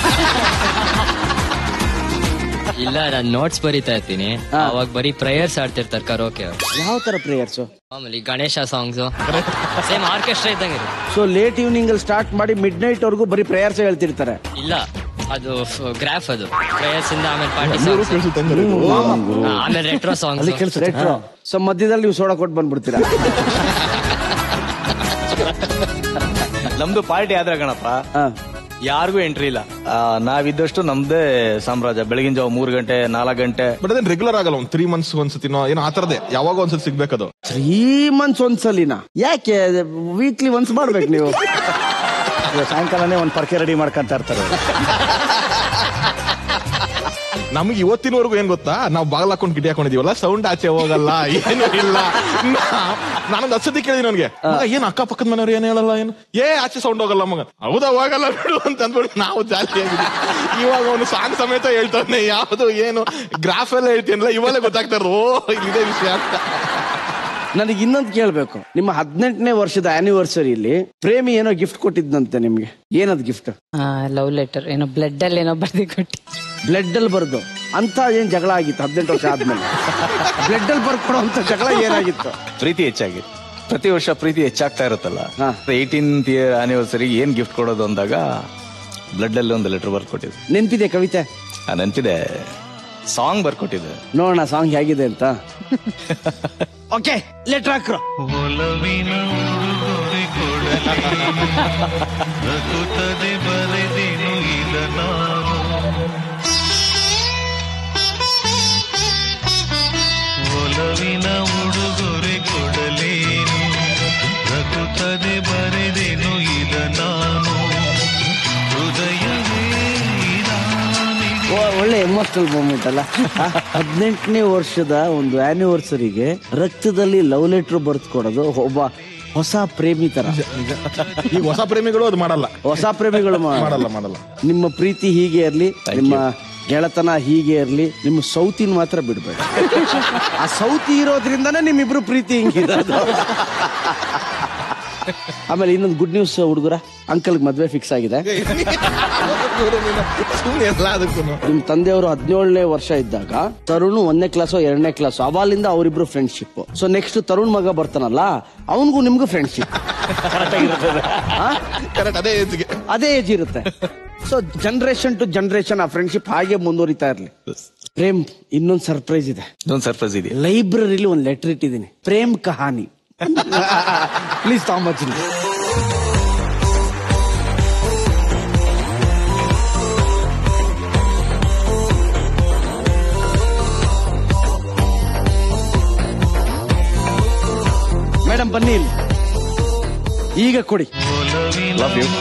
ಇಲ್ಲ ನಾನು ನೋಟ್ಸ್ ಬರಿತಾ ಇರ್ತೀನಿ ಅವಾಗ ಬರೀ ಪ್ರೇಯರ್ಸ್ ಆಡ್ತಿರ್ತಾರೆ ಕರೋಕೆ ಯಾವ ತರ ಪ್ರೇಯರ್ಸ್ ಮಾಮೂಲಿ ಗಣೇಶ ಸಾಂಗ್ಸ್ ಸೇಮ್ ಆರ್ಕೆಸ್ಟ್ರಾ ಇದ್ದಂಗೆ ಇರುತ್ತೆ. ಸೊ ಲೇಟ್ ಈವ್ನಿಂಗ್ ಅಲ್ಲಿ ಸ್ಟಾರ್ಟ್ ಮಾಡಿ ಮಿಡ್ ನೈಟ್ ವರ್ಗೂ ಬರೀ ಪ್ರೇಯರ್ಸ್ ಹೇಳ್ತಿರ್ತಾರೆ ಇಲ್ಲ ಅದು ಗ್ರಾಫ್ ಅದು ಪ್ರೇಯರ್ಸ್ ಇಂದ ಆಮೇಲೆ ಪಾರ್ಟಿ ಮೂರು ಕೇಳ್ಸುತ್ತೆ ಹಂಗಾರೆ ಇದು. ಆಮೇಲೆ ರೆಟ್ರೋ ಸಾಂಗ್ಸ್ ರೆಟ್ರೋ ಸೊ ಮಧ್ಯದಲ್ಲಿ ನೀವು ಸೋಡಾ ಕೊಟ್ಟು ಬಂದ್ಬಿಡ್ತೀರಾ ನಮ್ದು ಪಾರ್ಟಿ ಆದ್ರೆ ಗಣಪ ಯಾರಿಗೂ ಎಂಟ್ರಿ ಇಲ್ಲ ಆ, ನಾವಿದ್ದಷ್ಟು ನಮ್ದೇ ಸಾಮ್ರಾಜ್ಯ ಬೆಳಗಿನ ಜಾವ ಮೂರ್ ಗಂಟೆ ನಾಲ್ಕು ಗಂಟೆ ಬಟ್ ಅದೇನ್ ರೆಗ್ಯುಲರ್ ಆಗಲ್ಲ ಒಂದು ತ್ರೀ ಮಂತ್ಸ್ ಒಂದ್ಸತಿನೋ ಏನೋ ಆತರದೇ ಯಾವಾಗ ಒಂದ್ಸತಿ ಸಿಗ್ಬೇಕದು ತ್ರೀ ಮಂತ್ಸ್ ಒಂದ್ಸಲಿನ ಯಾಕೆ ವೀಕ್ಲಿ ಒನ್ಸ್ ಮಾಡ್ಬೇಕು ನೀವು ಇವಾಗ ಸಾಯಂಕಾಲನೇ ಒಂದ್ ಪರ್ಕೆ ರೆಡಿ ಮಾಡ್ಕೊಂತ ಇರ್ತಾರೆ ನಮ್ಗೆ ಇವತ್ತಿನವರೆಗೂ ಏನ್ ಗೊತ್ತಾ ನಾವು ಬಾಗಲ ಹಾಕೊಂಡು ಗಿಡಿ ಹಾಕೊಂಡಿದೀವಲ್ಲ ಸೌಂಡ್ ಆಚೆ ಹೋಗಲ್ಲ ಏನು ಇಲ್ಲ ನಾನೊಂದು ಹತ್ತು ಸತಿ ಕೇಳಿದಿ ನನ್ಗೆ ಮಗ, ಏನ್ ಅಕ್ಕಪಕ್ಕದ ಮನೆಯವ್ರು ಏನ್ ಹೇಳಲ್ಲ ಏನು ಏ ಆಚೆ ಸೌಂಡ್ ಹೋಗಲ್ಲ ಮಗ ಹೌದಾ ಹೋಗಲ್ಲ ಬಿಡು ಅಂತ ಅಂದ್ಬಿಟ್ಟು ನಾವು ಜಾಸ್ತಿ ಆಗಿದ್ವಿ ಇವಾಗ ಅವನು ಸಾಂಗ್ ಸಮೇತ ಹೇಳ್ತಾನೆ ಯಾವ್ದು ಏನು ಗ್ರಾಫ್ ಎಲ್ಲ ಹೇಳ್ತೀನಲ್ಲ ಇವಾಗಲೇ ಗೊತ್ತಾಗ್ತಾ ಇರೋದು ಓ ಇದೇ ವಿಷಯ ಅಂತ ನನಗೆ ಇನ್ನೊಂದು ಕೇಳ್ಬೇಕು ನಿಮ್ಮ ಹದಿನೆಂಟನೇ ವರ್ಷದ ಆನಿವರ್ಸರಿಲಿ ಪ್ರೇಮಿ ಏನೋ ಗಿಫ್ಟ್ ಕೊಟ್ಟಿದ್ದಂತೆ ನಿಮ್ಗೆ ಏನದ್ ಗಿಫ್ಟ್ ಲವ್ ಲೆಟರ್ ಏನೋ ಬ್ಲಡ್ ಅಲ್ಲಿ ಏನೋ ಬರ್ದಿ ಕೊಟ್ಟಿ ಬ್ಲಡ್ ಅಲ್ಲಿ ಬರ್ದು ಅಂತ ಏನ್ ಜಗಳ ಆಗಿತ್ತು ಹದಿನೆಂಟು ವರ್ಷ ಆದ್ಮೇಲೆ ಬ್ಲಡ್ ಅಲ್ಲಿ ಬರ್ಕೊಡೋ ಅಂತ ಜಗಳ ಏನಾಗಿತ್ತು ಪ್ರೀತಿ ಹೆಚ್ಚಾಗಿ ಪ್ರತಿ ವರ್ಷ ಪ್ರೀತಿ ಹೆಚ್ಚಾಗ್ತಾ ಇರುತ್ತಲ್ಲ ಏಯ್ಟೀನ್ತ್ ಇಯರ್ ಆನಿವರ್ಸರಿ ಏನ್ ಗಿಫ್ಟ್ ಕೊಡೋದು ಅಂದಾಗ ಬ್ಲಡ್ ಅಲ್ಲಿ ಒಂದು ಲೆಟರ್ ಬರ್ಕೊಟ್ಟಿದ್ದೆ ನೆನ್ಪಿದೆ ಕವಿತೆ ಆ, ನೆನ್ಪಿದೆ ಸಾಂಗ್ ಬರ್ಕೊಟ್ಟಿದ್ದೆ ನೋಡೋಣ ಸಾಂಗ್ ಹೇಗಿದೆ ಅಂತ ಓಕೆ ಲೆಟರ್ ಹಾಕ್ರು ರಘುತದೆ ಬರೆದಿನು ಇದ ನಾನು ಒಲವಿನ ಉಡುಗೊರೆ ಕೊಡಲೇನು ರಘುತದೆ ಬರೆದೆನು ಇದ ನಾನು ಹೃದಯವೇ ಇದಾನಿಗೆ ಓ- ಒಳ್ಳೆ ಎಮೋಷನಲ್ ಮೂಮೆಂಟ್ ಅಲ್ಲ ಹದಿನೆಂಟನೇ ವರ್ಷದ ಒಂದು ಆನಿವರ್ಸರಿಗೆ ರಕ್ತದಲ್ಲಿ ಲವ್ ಲೆಟರ್ ಬರ್ತ್ ಕೊಡೋದು ಒಬ್ಬ ಹೊಸ ಪ್ರೇಮಿ ತರ ಈಗ ಹೊಸ ಪ್ರೇಮಿಗಳು ಅದು ಮಾಡಲ್ಲ ಹೊಸ ಪ್ರೇಮಿಗಳು ಮಾ- ಮಾಡಲ್ಲ ಮಾಡಲ್ಲ ನಿಮ್ಮ ಪ್ರೀತಿ ಹೀಗೆ ಇರ್ಲಿ ನಿಮ್ಮ ಗೆಳತನ ಹೀಗೆ ಇರ್ಲಿ ನಿಮ್ಮ ಸೌತಿನ ಮಾತ್ರ ಬಿಡ್ಬೇಡಿ ಆ ಸೌತಿ ಇರೋದ್ರಿಂದನೇ ನಿಮ್ಮಿಬ್ರು ಪ್ರೀತಿ ಹಿಂಗಿರೋದು ಆಮೇಲೆ ಇನ್ನೊಂದು ಗುಡ್ ನ್ಯೂಸ್ ಹುಡುಗರ ಅಂಕಲ್ ಮದ್ವೆ ಫಿಕ್ಸ್ ಆಗಿದೆ ಸುಮ್ನೆ ಎಲ್ಲ ಅದಕ್ಕೂ ನಿಮ್ ತಂದೆಯವರು ಹದಿನೇಳನೇ ವರ್ಷ ಇದ್ದಾಗ ತರುಣ್ ಒಂದನೇ ಕ್ಲಾಸು ಎರಡನೇ ಕ್ಲಾಸ್ ಅವಾಲಿಂದ ಅವರಿಬ್ರು ಫ್ರೆಂಡ್ಶಿಪ್ ಸೊ ನೆಕ್ಸ್ಟ್ ತರುಣ್ ಮಗ ಬರ್ತಾನಲ್ಲ ಅವನಿಗೂ ನಿಮ್ಗೂ ಫ್ರೆಂಡ್ಶಿಪ್ ಕರೆಕ್ಟ್ ಅದೇ ಏಜ್ಗೆ ಅದೇ ಏಜ್ ಇರುತ್ತೆ ಸೊ ಜನರೇಷನ್ ಟು ಜನರೇಷನ್ ಆ ಫ್ರೆಂಡ್ಶಿಪ್ ಹಾಗೆ ಮುಂದುವರಿತಾ ಇರ್ಲಿ ಪ್ರೇಮ್ ಇನ್ನೊಂದು ಸರ್ಪ್ರೈಸ್ ಇದೆ ಇದೊಂದು ಸರ್ಪ್ರೈಸ್ ಇದೆ ಲೈಬ್ರರಿಲಿ ಒಂದು ಲೆಟರ್ ಇಟ್ಟಿದ್ದೀನಿ ಪ್ರೇಮ್ ಕಹಾನಿ ಪ್ಲೀಸ್ ತಾಂಬಚ್ಚಿನಿ ಮೇಡಮ್ ಬನ್ನಿ ಇಲ್ಲಿ ಈಗ ಕೊಡಿ ಲವ್ ಯು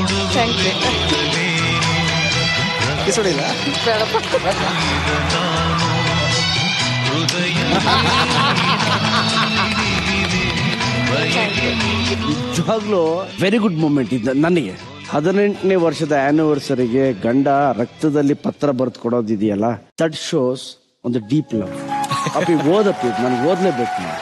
ನಿಜವಾಗ್ಲೂ ವೆರಿ ಗುಡ್ ಮೂಮೆಂಟ್ ಇದು ನನಗೆ ಹದಿನೆಂಟನೇ ವರ್ಷದ ಆನಿವರ್ಸರಿಗೆ ಗಂಡ ರಕ್ತದಲ್ಲಿ ಪತ್ರ ಬರೆದು ಕೊಡೋದಿದೆಯಲ್ಲ ದಟ್ ಶೋಸ್ ಒಂದು ಡೀಪ್ ಲವ್ ಅಪ್ಪಿ ಓದಪ್ಪಿ ನನ್ಗೆ ಓದ್ಲೇಬೇಕು ನಾನು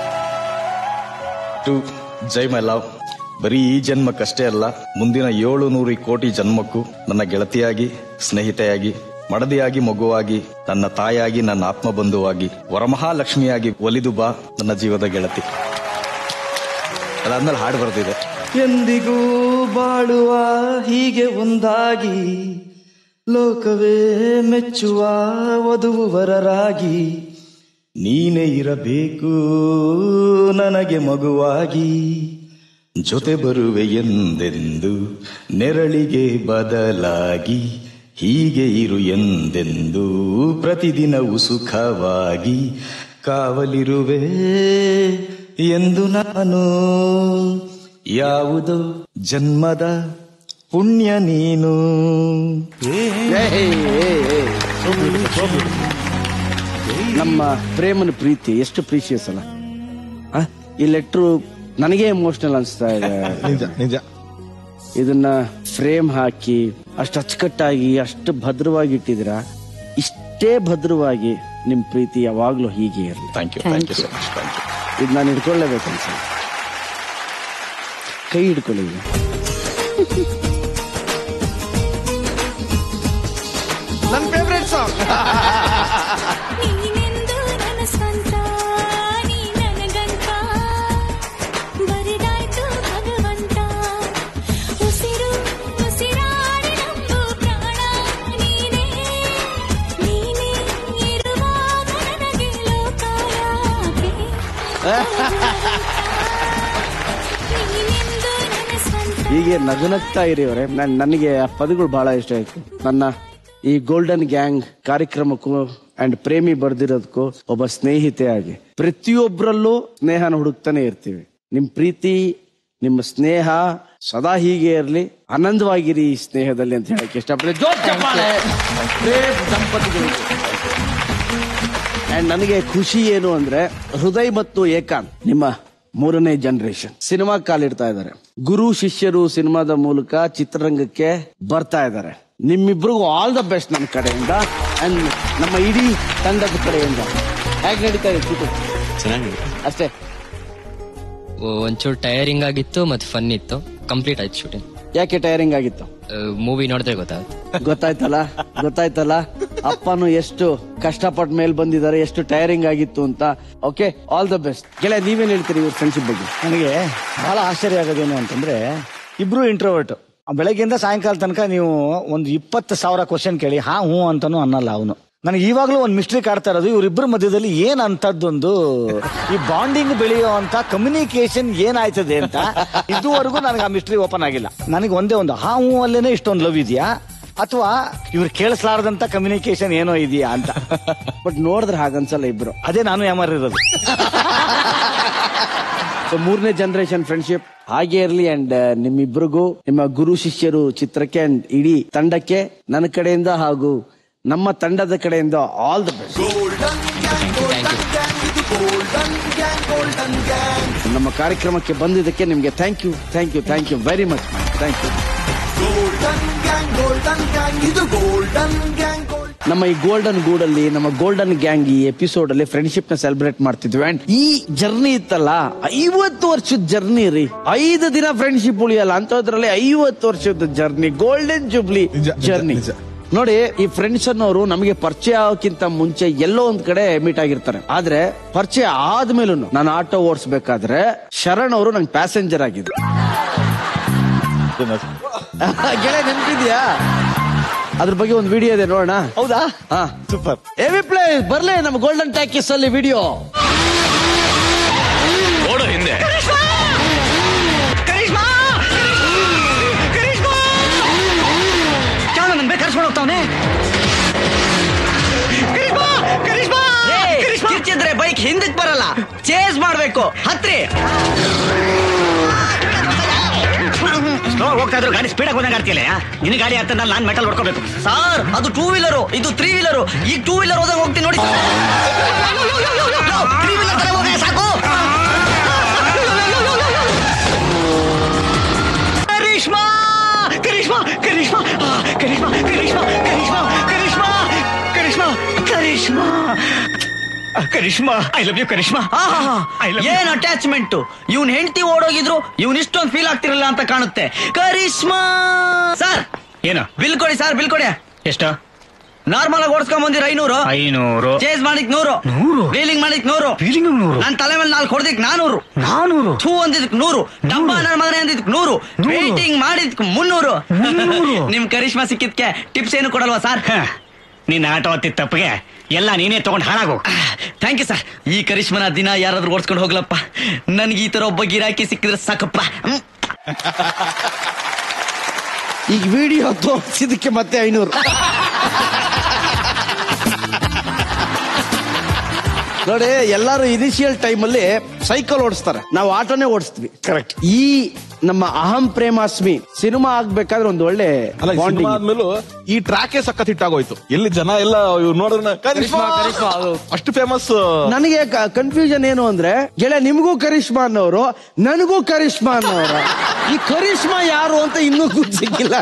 ಟು ಜೈ ಮೈ ಲವ್ ಬರೀ ಈ ಜನ್ಮಕ್ಕಷ್ಟೇ ಅಲ್ಲ ಮುಂದಿನ ಏಳು ನೂರು ಕೋಟಿ ಜನ್ಮಕ್ಕೂ ನನ್ನ ಗೆಳತಿಯಾಗಿ ಸ್ನೇಹಿತೆಯಾಗಿ ಮಡದಿಯಾಗಿ ಮಗುವಾಗಿ ನನ್ನ ತಾಯಾಗಿ ನನ್ನ ಆತ್ಮಬಂಧುವಾಗಿ ವರಮಹಾಲಕ್ಷ್ಮಿಯಾಗಿ ಒಲಿದು ಬಾ ನನ್ನ ಜೀವದ ಗೆಳತಿ ಅದಾದ್ಮೇಲೆ ಹಾಡು ಬರ್ತಿದೆ ಎಂದಿಗೂ ಬಾಳುವ ಹೀಗೆ ಒಂದಾಗಿ ಲೋಕವೇ ಮೆಚ್ಚುವ ವಧುವರರಾಗಿ ನೀನೇ ಇರಬೇಕು ನನಗೆ ಮಗುವಾಗಿ ಜೊತೆ ಬರುವೆ ಎಂದೆಂದು ನೆರಳಿಗೆ ಬದಲಾಗಿ ಹೀಗೆ ಇರು ಎಂದೆಂದು ಪ್ರತಿದಿನವು ಸುಖವಾಗಿ ಕಾವಲಿರುವೆ ಎಂದು ನಾನು ಯಾವುದೋ ಜನ್ಮದ ಪುಣ್ಯ ನೀನು ನಮ್ಮ ಪ್ರೇಮನ ಪ್ರೀತಿ ಎಷ್ಟು ಪ್ರೀಶಿಯಸ್ ಅಲ್ಲ ಆ? ಈ ಲೆಟ್ರು ನನಗೆ ಎಮೋಷನಲ್ ಅನ್ಸ್ತಾ ಇದೆ ನಿಜ ನಿಜ ಇದನ್ನ ಫ್ರೇಮ್ ಹಾಕಿ ಅಷ್ಟು ಅಚ್ಚುಕಟ್ಟಾಗಿ ಅಷ್ಟು ಭದ್ರವಾಗಿ ಇಟ್ಟಿದ್ದೀರಾ ಇಷ್ಟೇ ಭದ್ರವಾಗಿ ನಿಮ್ ಪ್ರೀತಿ ಯಾವಾಗ್ಲೂ ಹೀಗೆ ಇರಲಿ thank you thank you so much thank you ಇದು ನಾನು ಹಿಡ್ಕೊಳ್ಳೇಬೇಕು ಅನ್ಸ ಕೈ ಹಿಡ್ಕೊಳ್ಳಿ ಈಗ. ನನ್ನ ಫೇವ್ರೆಟ್ ಸಾಂಗ್ ನೀನೆಂದು ನನ್ನ ಸ್ವಂತ ನೀ ನನಗಂತ ಬರಿದಾಯ್ತು ಭಗವಂತ ಉಸಿರು ಉಸಿರಾಡಿ ನಂಬು ಪ್ರಾಣ ನೀನೇ ನೀನೇ ಇರುವಾಗ ನನಗೆ ಲೋಕ ಯಾಕೆ ನೀನೆಂದು ನನ್ನ ಸ್ವಂತ ಹೀಗೆ ನಗನಗ್ತಾ ಇರಿ ಅವರೇ ನನ್ ನನಗೆ ಆ ಪದಗಳು ಬಹಳ ಇಷ್ಟ ಆಯ್ತು ನನ್ನ ಈ ಗೋಲ್ಡನ್ ಗ್ಯಾಂಗ್ ಕಾರ್ಯಕ್ರಮಕ್ಕೂ ಅಂಡ್ ಪ್ರೇಮಿ ಬರ್ದಿರೋದಕ್ಕೂ ಒಬ್ಬ ಸ್ನೇಹಿತೆಯಾಗಿ ಪ್ರತಿಯೊಬ್ಬರಲ್ಲೂ ಸ್ನೇಹನ ಹುಡುಕ್ತಾನೆ ಇರ್ತೀವಿ ನಿಮ್ ಪ್ರೀತಿ ನಿಮ್ಮ ಸ್ನೇಹ ಸದಾ ಹೀಗೆ ಇರಲಿ ಆನಂದವಾಗಿರಿ ಈ ಸ್ನೇಹದಲ್ಲಿ ಅಂತ ಹೇಳಕ್ ಇಷ್ಟಪಡ್ತೀನಿ ಜೋರ್ ಚಪ್ಪಾಳೆ. ಪ್ರೇಮ್ ದಂಪತಿಗಳಿಗೆ ಅಂಡ್ ನನಗೆ ಖುಷಿ ಏನು ಅಂದ್ರೆ ಹೃದಯ್ ಮತ್ತು ಏಕಾಂತ್ ನಿಮ್ಮ ಮೂರನೇ ಜನರೇಷನ್ ಸಿನಿಮಾ ಕಾಲಿಡ್ತಾ ಇದ್ದಾರೆ ಗುರು ಶಿಷ್ಯರು ಸಿನಿಮಾದ ಮೂಲಕ ಚಿತ್ರರಂಗಕ್ಕೆ ಬರ್ತಾ ಇದ್ದಾರೆ ನಿಮ್ಮಿಬ್ರಿಗೂ ಆಲ್ ದ ಬೆಸ್ಟ್ ನನ್ನ ಕಡೆಯಿಂದ ಅಂಡ್ ನಮ್ಮ ಇಡೀ ತಂಡದ ಕಡೆಯಿಂದ ಹೇಗೆ ನಡೀತಾ ಇದೆ ಶೂಟಿಂಗ್ ಚೆನ್ನಾಗಿದೆ ಅಷ್ಟೇ ಒಂಚೂರು ಟೈರಿಂಗ್ ಆಗಿತ್ತು ಮತ್ತೆ ಫನ್ ಇತ್ತು ಕಂಪ್ಲೀಟ್ ಆಯ್ತು ಶೂಟಿಂಗ್ ಯಾಕೆ ಟೈರಿಂಗ್ ಆಗಿತ್ತು ಮೂವಿ ನೋಡಿದ್ರೆ ಗೊತ್ತಾಗುತ್ತೆ ಗೊತ್ತಾಯ್ತಲ್ಲ ಗೊತ್ತಾಯ್ತಲ್ಲ ಅಪ್ಪನು ಎಷ್ಟು ಕಷ್ಟಪಟ್ಟ ಮೇಲ್ ಬಂದಿದ್ದಾರೆ ಎಷ್ಟು ಟೈರಿಂಗ್ ಆಗಿತ್ತು ಅಂತ ಓಕೆ ಆಲ್ ದ ಬೆಸ್ಟ್ ಗೆಳೆಯ ನೀವೇನ್ ಹೇಳ್ತೀರಿ ಇವ್ರ ಫ್ರೆಂಡ್ಶಿಪ್ ಬಗ್ಗೆ ನನಗೆ ಬಹಳ ಆಶ್ಚರ್ಯ ಆಗೋದೇನು ಅಂತಂದ್ರೆ ಇಬ್ರು ಇಂಟ್ರೋವರ್ಟ್ ಬೆಳಗ್ಗೆಯಿಂದ ಸಾಯಂಕಾಲ ತನಕ ನೀವು ಒಂದು ಇಪ್ಪತ್ತು ಸಾವಿರ ಕ್ವಶನ್ ಕೇಳಿ ಹಾ ಹ್ಞೂ ಅಂತಾನು ಅನ್ನಲ್ಲ ಅವನು ನನಗೆ ಇವಾಗ್ಲೂ ಒಂದು ಮಿಸ್ಟ್ರಿ ಕಾಡ್ತಾ ಇರೋದು ಇವ್ರಿಬ್ರ ಮಧ್ಯದಲ್ಲಿ ಏನ್ ಅಂತದ್ದೊಂದು ಈ ಬಾಂಡಿಂಗ್ ಬೆಳೆಯೋ ಅಂತ ಕಮ್ಯುನಿಕೇಶನ್ ಏನಾಯ್ತದೆ ಅಂತ ಇದುವರೆಗೂ ನನಗೆ ಆ ಮಿಸ್ಟ್ರಿ ಓಪನ್ ಆಗಿಲ್ಲ ನನಗೆ ಒಂದೇ ಒಂದು ಹಾ ಹ್ಞೂ ಅಲ್ಲೇನೆ ಇಷ್ಟೊಂದು ಲವ್ ಇದೆಯಾ ಅಥವಾ ಇವ್ರು ಕೇಳಿಸ್ಲಾರ್ದಂತ ಕಮ್ಯುನಿಕೇಶನ್ ಏನೋ ಇದೆಯಾ ಅಂತ ಬಟ್ ನೋಡಿದ್ರೆ ಹಾಗನ್ಸಲ್ಲ ಇಬ್ರು ಅದೇ ನಾನು ಯಾಮಾರಿರೋದು ಸೊ ಮೂರನೇ ಜನರೇಷನ್ ಫ್ರೆಂಡ್ಶಿಪ್ ಹಾಗೆ ಇರ್ಲಿ ಅಂಡ್ ನಿಮ್ಮಿಬ್ರಿಗೂ ನಿಮ್ಮ ಗುರು ಶಿಷ್ಯರು ಚಿತ್ರಕ್ಕೆ ಅಂಡ್ ಇಡೀ ತಂಡಕ್ಕೆ ನನ್ನ ಕಡೆಯಿಂದ ಹಾಗೂ ನಮ್ಮ ತಂಡದ ಕಡೆಯಿಂದ ಆಲ್ ದ ಬೆಸ್ಟ್ ನಮ್ಮ ಕಾರ್ಯಕ್ರಮಕ್ಕೆ ಬಂದಿದ್ದಕ್ಕೆ ನಿಮ್ಗೆ thank you thank you thank you very much thank you golden gang golden gang ಇದು ಗೋಲ್ಡನ್ ಗ್ಯಾಂಗ್ ನಮ್ಮ ಈ ಗೋಲ್ಡನ್ ಗೂಡಲ್ಲಿ ನಮ್ಮ ಗೋಲ್ಡನ್ ಗ್ಯಾಂಗ್ ಈ ಎಪಿಸೋಡ್ ಅಲ್ಲಿ ಫ್ರೆಂಡ್ಶಿಪ್ ನ ಸೆಲೆಬ್ರೇಟ್ ಮಾಡ್ತಿದ್ವಿ ಅಂಡ್ ಈ ಜರ್ನಿ ಇತ್ತಲ್ಲ ಐವತ್ತು ವರ್ಷದ ಜರ್ನಿ ರೀ ಐದು ದಿನ ಫ್ರೆಂಡ್ಶಿಪ್ ಉಳಿಯಲ್ಲ ಅಂತದ್ರಲ್ಲಿ ಐವತ್ತು ವರ್ಷದ ಜರ್ನಿ ಗೋಲ್ಡನ್ ಜುಬ್ಲಿ ಜರ್ನಿ ನೋಡಿ ಈ ಫ್ರೆಂಡ್ಸ್ ಅನ್ನೋರು ನಮಗೆ ಪರಿಚಯ ಆಗೋಕ್ಕಿಂತ ಮುಂಚೆ ಎಲ್ಲೋ ಒಂದ್ ಕಡೆ ಮೀಟ್ ಆಗಿರ್ತಾರೆ ಆದ್ರೆ ಪರಿಚಯ ಆದ್ಮೇಲೂ ನಾನು ಆಟೋ ಓಡಿಸ್ಬೇಕಾದ್ರೆ ಶರಣ್ ಅವರು ನಂಗೆ ಪ್ಯಾಸೆಂಜರ್ ಆಗಿದ್ರು ಗೆಳೆಯ ನೆನಪಿದ್ಯಾ ಅದ್ರ ಬಗ್ಗೆ ಒಂದು ವಿಡಿಯೋ ಇದೆ ನೋಡೋಣ ಹೌದಾ ಹಾ ಸೂಪರ್ ಎವಿ ಪ್ಲೇ ಬರ್ಲಿ ನಮ್ಮ ಗೋಲ್ಡನ್ ಟ್ಯಾಕಿಸ್ ಅಲ್ಲಿ ವಿಡಿಯೋ ಓಡು ಹಿಂದೆ ನನ್ನ ಬೇಕಾರ್ಸ್ಕೊಂಡು ಹೋಗ್ತಾವನೆ ಕಿರ್ಚಿದ್ರೆ ಬೈಕ್ ಹಿಂದಕ್ ಬರಲ್ಲ ಚೇಸ್ ಮಾಡ್ಬೇಕು ಹತ್ರಿ ಸ್ಲೋ ಹೋಗ್ತಾ ಇದ್ರು ಗಾಡಿ ಸ್ಪೀಡ್ ಹೋದಂಗ ಆಡ್ತಿಲ್ಲ ನಿನ್ನ ಗಾಡಿ ಹತ್ತ ನಾನು ಮೆಟಲ್ ಹೊಡ್ಕೋಬೇಕು ಸಾರ್ ಅದು ಟೂ ವೀಲರು ಇದು ತ್ರೀ ವೀಲರು ಈಗ ಟೂ ವೀಲರ್ ಹೋದಾಗ ಹೋಗ್ತೀನಿ ನೋಡಿ ತ್ರೀ ವೀಲರ್ ತರ ಹೋಗ ಸಾಕು ಕರಿಷ್ಮಾ ಕರಿಷ್ಮಾ ಕರಿಷ್ಮಾ ಆ, ಕರಿಷ್ಮಾ ಕರಿಷ್ಮಾ ಕರಿಷ್ಮಾ ಕರಿಷ್ಮಾ ಕರಿಷ್ಮಾ ಕರಿಷ್ಮಾ ಆ, Karishma I love you Karishma I love ಏನ್ ಅಟ್ಯಾಚ್ಮೆಂಟ್ ಇವ್ನ್ ಹೆಂಡತಿ ಓಡೋಗಿದ್ರು ಇವ್ನ್ ಇಷ್ಟೊಂದು ಫೀಲ್ ಆಗ್ತಿರಲ್ಲ ಅಂತ ಕಾಣುತ್ತೆ ಕರಿಷ್ಮಾ ಸರ್ ಏನು ಬಿಲ್ ಕೊಡಿ ಸರ್ ಬಿಲ್ ಕೊಡಿ ಎಷ್ಟ ನಾರ್ಮಲ್ ಆಗಿ ಓಡಿಸ್ಕೊಂಡ್ ಬಂದಿರ ಐನೂರು ಐನೂರು ಚೇಸ್ ಮಾಡಿಕ್ ನೂರು ನೂರು? ವೀಲಿಂಗ್ ಮಾಡಿಕ್ ನೂರು Wheeling ಗೆ ನೂರು? ನಾನ್ ತಲೆ ಮೇಲೆ ನಾಲ್ಕು ಹೊಡೆದಿಕ್ ನಾನೂರು ನಾನೂರು ಥೂ ಅಂದಿದ್ದಕ್ ನೂರು ಡಬ್ಬ ನನ್ನ ಮಗನೇ ಅಂದಿದ್ದಕ್ ನೂರು ನೂರು? ವೇಟಿಂಗ್ ಮಾಡಿದ್ಕ್ ಮುನ್ನೂರು ಮುನ್ನೂರು? ನಿಮ್ ಕರಿಷ್ಮಾ ಸಿಕ್ಕಿದ್ಕೆ ಟಿಪ್ಸ್ ಏನು ಕೊಡಲ್ವಾ ಸರ್ ಹ, ನಿನ್ನ ಆಟೋ ಹತ್ತಿದ ತಪ್ಪಿಗೆ ಎಲ್ಲ ನೀನೇ ತಗೊಂಡು ಹಾಳಾಗೋ ಥ್ಯಾಂಕ್ ಯು ಸರ್ ಈ ಕರಿಷ್ಮನ ದಿನ ಯಾರಾದ್ರೂ ಓಡಿಸ್ಕೊಂಡು ಹೋಗ್ಲಪ್ಪ ನನ್ಗೆ ಈ ತರ ಒಬ್ಬ ಗಿರಾಕಿ ಸಿಕ್ಕಿದ್ರೆ ಸಾಕಪ್ಪ ಹ್ಮ್. ಈಗ ವಿಡಿಯೋ ತೋರಿಸಿದಕ್ಕೆ ಮತ್ತೆ ಐನೂರು ನೋಡಿ ಎಲ್ಲಾರು ಇನಿಷಿಯಲ್ ಟೈಮ್ ಅಲ್ಲಿ ಸೈಕಲ್ ಓಡಿಸ್ತಾರೆ ನಾವು ಆಟೋನೇ ಓಡಿಸ್ತೀವಿ ಕರೆಕ್ಟ್ ಈ ನಮ್ಮ ಅಹಂ ಪ್ರೇಮಾಸ್ಮಿ ಸಿನಿಮಾ ಆಗ್ಬೇಕಾದ್ರೆ ಒಂದು ಒಳ್ಳೆ ಅಲ್ಲ bonding ಸಿನಿಮಾ ಆದ್ಮೇಲೂ ಈ ಟ್ರ್ಯಾಕೇ ಸಖತ್ ಹಿಟ್ ಆಗೋಯ್ತು ಎಲ್ಲಿ ಜನ ಎಲ್ಲ ಇವ್ರು ನೋಡಿದ್ರೆ ಕರಿಷ್ಮಾ ಕರಿಷ್ಮಾ, ಅದು. ಅಷ್ಟು ಫೇಮಸ್ ನನಗೆ ಕನ್ಫ್ಯೂಷನ್ ಏನು ಅಂದ್ರೆ ಗೆಳೆ ನಿಮಗೂ ಕರಿಷ್ಮಾ ಅನ್ನೋರು ನನಗೂ ಕರಿಷ್ಮಾ ಅನ್ನೋರು ಈ ಕರಿಷ್ಮಾ ಯಾರು ಅಂತ ಇನ್ನೂ ಗುರ್ತು ಸಿಕ್ಕಿಲ್ಲ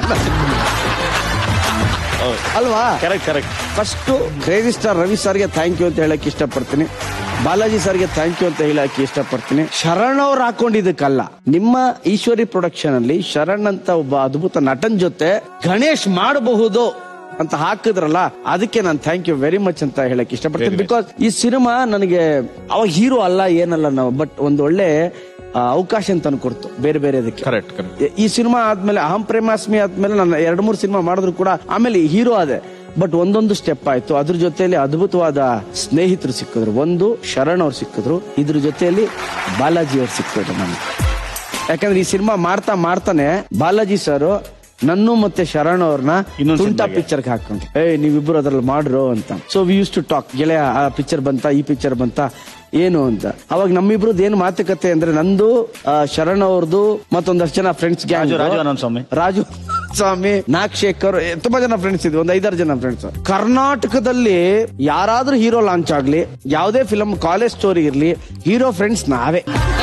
ಅಲ್ವಾ correct correct first crazy star Ravi ಸರ್ಗೆ ಥ್ಯಾಂಕ್ ಯು ಅಂತ ಹೇಳಕ್ ಇಷ್ಟಪಡ್ತೀನಿ ಬಾಲಾಜಿ ಸರ್ಗೆ ಥ್ಯಾಂಕ್ ಯು ಅಂತ ಹೇಳಕ್ ಇಷ್ಟಪಡ್ತೀನಿ ಶರಣ್ ಅವ್ರು ಹಾಕೊಂಡಿದ್ದಕ್ಕಲ್ಲ ನಿಮ್ಮ ಈಶ್ವರಿ ಪ್ರೊಡಕ್ಷನ್ ಅಲ್ಲಿ ಶರಣ್ ಅಂತ ಒಬ್ಬ ಅದ್ಭುತ ನಟನ್ ಜೊತೆ ಗಣೇಶ್ ಮಾಡಬಹುದು ಅಂತ ಹಾಕಿದ್ರಲ್ಲ ಅದಕ್ಕೆ ನಾನು ಥ್ಯಾಂಕ್ ಯು ವೆರಿ ಮಚ್ ಅಂತ ಹೇಳಕ್ ಇಷ್ಟಪಡ್ತೀನಿ ಬಿಕಾಸ್ ಈ ಸಿನಿಮಾ ನನಗೆ ಅವಾಗ ಹೀರೋ ಅಲ್ಲ ಏನಲ್ಲ ನಾವು ಬಟ್ ಒಂದು ಒಳ್ಳೆ ಆ, ಅವಕಾಶ ಅಂತ ಅನ್ಕೊಡ್ತು ಬೇರೆ ಬೇರೆ ಅದಕ್ಕೆ ಕರೆಕ್ಟ್ ಕರೆಕ್ಟ್ ಈ ಸಿನಿಮಾ ಆದ್ಮೇಲೆ ಅಹಂ ಪ್ರೇಮಾಸ್ಮಿ ಆದ್ಮೇಲೆ ನಾನು ಎರಡ್ ಮೂರು ಸಿನಿಮಾ ಮಾಡಿದ್ರು ಕೂಡ ಆಮೇಲೆ ಹೀರೋ ಆದೆ ಬಟ್ ಒಂದೊಂದು ಸ್ಟೆಪ್ ಆಯ್ತು ಅದ್ರ ಜೊತೆಯಲ್ಲಿ ಅದ್ಭುತವಾದ ಸ್ನೇಹಿತರು ಸಿಕ್ಕಿದ್ರು ಒಂದು ಶರಣ್ ಅವ್ರು ಸಿಕ್ಕಿದ್ರು ಇದ್ರ ಜೊತೆಯಲ್ಲಿ ಬಾಲಾಜಿ ಅವ್ರು ಸಿಕ್ಕಿದ್ರು ನನಗೆ ಯಾಕಂದ್ರೆ ಈ ಸಿನಿಮಾ ಮಾಡ್ತಾ ಮಾಡ್ತಾನೆ ಬಾಲಾಜಿ ಸರ್ ನನ್ನು ಮತ್ತೆ ಶರಣ್ ಅವ್ರನ್ನ ಇನ್ನೊಂದ್ ತುಂಟ ಸಿನಿಮಾಗೆ. ಪಿಕ್ಚರ್ ಹಾಕೊಂಡು ಏ ನೀವಿಬ್ರು ಅದ್ರಲ್ಲಿ ಮಾಡ್ರು ಅಂತ so we use to talk ಗೆಳೆಯ ಆ ಪಿಕ್ಚರ್ ಬಂತ ಈ ಪಿಕ್ಚರ್ ಬಂತ ಏನು ಅಂತ ಅವಾಗ ನಮ್ಮಿಬ್ರದ್ದು ಏನು ಮಾತುಕತೆ ಅಂದ್ರೆ ನಂದು ಆ, ಶರಣ್ ಅವ್ರದ್ದು ಮತ್ತೊಂದಷ್ಟು ಜನ ಫ್ರೆಂಡ್ಸ್ ರಾಜು- ರಾಜು ಆನಂದ್ ಸ್ವಾಮಿ. ರಾಜು ಸ್ವಾಮಿ ನಾಗಶೇಖರ್ ಏ, ತುಂಬಾ ಜನ ಫ್ರೆಂಡ್ಸ್ ಇದ್ವಿ ಒಂದ್ ಐದಾರು ಜನ ಫ್ರೆಂಡ್ಸ್ ಕರ್ನಾಟಕದಲ್ಲಿ ಯಾರಾದ್ರೂ ಹೀರೋ ಲಾಂಚ್ ಆಗ್ಲಿ ಯಾವುದೇ ಫಿಲಂ ಕಾಲೇಜ್ ಸ್ಟೋರಿ ಇರ್ಲಿ ಹೀರೋ ಫ್ರೆಂಡ್ಸ್ ನಾವೇ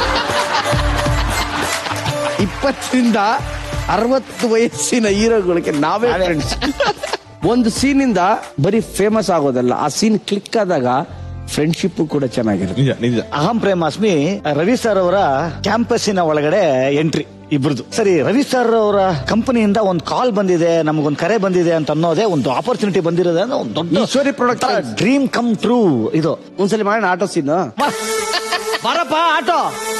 ಇಪ್ಪತ್ತರಿಂದ ಅರವತ್ತು ವಯಸ್ಸಿನ ಹೀರೋಗಳಿಗೆ ನಾವೇ ಫ್ರೆಂಡ್ಸ್ ಒಂದು ಸೀನಿಂದ ಬರೀ ಫೇಮಸ್ ಆಗೋದಲ್ಲ ಆ ಸೀನ್ ಕ್ಲಿಕ್ ಆದಾಗ ಫ್ರೆಂಡ್ಶಿಪ್ ಕೂಡ ಚೆನ್ನಾಗಿರುತ್ತೆ ನಿಜ ನಿಜ ಅಹಂ ಪ್ರೇಮಾಸ್ಮಿ ರವಿ ಸರ್ ಅವರ ಕ್ಯಾಂಪಸ್ಸಿನ ಒಳಗಡೆ ಎಂಟ್ರಿ ಇಬ್ರದ್ದು ಸರಿ ರವಿ ಸರ್ ಅವರ ಕಂಪನಿಯಿಂದ ಒಂದು ಕಾಲ್ ಬಂದಿದೆ ನಮಗೊಂದು ಕರೆ ಬಂದಿದೆ ಅಂತ ಅನ್ನೋದೇ ಒಂದು ಆಪರ್ಚುನಿಟಿ ಬಂದಿರೋದೇ ಅಂದ್ರೆ ಒಂದು ದೊಡ್ಡ Eshwari productions. Dream come true ಇದು ಒಂದ್ಸಲಿ ಮಾಡೋಣ ಆಟೋ ಸೀನ್ ಬರಪ್ಪ ಆಟೋ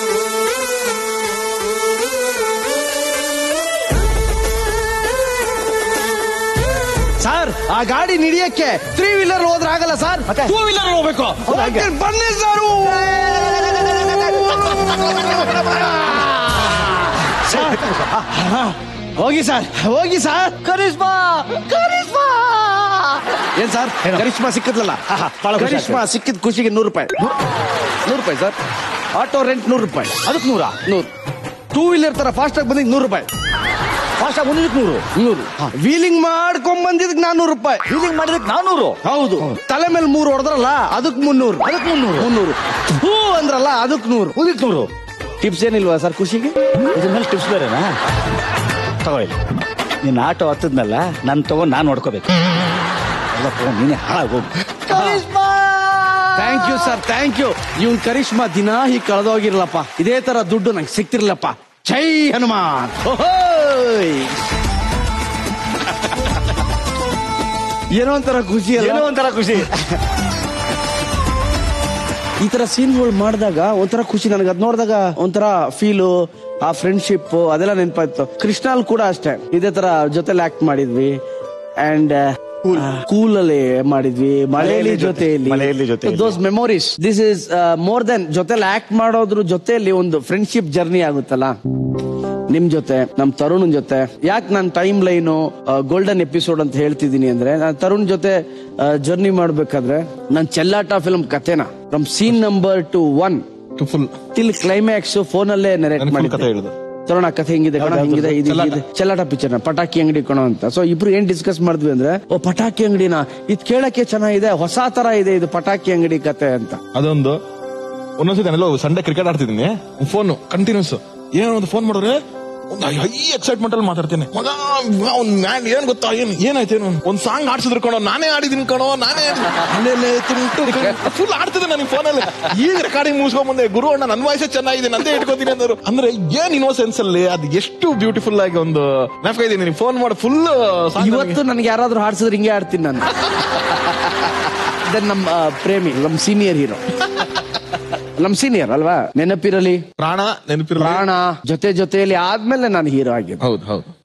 ಸರ್ ಆ ಗಾಡಿ ನಿಡಿಯಕ್ಕೆ ತ್ರೀ ವೀಲರ್ ಹೋದ್ರೆ ಆಗಲ್ಲ ಸರ್ ಟೂ ವೀಲರ್ ಹೋಗ್ಬೇಕು ಹಾಗೆ. ಬನ್ನಿ ಸರ್ ಹೋಗಿ ಸರ್ ಹೋಗಿ ಸರ್ ಕರಿಷ್ಮಾ ಕರಿಷ್ಮಾ ಏನ್ ಸರ್ ಕರಿಷ್ಮಾ ಸಿಕ್ಕಿದ್ಲಲ್ಲ ಆಹಾ, ಬಹಳ ಖುಷಿ ಕರಿಷ್ಮಾ ಸಿಕ್ಕಿದ ಖುಷಿಗೆ ನೂರು ರೂಪಾಯಿ ನೂರು ರೂಪಾಯಿ ಸರ್ ಆಟೋ ರೆಂಟ್ ನೂರು ರೂಪಾಯಿ ಅದಕ್ಕೆ ನೂರ ನೂರು ಟೂ ವೀಲರ್ ತರ ಫಾಸ್ಟ್ ಆಗಿ ಬಂದಿದ್ ನೂರು ರೂಪಾಯಿ ಫಾಸ್ಟ್ ಆಗಿ ಒಂದಕ್ಕೆ ನೂರು ನೂರು ವೀಲಿಂಗ್ ಮಾಡ್ಕೊಂಡ್ ಬಂದಿದ್ದಕ್ಕೆ ನಾನ್ನೂರು ರೂಪಾಯಿ ಫೀಲಿಂಗ್ ಮಾಡಿದಕ್ಕೆ ನಾನೂರು ಹೌದು ತಲೆ ಮೇಲೆ ಮೂರು ಹೊಡೆದ್ರಲ್ಲ ಅದಕ್ಕೆ ಮುನ್ನೂರು ಅದಕ್ಕೆ ಮುನ್ನೂರು ಮುನ್ನೂರು ಹೂ ಅಂದ್ರಲ್ಲ ಅದಕ್ಕೆ ನೂರು ಉಳಿಕ್ ನೂರು ಟಿಪ್ಸ್ ಏನಿಲ್ವಾ ಸರ್ ಖುಷಿಗೆ ಇದ್ರ ಮೇಲೆ ಟಿಪ್ಸ್ ಬೇರೆನಾ ತಗೊಳ್ಳಿ ನಿನ್ನ ಆಟೋ ಹತ್ತದ್ನಲ್ಲ ನಾನು ತಗೊಂಡು ನಾನು ನೋಡ್ಕೋಬೇಕು ಎಲ್ಲ ತಗೊಂಡು ನೀನೇ ಹಾಳಾಗೋಗು thank you sir thank you ಇವ್ನ್ ಕರಿಷ್ಮಾ ದಿನ ಹೀಗೆ ಕಳೆದೋಗಿರ್ಲಪ್ಪ ಇದೇ ತರ ದುಡ್ಡು ನಂಗೆ ಸಿಕ್ತಿರ್ಲಪ್ಪ ಜೈ ಹನುಮಾನ್ ಓಹೋಯ್. ಏನೋ ಒಂಥರ ಖುಷಿ ಅಲ್ಲ ಏನೋ ಒಂಥರ ಖುಷಿ ಈ ತರ ಸೀನ್ಗಳು ಮಾಡಿದಾಗ ಒಂಥರ ಖುಷಿ ನನಗೆ ಅದ್ ನೋಡಿದಾಗ ಒಂಥರ ಫೀಲು ಆ ಫ್ರೆಂಡ್ಶಿಪ್ ಅದೆಲ್ಲ ನೆನಪಾಯ್ತು ಕೃಷ್ಣಲ್ ಕೂಡ ಅಷ್ಟೇ ಇದೇ ತರ ಜೊತೆಲಿ ಆಕ್ಟ್ ಮಾಡಿದ್ವಿ ಅಂಡ್ ಕೂಲ್ ಅಲ್ಲಿ ಮಾಡಿದ್ವಿ ಮಳೆಯಲ್ಲಿ ಜೊತೆಯಲ್ಲಿ ಮಳೆಯಲ್ಲಿ ಜೊತೆಯಲ್ಲಿ. Those memories this is more than ಜೊತೆಲಿ ಆಕ್ಟ್ ಮಾಡೋದ್ರ ಜೊತೆಯಲ್ಲಿ ಒಂದು ಫ್ರೆಂಡ್ಶಿಪ್ ಜರ್ನಿ ಆಗುತ್ತಲ್ಲ ನಿಮ್ ಜೊತೆ ನಮ್ ತರುಣ್ ಜೊತೆ ಯಾಕೆ ನಾನು ಟೈಮ್ ಲೈನು ಗೋಲ್ಡನ್ ಎಪಿಸೋಡ್ ಅಂತ ಹೇಳ್ತಿದ್ದೀನಿ ಅಂದ್ರೆ ನಾನು ತರುಣ್ ಜೊತೆ ಜರ್ನಿ ಮಾಡ್ಬೇಕಾದ್ರೆ ನಾನು ಚೆಲ್ಲಾಟ ಫಿಲ್ಮ್ ಕಥೆನ from scene number two one two full till climax phone ಅಲ್ಲೇ ನೆರೆಕ್ಟ್ full ಮಾಡಿ ಕಥೆ ಹೇಳಿದ್ದು. ತರುಣ ಕಥೆ ಹಿಂಗಿದೆ ಕಣ ಹಿಂಗಿದೆ ಇದು ಚೆಲ್ಲಾಟ. ಹಿಂಗಿದೆ. ಚೆಲ್ಲಾಟ ಪಿಕ್ಚರ್ ಪಟಾಕಿ ಅಂಗಡಿ ಕಣೋ ಅಂತ ಸೊ ಇಬ್ರು ಏನ್ ಡಿಸ್ಕಸ್ ಮಾಡಿದ್ವಿ ಅಂದ್ರೆ ಓ ಪಟಾಕಿ ಅಂಗಡಿನ ಇದ್ ಕೇಳಕ್ಕೆ ಚೆನ್ನಾಗಿದೆ ಹೊಸ ತರ ಇದೆ ಇದು ಪಟಾಕಿ ಅಂಗಡಿ ಕತೆ ಅಂತ ಅದೊಂದು ಒಂದೊಂದ್ಸತಿ ನಾನೆಲ್ಲೋ ಸಂಡೇ ಕ್ರಿಕೆಟ್ ಆಡ್ತಿದ್ದೀನಿ ಫೋನ್ ಕಂಟಿನ್ಯೂಸ್ ಏನೋ ಒಂದು ಫೋನ್ ಮಾಡಿದ್ರೆ ಒಂದು ಹೈ ಎಕ್ಸೈಟ್ಮೆಂಟ್ ಅಲ್ಲಿ ಮಾತಾಡ್ತೇನೆ ಮಗ ಅವ್ನ್ ಮ್ಯಾನ್ ಏನ್ ಗೊತ್ತಾ ಏನ್ ಏನಾಯ್ತು ಏನು ಒಂದ್ ಸಾಂಗ್ ಆಡ್ಸಿದ್ರು ಕಣೋ ನಾನೇ ಆಡಿದೀನಿ ಕಣೋ ನಾನೇ ಫುಲ್ ಆಡ್ತಿದ್ದೆ ನನಗೆ ಫೋನಲ್ಲಿ ಈಗ ರೆಕಾರ್ಡಿಂಗ್ ಮುಗಿಸ್ಕೊಂಡ್ ಬಂದೆ ಗುರು ಅಣ್ಣ ನನ್ನ ವಾಯ್ಸೇ ಚೆನ್ನಾಗಿದೆ ನಂದೇ ಇಟ್ಕೋತೀನಿ ಅಂದರು ಅಂದ್ರೆ ಏನ್ ಇನ್ನೋಸೆನ್ಸ್ ಅಲ್ಲಿ ಅದು ಎಷ್ಟು ಬ್ಯೂಟಿಫುಲ್ ಆಗಿ ಒಂದು ನೆನಪ ಇದೀನಿ ಫೋನ್ ಮಾಡಿ ಫುಲ್ ಇವತ್ತು ನನ್ಗೆ ಯಾರಾದ್ರೂ ಹಾಡ್ಸಿದ್ರೆ ಹಿಂಗೆ ಆಡ್ತೀನಿ ನಾನು Then ನಮ್ಮ ಆ, ಪ್ರೇಮಿ ನಮ್ ಸೀನಿಯರ್ ಹೀರೋ ನಮ್ ಸೀನಿಯರ್ ಅಲ್ವಾ ನೆನಪಿರಲಿ ಪ್ರಾಣ ನೆನಪಿರ ಪ್ರಾಣ ಜೊತೆ ಜೊತೆಯಲ್ಲಿ ಆದ್ಮೇಲೆ ನಾನು ಹೀರೋ ಆಗಿದ್ದು ಹೌದು ಹೌದು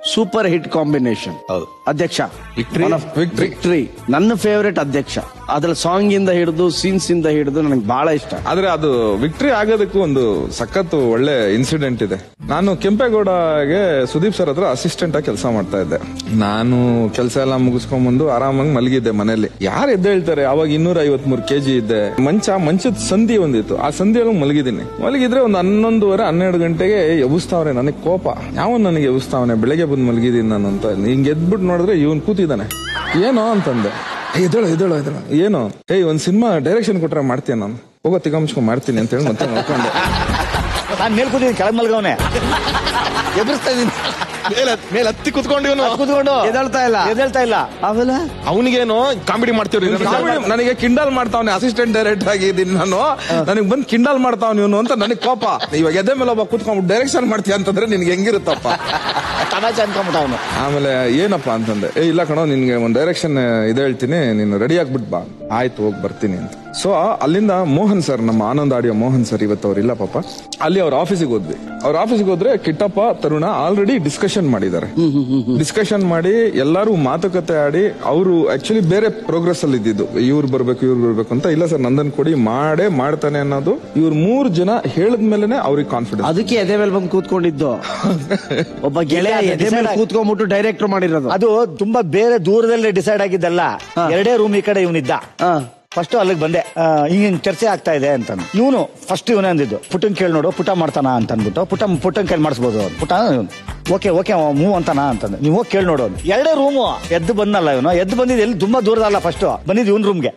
ಸೂಪರ್ ಹಿಟ್ ಕಾಂಬಿನೇಷನ್ ಹೌದು ಅಧ್ಯಕ್ಷ Victory? ವಿಕ್ಟ್ರಿ ವಿಕ್ಟ್ರಿ ನನ್ನ ಫೇವರೇಟ್ ಅಧ್ಯಕ್ಷ ಅದ್ರ ಸಾಂಗ್ ಇಂದ ಹಿಡಿದು ಸೀನ್ಸ್ ಇಂದ ಹಿಡಿದು ನನಗೆ ಬಹಳ ಇಷ್ಟ ಆದ್ರೆ ಅದು ವಿಕ್ಟ್ರಿ ಆಗೋದಕ್ಕೂ ಒಂದು ಸಖತ್ತು ಒಳ್ಳೆ ಇನ್ಸಿಡೆಂಟ್ ಇದೆ ನಾನು ಕೆಂಪೇಗೌಡಗೆ ಸುದೀಪ್ ಸರ್ ಹತ್ರ ಅಸಿಸ್ಟೆಂಟ್ ಆಗಿ ಕೆಲಸ ಮಾಡ್ತಾ ಇದ್ದೆ ನಾನು ಕೆಲಸ ಎಲ್ಲ ಮುಗಿಸ್ಕೊಂಡ್ ಬಂದು ಆರಾಮಾಗಿ ಮಲಗಿದ್ದೆ ಮನೆಯಲ್ಲಿ ಯಾರು ಎದ್ದೇಳ್ತಾರೆ ಅವಾಗ ಇನ್ನೂರ ಐವತ್ ಮೂರು ಕೆಜಿ ಇದ್ದೆ ಮಂಚ ಮಂಚದ ಸಂಧಿ ಒಂದಿತ್ತು ಆ ಸಂಧಿಯೊಳಗೆ ಮಲಗಿದ್ದೀನಿ ಮಲಗಿದ್ರೆ ಒಂದು ಹನ್ನೊಂದುವರೆ ಹನ್ನೆರಡು ಗಂಟೆಗೆ ಎಬ್ಬಿಸ್ತಾವ್ರೆ ನನಗೆ ಕೋಪ ಯಾವ ನನಗೆ ಎಬ್ಬಿಸ್ತಾವನೆ ಬೆಳಗ್ಗೆ ಬಂದು ಮಲಗಿದ್ದೀನಿ ನಾನು ಅಂತ ಹಿಂಗ್ ಎದ್ಬಿಟ್ಟು ನೋಡಿದ್ರೆ ಇವನ್ ಕೂತಿದ್ದಾನೆ ಏನೋ ಅಂತಂದೆ ಎದ್ದೇಳು ಎದ್ದೇಳು ಎದ್ದೇಳು ಏನು ಏಯ್ ಒಂದ್ ಸಿನಿಮಾ ಡೈರೆಕ್ಷನ್ ಕೊಟ್ರೆ ಮಾಡ್ತೀನಿ ನಾನು ಹೋಗೋ ತಿಗಮ್ಸ್ಕೊಂಡ್ ಮಾಡ್ತೀನಿ ಅಂತ ಹೇಳಿ ಮತ್ತೆ ನೋಡ್ಕೊಂಡೆ ನಾನ್ ಮೇಲ್ ಕೂತಿದ್ದೀನಿ ಕೆಳಗ್ ಮಲ್ಗವನೆ ಎದುರಿಸ್ತಾ ಇದೀನಿ ಮೇಲೆ ಹತ್ತಿ ಕುತ್ಕೊಂಡು ಇವನು ಕೂತ್ಕೊಂಡು ಎದ್ದೇಳ್ತಾ ಇಲ್ಲ ಎದ್ದೇಳ್ತಾ ಇಲ್ಲ ಆಮೇಲೆ ಅವನಿಗೇನು ಕಾಮಿಡಿ ಮಾಡ್ತೀವ್ರಿ ನನಗೆ ಕಿಂಡಲ್ ಮಾಡ್ತಾವನೆ ಅಸಿಸ್ಟೆಂಟ್ ಡೈರೆಕ್ಟರ್ ಆಗಿದ್ದೀನಿ ನಾನು ನನಗೆ ಬಂದ್ ಕಿಂಡಲ್ ಮಾಡ್ತಾವ್ ಇವನು ಅಂತ ನನಗೆ ಕೋಪ ಇವಾಗ ಎದೆ ಮೇಲೆ ಒಬ್ಬ ಕುತ್ಕೊಂಡ್ಬಿಟ್ಟು ಡೈರೆಕ್ಷನ್ ಮಾಡ್ತೀಯ ಅಂತಂದ್ರೆ ನಿನ್ಗೆ ಹೆಂಗಿರುತ್ತಪ್ಪ ತಮಾಷೆ ಅನ್ಕೊಂಬಿಟ್ಟ ಅವನು ಆಮೇಲೆ ಏನಪ್ಪ ಅಂತಂದೆ ಏ ಇಲ್ಲ ಕಣೋ ನಿನ್ಗೆ ಒಂದ್ ಡೈರೆಕ್ಷನ್ ಇದು ಹೇಳ್ತೀನಿ ನೀನು ರೆಡಿ ಆಗ್ಬಿಟ್ ಬಾ ಆಯ್ತು ಹೋಗಿ ಬರ್ತೀನಿ ಅಂತ ಸೊ ಅಲ್ಲಿಂದ ಮೋಹನ್ ಸರ್ ನಮ್ಮ ಆನಂದ್ ಆಡಿಯೋ ಮೋಹನ್ ಸರ್ ಇವತ್ತು ಅವ್ರು ಇಲ್ಲ ಪಾಪ ಅಲ್ಲಿ ಅವ್ರ ಆಫೀಸಿಗೆ ಹೋದ್ವಿ ಅವ್ರ ಆಫೀಸಿಗೆ ಹೋದ್ರೆ ಕಿಟ್ಟಪ್ಪ ತರುಣ ಆಲ್ರೆಡಿ ಡಿಸ್ಕಷನ್ ಮಾಡಿದ್ದಾರೆ ಡಿಸ್ಕಷನ್ ಮಾಡಿ ಎಲ್ಲರೂ ಮಾತುಕತೆ ಆಡಿ ಅವರು ಆಕ್ಚುಲಿ ಬೇರೆ ಪ್ರೋಗ್ರೆಸ್ ಅಲ್ಲಿ ಇದ್ದಿದ್ದು ಇವ್ರು ಬರ್ಬೇಕು ಇವ್ರು ಬರ್ಬೇಕು ಅಂತ ಇಲ್ಲ ಸರ್ ನಂದನ್ ಕೊಡಿ ಮಾಡೇ ಮಾಡ್ತಾನೆ ಅನ್ನೋದು ಇವ್ರು ಮೂರ್ ಜನ ಹೇಳಿದ್ಮೇಲೆ ಅವ್ರಿಗೆ ಕಾನ್ಫಿಡೆನ್ಸ್ ಅದಕ್ಕೆ ಎದೆ ಮೇಲೆ ಬಂದು ಕೂತ್ಕೊಂಡಿದ್ದು ಒಬ್ಬ ಗೆಳೆಯ ಎದೆ ಮೇಲೆ ಕೂತ್ಕೊಂಡ್ಬಿಟ್ಟು ಡೈರೆಕ್ಟರ್ ಮಾಡಿರೋದು ಅದು ತುಂಬಾ ಬೇರೆ ದೂರದಲ್ಲಿ ಡಿಸೈಡ್ ಆಗಿದ್ದಲ್ಲ ಎರಡೇ ರೂಮ್ ಈ ಕಡೆ ಇವನಿದ್ದ ಫಸ್ಟ್ ಅಲ್ಲಿಗೆ ಬಂದೆ ಆ, ಹಿಂಗ್ ಹಿಂಗ್ ಚರ್ಚೆ ಆಗ್ತಾ ಇದೆ ಅಂತ ಇವನು ಫಸ್ಟ್ ಇವನೇ ಅಂದಿದ್ದು ಪುಟ್ಟನ್ ಕೇಳಿ ನೋಡು ಪುಟ ಮಾಡ್ತಾನ ಅಂತ ಅಂದ್ಬಿಟ್ಟು ಪುಟ ಪುಟ್ಟನ್ ಕೇಳಿ ಮಾಡಿಸ್ಬೋದು ಅವ್ನು. ಪುಟ ಓಕೆ ಓಕೆ ಮೂವ್ ಅಂತಾನ ಅಂತಂದ ನೀವು ಹೋಗಿ ಕೇಳಿ ನೋಡು ಅವ್ನು. ಎರಡೇ ರೂಮು ಎದ್ದು ಬಂದಲ್ಲ ಇವನು ಎದ್ದು ಬಂದಿದ್ದು ಎಲ್ಲಿ ತುಂಬಾ ದೂರದಲ್ಲ ಫಸ್ಟ್ ಬಂದಿದ್ದು ಇವನ್ ರೂಮ್ಗೆ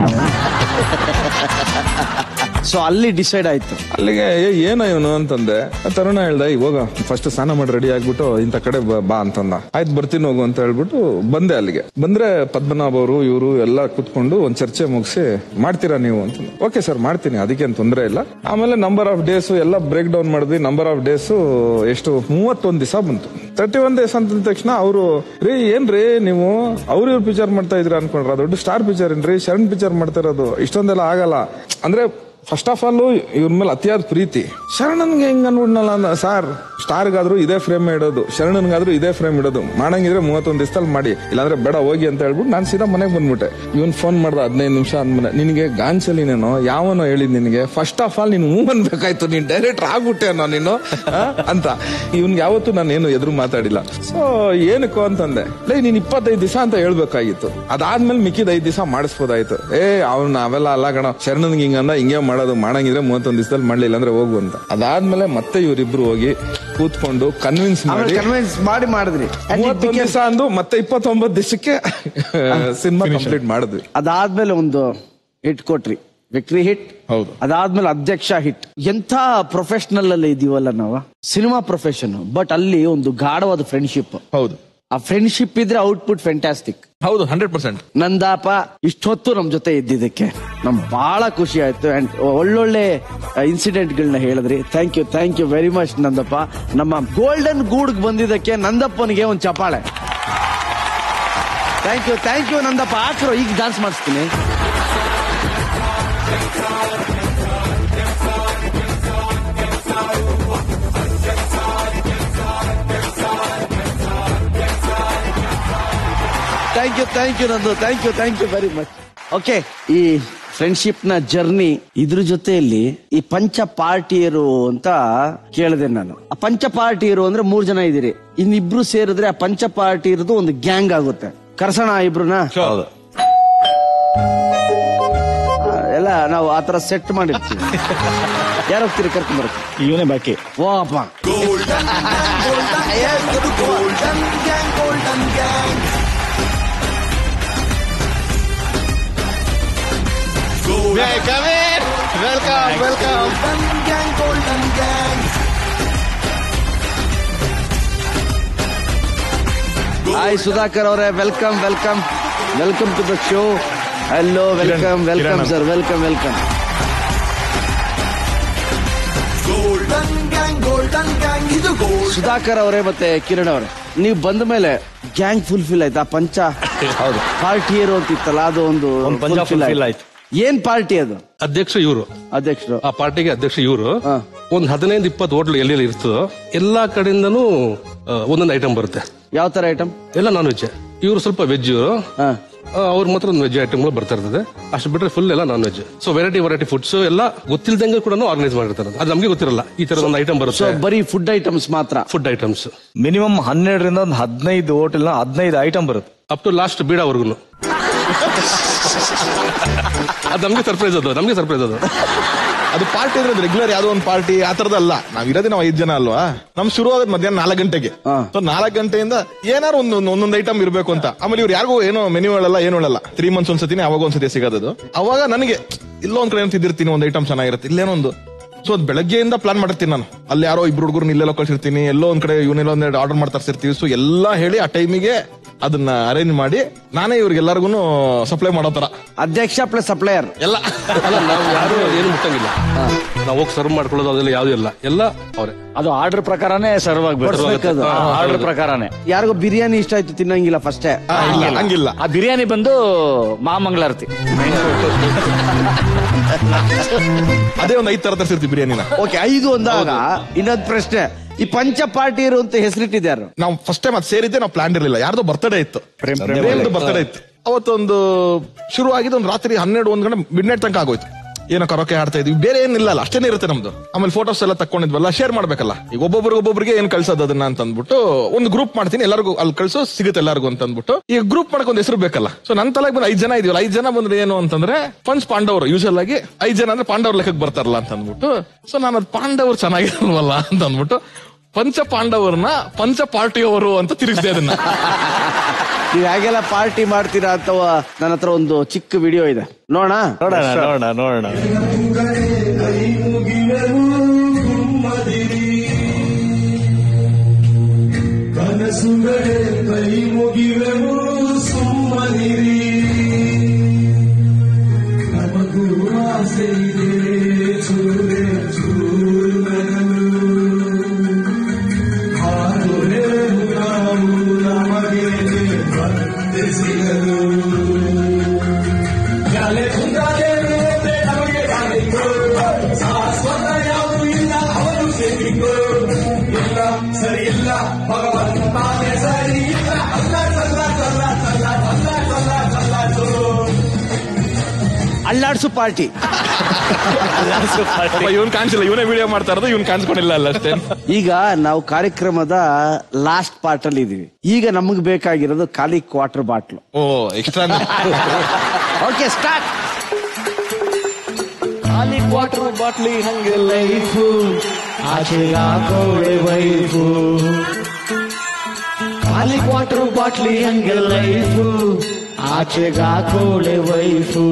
ಸೊ ಅಲ್ಲಿ ಡಿಸೈಡ್ ಆಯ್ತು ಅಲ್ಲಿಗೆ ಏ ಏನೋ ಇವನು ಅಂತಂದೆ ತರುಣ ಹೇಳ್ದ ಈಗ ಹೋಗ ಫಸ್ಟ್ ಸ್ನಾನ ಮಾಡಿ ರೆಡಿ ಆಗ್ಬಿಟ್ಟು ಇಂಥ ಕಡೆ ಬ- ಬಾ ಅಂತಂದ ಆಯ್ತು ಬರ್ತೀನಿ ಹೋಗು ಅಂತ ಹೇಳ್ಬಿಟ್ಟು ಬಂದೆ ಅಲ್ಲಿಗೆ ಬಂದ್ರೆ ಪದ್ಮನಾಭ ಅವರು ಇವರು ಎಲ್ಲ ಕುತ್ಕೊಂಡು ಒಂದ್ ಚರ್ಚೆ ಮುಗಿಸಿ ಮಾಡ್ತೀರಾ ನೀವು ಅಂತ ಓಕೆ ಸರ್ ಮಾಡ್ತೀನಿ ಅದಕ್ಕೇನು ತೊಂದರೆ ಇಲ್ಲ ಆಮೇಲೆ ನಂಬರ್ ಆಫ್ ಡೇಸ್ ಎಲ್ಲ ಬ್ರೇಕ್ ಡೌನ್ ಮಾಡಿದ್ವಿ ನಂಬರ್ ಆಫ್ ಡೇಸ್ ಎಷ್ಟು ಮೂವತ್ತೊಂದ್ ದಿವಸ ಬಂತು ತರ್ಟಿ ಒನ್ ಡೇಸ್ ಅಂತ ತಕ್ಷಣ ಅವರು ರೀ ಏನ್ರಿ ನೀವು ಅವ್ರ ಇವ್ರು ಪಿಕ್ಚರ್ ಮಾಡ್ತಾ ಇದ್ರ ಅನ್ಕೊಂಡ್ರ ದೊಡ್ಡ ಸ್ಟಾರ್ ಪಿಕ್ಚರ್ ಏನ್ರಿ ಶರಣ್ ಪಿಕ್ಚರ್ ಮಾಡ್ತಾ ಇರೋದು ಇಷ್ಟೊಂದೆಲ್ಲ ಆಗಲ್ಲ ಅಂದ್ರೆ ಫಸ್ಟ್ ಆಫ್ ಆಲ್ ಇವ್ರ ಮೇಲೆ ಅತಿಯಾದ ಪ್ರೀತಿ ಶರಣನ್ಗೆ ಹೆಂಗ್ ಅನ್ಬಿಡ್ನಲ್ಲ ಅಂದ ಸಾರ್ ಸ್ಟಾರ್ಗಾದ್ರೂ ಇದೇ ಫ್ರೇಮ್ ಇಡೋದು ಶರಣನ್ಗಾದ್ರೂ ಇದೇ ಫ್ರೇಮ್ ಇಡೋದು ಮಾಡಂಗಿದ್ರೆ ಮೂವತ್ತೊಂದು ದಿವಸದಲ್ಲಿ ಮಾಡಿ ಇಲ್ಲಾಂದ್ರೆ ಬೇಡ ಹೋಗಿ ಅಂತ ಹೇಳ್ಬಿಟ್ಟು ನಾನು ಸೀದಾ ಮನೆಗೆ ಬಂದ್ಬಿಟ್ಟೆ ಇವನ್ ಫೋನ್ ಮಾಡ್ದ ಹದಿನೈದು ನಿಮಿಷ ಆದ್ಮೇಲೆ ನಿನಗೆ ಗಾಂಚಲಿನೇನೋ ಯಾವನೋ ಹೇಳಿದ್ ನಿನಗೆ ಫಸ್ಟ್ ಆಫ್ ಆಲ್ ನೀನು ಹೂ ಅನ್ಬೇಕಾಯ್ತು ನೀನ್ ಡೈರೆಕ್ಟರ್ ಆಗ್ಬಿಟ್ಟೆ ಅನ್ನೋ ನೀನು ಆ? ಅಂತ ಇವ್ನ್ಗೆ ಯಾವತ್ತೂ ನಾನು ಏನು ಎದುರು ಮಾತಾಡಿಲ್ಲ ಸೊ ಏನಕ್ಕೋ ಅಂತಂದೆ ಲೇ ನೀನ್ ಇಪ್ಪತ್ತೈದು ದಿವಸ ಅಂತ ಹೇಳ್ಬೇಕಾಗಿತ್ತು ಅದಾದ್ಮೇಲೆ ಮಿಕ್ಕಿದ ಐದ್ ದಿವಸ ಮಾಡಿಸ್ಬೋದಾಯ್ತು ಏ ಅವ್ನ ಅವೆಲ್ಲ ಅಲ್ಲ ಕಣ ಶರಣನ್ಗೆ ಹಿಂಗಂದ ಹಿಂಗೆ ಮಾಡೋದು ಮಾಡಂಗಿದ್ರೆ ಮೂವತ್ತೊಂದು ದಿವಸದಲ್ಲಿ ಮಾಡ್ಲಿಲ್ಲ ಅಂದ್ರೆ ಹೋಗು ಅಂತ ಅದಾದ್ಮೇಲೆ ಮತ್ತೆ ಇವರಿಬ್ರು ಹೋಗಿ ಕೂತ್ಕೊಂಡು ಕನ್ವಿನ್ಸ್ ಮಾಡಿ ಕನ್ವಿನ್ಸ್ ಮಾಡಿ ಮಾಡಿದ್ರಿ ಮೂವತ್ತೊಂದು ದಿವಸ ಅಂದು ಮತ್ತೆ ಇಪ್ಪತ್ತೊಂಬತ್ತು ದಿವಸಕ್ಕೆ ಸಿನಿಮಾ ಕಂಪ್ಲೀಟ್ ಮಾಡಿದ್ವಿ ಅದಾದ್ಮೇಲೆ ಒಂದು ಹಿಟ್ ಕೊಟ್ರಿ ವಿಕ್ಟ್ರಿ ಹಿಟ್ ಹೌದು ಅದಾದ್ಮೇಲೆ ಅಧ್ಯಕ್ಷ ಹಿಟ್ ಎಂಥ ಪ್ರೊಫೆಷನಲ್ ಅಲ್ಲಿ ಇದೀವಲ್ಲ ನಾವು ಸಿನಿಮಾ ಪ್ರೊಫೆಷನ್ ಬಟ್ ಅಲ್ಲಿ ಒಂದು ಗಾಢವಾದ ಫ್ರೆಂಡ್ಶಿಪ್ ಹೌದು ಆ ಫ್ರೆಂಡ್ಶಿಪ್ ಇದ್ರೆ ಔಟ್ಪುಟ್ ಫ್ಯಾಂಟಾಸ್ಟಿಕ್ ಹೌದು ಹಂಡ್ರೆಡ್ ಪರ್ಸೆಂಟ್ ನಂದಾಪ ಇಷ್ಟೊತ್ತು ನಮ್ ಜೊತೆ ಇದ್ದಿದ್ದಕ್ಕೆ ನಮ್ ಬಹಳ ಖುಷಿ ಆಯ್ತು ಅಂಡ್ ಒಳ್ಳೊಳ್ಳೆ ಇನ್ಸಿಡೆಂಟ್ ಗಳನ್ನ ಹೇಳಿದ್ರಿ thank you thank you very much Nandappa ನಮ್ಮ ಗೋಲ್ಡನ್ ಗೂಡ್ಗ್ ಬಂದಿದ್ದಕ್ಕೆ ನಂದಪ್ಪನಿಗೆ ಒಂದು ಚಪಾಳೆ thank you thank you Nandappa ಹಾಕ್ರು ಈಗ ಡಾನ್ಸ್ ಮಾಡಿಸ್ತೀನಿ thank you thank you Nandu thank you thank you very much okay ಈ ಫ್ರೆಂಡ್ಶಿಪ್ ನ ಜರ್ನಿ ಇದ್ರ ಜೊತೆಯಲ್ಲಿ ಈ ಪಂಚ ಪಾರ್ಟಿಯರು ಅಂತ ಕೇಳಿದೆ ನಾನು ಆ ಪಂಚ ಪಾರ್ಟಿಯರು ಅಂದ್ರೆ ಮೂರ್ ಜನ ಇದೀರಿ ಇನ್ನಿಬ್ರು ಸೇರಿದ್ರೆ ಆ ಪಂಚ ಪಾರ್ಟಿ ಇರೋದು ಒಂದು ಗ್ಯಾಂಗ್ ಆಗುತ್ತೆ ಕರ್ಸೋಣ ಇಬ್ರುನ ಆ, ಎಲ್ಲ ನಾವು ಆತರ ಸೆಟ್ ಮಾಡಿರ್ತೀವಿ ಯಾರು ಹೋಗ್ತೀರಿ ಕರ್ಕೊಂಡ್ ಬರಕ್ಕೆ ಇವನೇ ಬಾಕಿ ಓ ಅಪ್ಪ golden gang, golden gang. Yeah, come in. Welcome, welcome. Golden gang, golden gang. Hi Sudhakar ಅವರೇ welcome welcome welcome to the show hello welcome welcome Kiran. Sir welcome welcome Golden gang, golden gang. ಇದು gold. ಸುಧಾಕರ್ ಅವರೇ ಮತ್ತೆ ಕಿರಣ್ ಅವರೇ ನೀವು ಬಂದ ಮೇಲೆ gang fulfil ಆಯ್ತಾ ಪಂಚ ಹೌದು ಪಾರ್ಟಿಯರು ಅಂತ ಇತ್ತಲ್ಲ ಅದು ಒಂದು ಒಂದ್ ಪಂಚ fulfill fulfill ಆಯ್ತು ಏನ್ ಪಾರ್ಟಿ ಅದು ಅಧ್ಯಕ್ಷ ಇವರು ಅಧ್ಯಕ್ಷರು ಆ ಪಾರ್ಟಿಗೆ ಅಧ್ಯಕ್ಷ ಇವರು ಒಂದ್ ಹದಿನೈದು ಇಪ್ಪತ್ತು ಹೋಟ್ಲು ಎಲ್ಲೆಲ್ಲಿ ಇರ್ತದೋ ಎಲ್ಲಾ ಕಡೆಯಿಂದನೂ ಆ, ಒಂದೊಂದು ಐಟಮ್ ಬರುತ್ತೆ ಯಾವ ತರ ಐಟಮ್ ಎಲ್ಲ ನಾನ್ ವೆಜ್ ಇವರು ಸ್ವಲ್ಪ ವೆಜ್ ಇವರು ಅವ್ರ ಮಾತ್ರ ವೆಜ್ ಐಟಮ್ಗಳು ಬರ್ತಾ ಇರ್ತದೆ ಅಷ್ಟು ಬಿಟ್ರೆ ಫುಲ್ ಎಲ್ಲ non veg so variety variety foods ಎಲ್ಲ ಗೊತ್ತಿಲ್ದಂಗೆ ಕೂಡ ಆರ್ಗನೈಸ್ ಮಾಡಿರ್ತಾರೆ ಅದು ನಮ್ಗೆ ಗೊತ್ತಿರಲ್ಲ ಈ ತರ ಒಂದು ಐಟಮ್ ಬರುತ್ತೆ ಬರೀ ಫುಡ್ ಐಟಮ್ಸ್ ಮಾತ್ರ ಫುಡ್ ಐಟಮ್ಸ್ ಮಿನಿಮಮ್ ಹನ್ನೆರಡರಿಂದ ಒಂದು ಹದಿನೈದು ಹೋಟೆಲ್ ಹದಿನೈದು ಐಟಮ್ ಬರುತ್ತೆ ಅಪ್ ಟು ಲಾಸ್ಟ್ ಬೀಡವರೆಗೂ ಅದು ನಮ್ಗೆ ಸರ್ಪ್ರೈಸ್ ಅದು ನಮ್ಗೆ ಸರ್ಪ್ರೈಸ್ ಅದು ಅದು ಪಾರ್ಟಿ ಅಂದ್ರೆ ರೆಗ್ಯುಲರ್ ಯಾವ್ದೋ ಒಂದು ಪಾರ್ಟಿ ಆ ತರದಲ್ಲ ನಾವ್ ಇರೋದೇ ನಾವು ಐದ್ ಜನ ಅಲ್ವಾ ನಮ್ ಶುರು ಆಗೋದು ಮಧ್ಯಾಹ್ನ ನಾಲ್ಕು ಗಂಟೆಗೆ ಸೊ ನಾಲ್ಕು ಗಂಟೆಯಿಂದ ಏನಾರು ಒಂದು ಒಂದೊಂದು ಐಟಮ್ ಇರ್ಬೇಕು ಅಂತ ಆಮೇಲೆ ಇವ್ರು ಯಾರಿಗೂ ಏನೋ ಮೆನ್ಯೂ ಹೇಳಲ್ಲ ಏನು ಹೇಳಲ್ಲ ತ್ರೀ ಮಂತ್ಸ್ ಒಂದ್ಸತಿನೇ ಅವಾಗ ಒಂದ್ಸತಿ ಸಿಗೋದು ಅವಾಗ ನನಗೆ ಇಲ್ಲೋ ಒಂದ್ ಕಡೆ ಏನೋ ತಿಂದಿರ್ತೀನಿ ಒಂದು ಐಟಮ್ ಚೆನ್ನಾಗಿರುತ್ತೆ ಇಲ್ಲೇನೋ ಒಂದು ಸೊ ಅದ್ ಬೆಳಗ್ಗೆಯಿಂದ ಪ್ಲಾನ್ ಮಾಡಿರ್ತೀನಿ ನಾನು ಅಲ್ಲಿ ಯಾರೋ ಇಬ್ರು ಹುಡುಗರು ಇಲ್ಲೆಲ್ಲೋ ಕಳ್ಸಿರ್ತೀನಿ ಎಲ್ಲೋ ಒಂದ್ ಕಡೆ ಇವನ್ನೆಲ್ಲ ಒಂದೆರಡು ಆರ್ಡರ್ ಮಾಡ್ತಾ ಇರ್ತೀವಿ ಸೊ ಎಲ್ಲಾ ಹೇಳಿ ಆ ಟೈಮಿಗೆ ಅದನ್ನ ಅರೇಂಜ್ ಮಾಡಿ ನಾನೇ ಇವ್ರಿಗೆಲ್ಲರಿಗೂ ಸಪ್ಲೈ ಮಾಡೋ ತರ ಅಧ್ಯಕ್ಷ ಪ್ಲಸ್ ಸಪ್ಲೈಯರ್ ಎಲ್ಲ ಅಲ್ಲ ನಾವು ಯಾರು ಏನು ಮುಟ್ಟಂಗಿಲ್ಲ ನಾವು ಹೋಗಿ ಸರ್ವ್ ಮಾಡ್ಕೊಳ್ಳೋದು ಅದೆಲ್ಲ ಯಾವ್ದು ಇಲ್ಲ ಎಲ್ಲ ಅವರೇ ಅದು ಆರ್ಡರ್ ಪ್ರಕಾರನೇ ಸರ್ವ್ ಆಗ್ಬೇಕು ಆರ್ಡರ್ ಪ್ರಕಾರನೇ ಯಾರಿಗೋ ಬಿರಿಯಾನಿ ಇಷ್ಟ ಆಯ್ತು ತಿನ್ನಂಗಿಲ್ಲ ಫಸ್ಟೇ ಹಂಗಿಲ್ಲ ಆ ಬಿರಿಯಾನಿ ಬಂದು ಮಾಮಂಗಳಾರತಿ ಅದೇ ಒಂದು ಐದ್ ತರ ತರಿಸಿರ್ತೀವಿ ಬಿರಿಯಾನಿನ ಓಕೆ ಐದು ಅಂದಾಗ ಇನ್ನೊಂದು ಪ್ರಶ್ನೆ ಈ ಪಂಚ ಪಾರ್ಟಿ ಇರು ಅಂತ ಹೆಸರಿಟ್ಟಿದ್ಯಾರು ನಾವು ಫಸ್ಟ್ ಟೈಮ್ ಅದು ಸೇರಿದ್ದೆ ನಾವು ಪ್ಲಾನ್ ಇರಲಿಲ್ಲ ಯಾರ್ದೋ ಬರ್ತಡೇ ಇತ್ತು ಪ್ರೇಮ್ದು ಬರ್ತಡೇ ಇತ್ತು ಅವತ್ತೊಂದು ಶುರು ಆಗಿದ್ದು ಒಂದು ರಾತ್ರಿ ಹನ್ನೆರಡು ಒಂದ್ ಗಂಟೆ ಮಿಡ್ ನೈಟ್ ತನಕ ಆಗೋಯ್ತು ಏನೋ ಕರೋಕೆ ಆಡ್ತಾ ಇದ್ವಿ ಬೇರೆ ಏನಿಲ್ಲ ಅಲ್ಲ ಅಷ್ಟೇನೆ ಇರುತ್ತೆ ನಮ್ದು ಆಮೇಲೆ ಫೋಟೋಸ್ ಎಲ್ಲ ತಕೊಂಡಿದ್ವಲ್ಲ ಶೇರ್ ಮಾಡ್ಬೇಕಲ್ಲ ಈಗ ಒಬ್ಬೊಬ್ರಿಗೆ ಒಬ್ಬೊಬ್ರಿಗೆ ಏನ್ ಕಳ್ಸೋದು ಅದನ್ನ ಅಂತ ಅಂದ್ಬಿಟ್ಟು ಒಂದು ಗ್ರೂಪ್ ಮಾಡ್ತೀನಿ ಎಲ್ಲರಿಗೂ ಅಲ್ಲಿ ಕಳ್ಸೋ ಸಿಗುತ್ತೆ ಎಲ್ಲರಿಗೂ ಅಂತ ಅಂದ್ಬಿಟ್ಟು ಈಗ ಗ್ರೂಪ್ ಮಾಡಕ್ ಒಂದು ಹೆಸರು ಬೇಕಲ್ಲ ಸೊ ನನ್ನ ತಲೆಗೆ ಬಂದು ಐದ್ ಜನ ಇದೀವಲ್ಲ ಐದ್ ಜನ ಬಂದ್ರೆ ಏನು ಅಂತಂದ್ರೆ ಪಂಚ್ ಪಾಂಡವರು ಯೂಶಲ್ ಆಗಿ ಐದ್ ಜನ ಅಂದ್ರೆ ಪಾಂಡವ್ರ ಲೆಕ್ಕಕ್ಕೆ ಬರ್ತಾರಲ್ಲ ಅಂತ ಅಂದ್ಬಿಟ್ಟು ಸೊ ನಾನು ಅದು ಪಾಂಡವರು ಚೆನ್ನಾಗಿರಲ್ವಲ್ಲ ಅಂತ ಅಂದ್ಬಿಟ್ಟು ಪಂಚ ಪಾಂಡವರನ್ನ ಪಂಚ ಪಾರ್ಟಿಯವರು ಅಂತ ತಿರುಗಿಸಿದೆ ಅದನ್ನ ನೀವು ಹೇಗೆಲ್ಲ ಪಾರ್ಟಿ ಮಾಡ್ತೀರಾ ಅಥವಾ ನನ್ನ ಹತ್ರ ಒಂದು ಚಿಕ್ಕ ವಿಡಿಯೋ ಇದೆ ನೋಡೋಣ ನೋಡೋಣ ನೋಡೋಣ ನೋಡೋಣ ಕನಸುಗಳೇ ಕೈ ಮುಗಿವೆವು ಸುಮ್ಮನಿರಿ ನಮಗೂ ಆಸೆ ಇದೆ ಚೂರೆ ಚೂರು ಆದರೆ ನಾವು ನಮಗೆ ಬಂದೆ ಸಿಗಲು ಜಾಲೆ ತುಂಗಾಲೆ ನಮಗೆ ಬಾಳಿಕೋ ಶಾಶ್ವತ ಯಾವುದು ಇಲ್ಲ ಅವರು ಸೇರಿಕೋ ಇಲ್ಲ ಸರಿ ಇಲ್ಲ ಭಗವಂತಾನೆ ಸರಿ ಇಲ್ಲ ಅಲ್ಲ ಸಲ್ಲ ಸಲ್ಲ ಸಲ್ಲ ಸಲ್ಲ ಸಲ್ಲ ಸಲ್ಲ ಸೋ ಅಲ್ಲಾಡ್ಸು ಪಾರ್ಟಿ ಇವನ್ ಕಾಣಿಸಿಲ್ಲ ಇವನೇ ವಿಡಿಯೋ ಮಾಡ್ತಾ ಇರೋದು ಇವನ್ ಕಾಣಿಸ್ಕೊಂಡಿಲ್ಲ ಅಲ್ಲ ಅಷ್ಟೇ ಈಗ ನಾವು ಕಾರ್ಯಕ್ರಮದ ಲಾಸ್ಟ್ ಪಾರ್ಟ್ ಅಲ್ಲಿ ಇದೀವಿ ಈಗ ನಮಗೆ ಬೇಕಾಗಿರೋದು ಖಾಲಿ ಕ್ವಾರ್ಟರ್ ಬಾಟ್ಲು ಓ ಎಕ್ಸ್ಟ್ರಾ ಓಕೆ ಸ್ಟಾರ್ಟ್ ಖಾಲಿ ಕ್ವಾರ್ಟರ್ ಬಾಟ್ಲಿ ಹಂಗೆ ಲೈಫು ಆಚೆಗಾಕೋಳೆ ವೈಫು ಖಾಲಿ ಕ್ವಾರ್ಟರ್ ಬಾಟ್ಲಿ ಹಂಗೆ ಲೈಫು ಆಚೆಗಾಕೋಳೆ ವೈಫು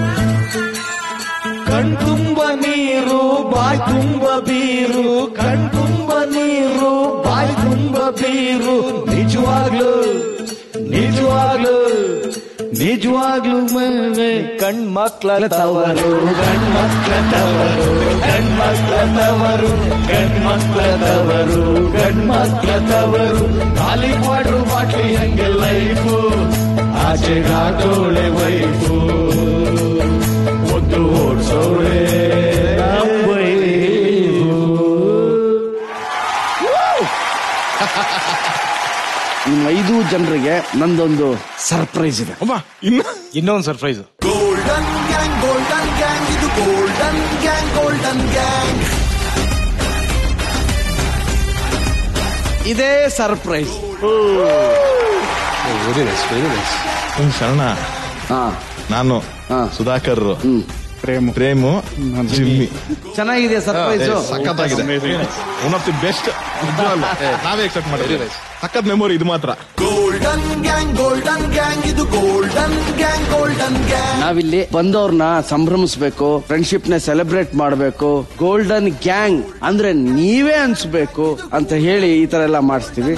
ಕಣ್ತುಂಬ ನೀರು ಬಾಯ್ ತುಂಬ ಬೀರು ಕಣ್ತುಂಬ ನೀರು ಬಾಯ್ ತುಂಬ ಬೀರು ನಿಜವಾಗ್ಲು ನಿಜವಾಗ್ಲು ನಿಜವಾಗ್ಲು ಮನೆ ಕಣ್ಮಕ್ಳ ತವರು ಗಂಡ್ಮಕ್ಳ ತವರು ಗಂಡ್ಮಕ್ಳ ತವರು ಗಂಡ್ಮಕ್ಳ ತವರು ಗಂಡ್ಮಕ್ಳ ತವರು ಖಾಲಿ ಕ್ವಾಡ್ರು ಬಾಟ್ಲಿ ಹಂಗೆ ಲೈಫು ಆಚೆಗಾಟೋಳೆ ವೈಫು ಒಂದು ಓಡ್ಸೋಳೆ ನಿಮ್ಮ ಐದು ಜನರಿಗೆ ನಂದೊಂದು ಸರ್ಪ್ರೈಸ್ ಇದೆ ಇನ್ನೊಂದು surprise golden gang golden gang ಇದು ಗೋಲ್ಡನ್ ಗ್ಯಾಂಗ್ ಗೋಲ್ಡನ್ ಗ್ಯಾಂಗ್ ಇದೇ surprise very nice very nice Sharan ನಾನು ಸುಧಾಕರ್ ಪ್ರೇಮು ಪ್ರೇಮು ಜಿಮ್ಮಿ ಚೆನ್ನಾಗಿದೆ ಸರ್ಪ್ರೈಸ್ ಸಖತ್ತಾಗಿದೆ ಒನ್ ಆಫ್ ದಿ ಬೆಸ್ಟ್ ನಾವೇ ಎಕ್ಸೆಪ್ಟ್ ಮಾಡಿದ್ವಿ ಸಖತ್ ಮೆಮೊರಿ ಇದು ಮಾತ್ರ ಗೋಲ್ಡನ್ ಗ್ಯಾಂಗ್ ಗೋಲ್ಡನ್ ಗ್ಯಾಂಗ್ ಇದು ಗೋಲ್ಡನ್ ಗ್ಯಾಂಗ್ ಗೋಲ್ಡನ್ ಗ್ಯಾಂಗ್ ನಾವಿಲ್ಲಿ ಬಂದವ್ರನ್ನ ಸಂಭ್ರಮಿಸ್ಬೇಕು ಫ್ರೆಂಡ್ಶಿಪ್ ನ ಸೆಲೆಬ್ರೇಟ್ ಮಾಡಬೇಕು ಗೋಲ್ಡನ್ ಗ್ಯಾಂಗ್ ಅಂದ್ರೆ ನೀವೇ ಅನ್ಸ್ಬೇಕು ಅಂತ ಹೇಳಿ ಈ ತರ ಎಲ್ಲ ಮಾಡಿಸ್ತೀವಿ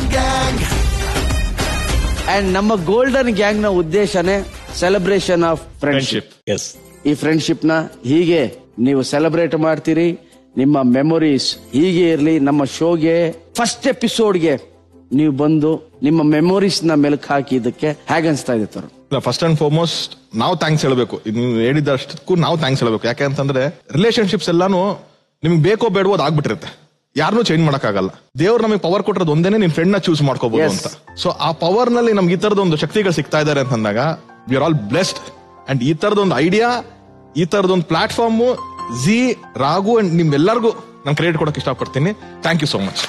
ಅಂಡ್ ನಮ್ಮ ಗೋಲ್ಡನ್ ಗ್ಯಾಂಗ್ ನ ಉದ್ದೇಶನೇ ಸೆಲೆಬ್ರೇಷನ್ ಆಫ್ ಫ್ರೆಂಡ್ಶಿಪ್ ಎಸ್ ಈ ಫ್ರೆಂಡ್ಶಿಪ್ ನ ಹೀಗೆ ನೀವು ಸೆಲೆಬ್ರೇಟ್ ಮಾಡ್ತೀರಿ ನಿಮ್ಮ ಮೆಮೊರೀಸ್ ಹೀಗೆ ಇರಲಿ ನಮ್ಮ ಶೋಗೆ ಫಸ್ಟ್ ಎಪಿಸೋಡ್ಗೆ ನೀವು ಬಂದು ನಿಮ್ಮ ಮೆಮೊರೀಸ್ ನ ಮೆಲುಕು ಹಾಕಿದ್ದಕ್ಕೆ ಹೇಗೆ ಅನ್ಸ್ತಾ ಇದೆ ತರುಣ್ ಫಸ್ಟ್ ಅಂಡ್ ಫಾರ್ಮೋಸ್ಟ್ ನಾವು ಥ್ಯಾಂಕ್ಸ್ ಹೇಳಬೇಕು ನೀವು ಹೇಳಿದಷ್ಟಕ್ಕೂ ನಾವು ಥ್ಯಾಂಕ್ಸ್ ಹೇಳಬೇಕು ಯಾಕೆ ಅಂತಂದ್ರೆ ರಿಲೇಶನ್ಶಿಪ್ಸ್ ಎಲ್ಲಾನು ನಿಮ್ಗೆ ಬೇಕೋ ಬೇಡವೋ ಅದು ಆಗ್ಬಿಟ್ಟಿರುತ್ತೆ ಯಾರನ್ನೂ ಚೇಂಜ್ ಮಾಡಕ್ಕಾಗಲ್ಲ ದೇವ್ರು ನಮಗೆ ಪವರ್ ಕೊಟ್ಟಿರೋದು ಒಂದೇನೆ ನಿನ್ ಫ್ರೆಂಡ್ ನ ಚೂಸ್ ಮಾಡ್ಕೋಬಹುದು Yes. ಅಂತ ಸೊ ಆ ಪವರ್ ನಲ್ಲಿ ನಮ್ಗೆ ಈ ತರದ ಒಂದು ಶಕ್ತಿಗಳು ಸಿಗ್ತಾ ಇದಾರೆ ಅಂತಂದಾಗ we are all blessed and ಈ ತರದೊಂದು ಐಡಿಯಾ ಈ ತರದೊಂದು ಪ್ಲಾಟ್ಫಾರ್ಮ್ ಜಿ ರಾಘು ಅಂಡ್ ನಿಮ್ಮೆಲ್ಲರಿಗೂ ನಾನು ಕ್ರೆಡಿಟ್ ಕೊಡಕ್ ಇಷ್ಟಪಡ್ತೀನಿ thank you so much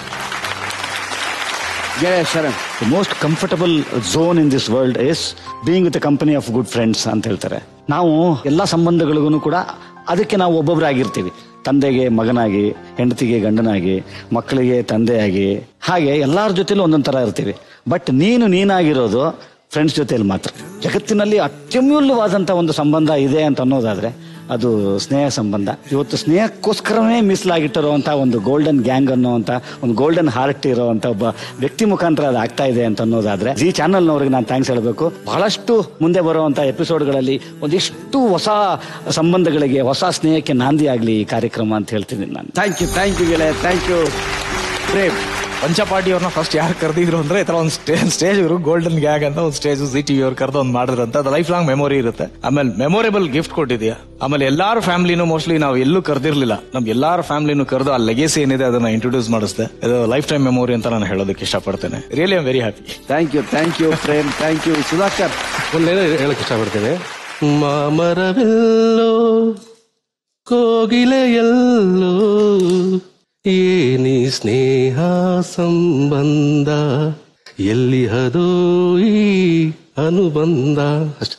Sharan the most comfortable zone in this world is being with company of good friends ಅಂತ ಹೇಳ್ತಾರೆ ನಾವು ಎಲ್ಲಾ ಸಂಬಂಧಗಳಿಗೂ ಕೂಡ ಅದಕ್ಕೆ ನಾವು ಒಬ್ಬೊಬ್ಬರಾಗಿರ್ತೀವಿ ತಂದೆಗೆ ಮಗನಾಗಿ ಹೆಂಡತಿಗೆ ಗಂಡನಾಗಿ ಮಕ್ಕಳಿಗೆ ತಂದೆಯಾಗಿ ಹಾಗೆ ಎಲ್ಲಾರ ಜೊತೆಲೂ ಒಂದೊಂದ್ ತರ ಇರ್ತೀವಿ ಬಟ್ ನೀನು ನೀನಾಗಿರೋದು ಫ್ರೆಂಡ್ಸ್ ಜೊತೆಲಿ ಮಾತ್ರ ಜಗತ್ತಿನಲ್ಲಿ ಅತ್ಯಮೂಲ್ಯವಾದಂತ ಒಂದು ಸಂಬಂಧ ಇದೆ ಅಂತ ಅನ್ನೋದಾದ್ರೆ ಅದು ಸ್ನೇಹ ಸಂಬಂಧ ಇವತ್ತು ಸ್ನೇಹಕ್ಕೋಸ್ಕರವೇ ಮೀಸಲಾಗಿಟ್ಟಿರುವಂತ ಒಂದು ಗೋಲ್ಡನ್ ಗ್ಯಾಂಗ್ ಅನ್ನುವಂತ ಒಂದು ಗೋಲ್ಡನ್ ಹಾರ್ಟ್ ಇರುವಂತ ಒಬ್ಬ ವ್ಯಕ್ತಿ ಮುಖಾಂತರ ಅದು ಆಗ್ತಾ ಇದೆ ಅಂತ ಅನ್ನೋದಾದ್ರೆ ಜಿ ಚಾನಲ್ನವ್ರಿಗೆ ನಾನು ಥ್ಯಾಂಕ್ಸ್ ಹೇಳಬೇಕು ಬಹಳಷ್ಟು ಮುಂದೆ ಬರುವಂತ ಎಪಿಸೋಡ್ಗಳಲ್ಲಿ ಒಂದಿಷ್ಟು ಹೊಸ ಸಂಬಂಧಗಳಿಗೆ ಹೊಸ ಸ್ನೇಹಕ್ಕೆ ನಾಂದಿ ಆಗ್ಲಿ ಈ ಕಾರ್ಯಕ್ರಮ ಅಂತ ಹೇಳ್ತೀನಿ ನಾನು ಥ್ಯಾಂಕ್ ಯು ಥ್ಯಾಂಕ್ ಯು ಗೆಳೆಯ ಥ್ಯಾಂಕ್ ಯು ಪ್ರೇಮ್ ಪಂಚಪಾಟಿ ಅವ್ರನ್ನ ಫಸ್ಟ್ ಯಾರು ಕರೆದಿದ್ರು ಅಂದ್ರೆ ಈ ತರ ಒಂದು ಸ್ಟೇಜ್ ಸ್ಟೇಜ್ ಇವರು ಗೋಲ್ಡನ್ ಗ್ಯಾಗ್ ಅಂತ ಒಂದು ಸ್ಟೇಜ್ ಜಿ ಟಿವಿ ಅವ್ರು ಕರೆದು ಒಂದು ಮಾಡಿದ್ರಂತ ಅದು ಲೈಫ್ ಲಾಂಗ್ ಮೆಮೊರಿ ಇರುತ್ತೆ ಆಮೇಲೆ ಮೆಮೊರೇಬಲ್ ಗಿಫ್ಟ್ ಕೊಟ್ಟಿದ್ಯಾ ಆಮೇಲೆ ಎಲ್ಲಾರ ಫ್ಯಾಮಿಲಿನೂ ಮೋಸ್ಟ್ಲಿ ನಾವು ಎಲ್ಲೂ ಕರೆದಿರ್ಲಿಲ್ಲ ನಮ್ ಎಲ್ಲಾರ ಫ್ಯಾಮಿಲಿನೂ ಕರೆದು ಆ ಲೆಗೇಸಿ ಏನಿದೆ ಅದನ್ನ ಇಂಟ್ರೊಡ್ಯೂಸ್ ಮಾಡಿಸ್ದೆ ಇದು ಲೈಫ್ ಟೈಮ್ ಮೆಮೊರಿ ಅಂತ ನಾನು ಹೇಳೋದಕ್ಕೆ ಇಷ್ಟಪಡ್ತೇನೆ really I'm very happy thank you thank you Prem thank you Sudhakar ಒಂದೇನೋ ಹೇಳಕ್ ಇಷ್ಟಪಡ್ತೇನೆ ಮಾಮರವೆಲ್ಲೋ ಕೋಗಿಲೆಯಲ್ಲೋ ಏನಿ ಸ್ನೇಹ ಸಂಬಂಧ ಎಲ್ಲಿ ಹದೋ ಈ ಅನುಬಂಧ ಅಷ್ಟೇ